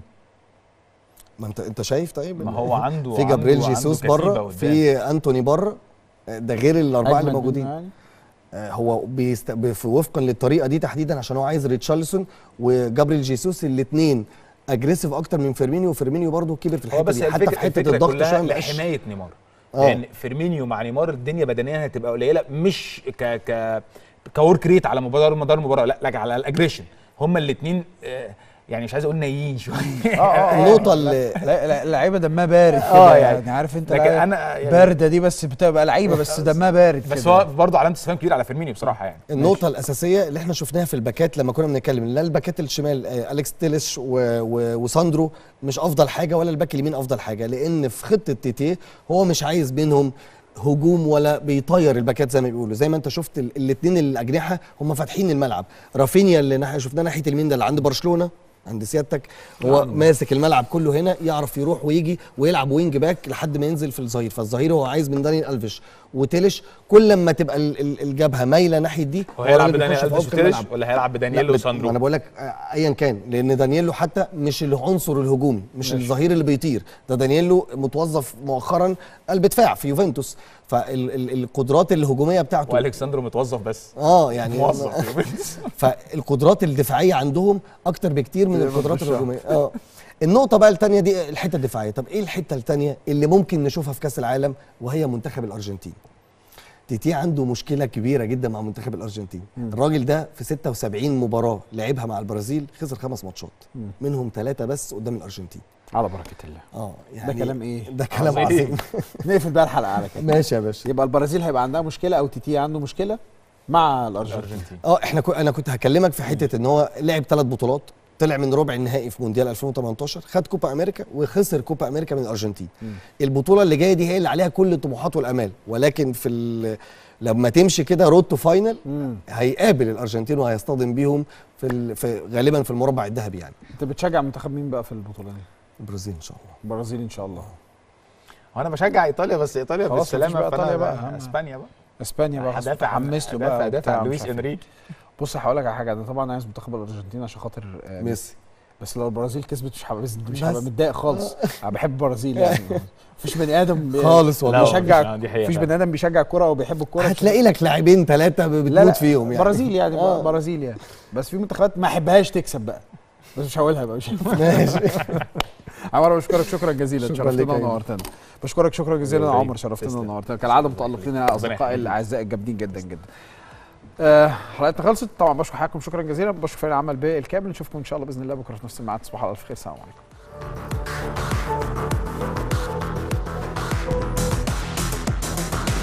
ما انت انت شايف طيب ما هو عنده في جابريل عنده- جيسوس عنده كتيبة بره قدام. في انتوني بره ده غير الاربعه اللي أجمد موجودين منه يعني؟ آه، هو بيست... بف- وفقا للطريقه دي تحديدا عشان هو عايز ريتشارلسون وجابريل جيسوس الاثنين اجريسيف اكتر من فيرمينيو وفيرمينيو برضه كبر في هو الحته بس دي حتى الفكره في حته الفكرة الضغط كلها شويه مبقاش- لحمايه نيمار آه. لان فيرمينيو مع نيمار الدنيا بدنيا هتبقى قليله مش ك ك كورك ريت على مدار مدار المباراه لا لا على الاجريشن هما الاثنين يعني مش عايز اقول نايين شويه النقطه اللي لا لا اللعيبه دمها بارد كده آه، يعني, يعني. عارف انت لكن لعيبة انا يعني بارده دي بس بتبقى لعيبه بس دمها بارد بس كده. هو برضه علامه استفهام كبيره على فيرمينيو بصراحه يعني النقطة الأساسية اللي احنا شفناها في الباكات لما كنا بنتكلم لا الباكات الشمال آه، أليكس تيليش و... و... وساندرو مش أفضل حاجة ولا الباك اليمين أفضل حاجة لأن في خطة تيتيه هو مش عايز منهم هجوم ولا بيطير الباكات زي ما بيقولوا زي ما انت شفت الاثنين الاجنحه هم فاتحين الملعب رافينيا اللي ناحيه شفناه ناحيه اليمين ده اللي عند برشلونه عند سيادتك هو ماسك الملعب كله هنا يعرف يروح ويجي ويلعب وينج باك لحد ما ينزل في الظهير فالظهير هو عايز من دانيال الفيش وتيلش كل ما تبقى ال- ال- الجبهه مايله ناحيه دي هو هيلعب الراجل بدانيال بيخش في الفيش عمق وتيرش الملعب. ولا هيلعب لا، بدانييلو بت- وساندرو ما انا بقول لك آه، ايا كان لان دانييلو حتى مش العنصر الهجومي مش الظهير اللي بيطير ده دانييلو متوظف مؤخرا قلب دفاع في يوفنتوس فالقدرات الهجوميه بتاعته والكساندرو متوظف بس اه يعني موظف فالقدرات الدفاعيه عندهم اكتر بكتير من القدرات الهجوميه اه النقطة بقى الثانية دي الحتة الدفاعية، طب ايه الحتة الثانية اللي ممكن نشوفها في كأس العالم وهي منتخب الأرجنتين؟ تيتي عنده مشكلة كبيرة جدا مع منتخب الأرجنتين، الراجل ده في 76 مباراة لعبها مع البرازيل خسر خمس ماتشات، منهم ثلاثة بس قدام الأرجنتين. على بركه الله اه ده كلام ايه ده كلام عظيم. عظيم نقفل بقى الحلقه على كده ماشي يا باشا يبقى البرازيل هيبقى عندها مشكله او تيتي عنده مشكله مع الارجنتين الارجنتين اه احنا كو انا كنت هكلمك في حته ان هو لعب ثلاث بطولات طلع من ربع النهائي في مونديال 2018 خد كوبا امريكا وخسر كوبا امريكا من الارجنتين البطوله اللي جايه دي هي اللي عليها كل الطموحات والامال ولكن في ال- لما تمشي كده رود تو فاينل هيقابل الارجنتين وهيصطدم بيهم في, ال... في غالبا في المربع الذهبي يعني انت بتشجع منتخب مين بقى في البطوله دي البرازيل ان شاء الله البرازيل ان شاء الله وانا بشجع ايطاليا بس ايطاليا خلاص بالسلامه مفيش بقى فأنا إيطاليا بقى. بقى اسبانيا بقى اسبانيا بقى هدافع عن- حمس له هدافع- بقى هدافع وبتاع لويس مش عارف إيه. انريكي بص هقول لك على حاجه انا طبعا عايز منتخب الارجنتين عشان خاطر آه، ميسي بس لو البرازيل كسبت مش هبقى مش بس. هبقى متضايق خالص انا بحب البرازيل يعني مفيش بني ادم بي- خالص والله. لا، بيشجع مش- دي حقيقة مفيش فعلا. بني ادم بيشجع الكوره او بيحب الكوره هتلاقي لك لاعبين ثلاثه لا بتموت لا فيهم يعني برازيل يعني آه. برازيل يعني بس في منتخبات ما احبهاش تكسب بقى بس مش هقولها بقى مش ماشي عمر بشكرك شكرا جزيلا شكراً شرفتنا لك يا إيمان. ونورتنا بشكرك شكرا جزيلا يا الله عمر يبارك. شرفتنا تسلم. النهارده كالعاده متالقين يا اصدقائي يخليك. الاعزاء الجامدين جدا جدا آه، حلقتنا خلصت طبعا بشكر حضراتكم شكرا جزيلا بشكر فريق العمل بالكامل نشوفكم ان شاء الله باذن الله بكره في نفس الميعاد تصبحوا على الف خير السلام عليكم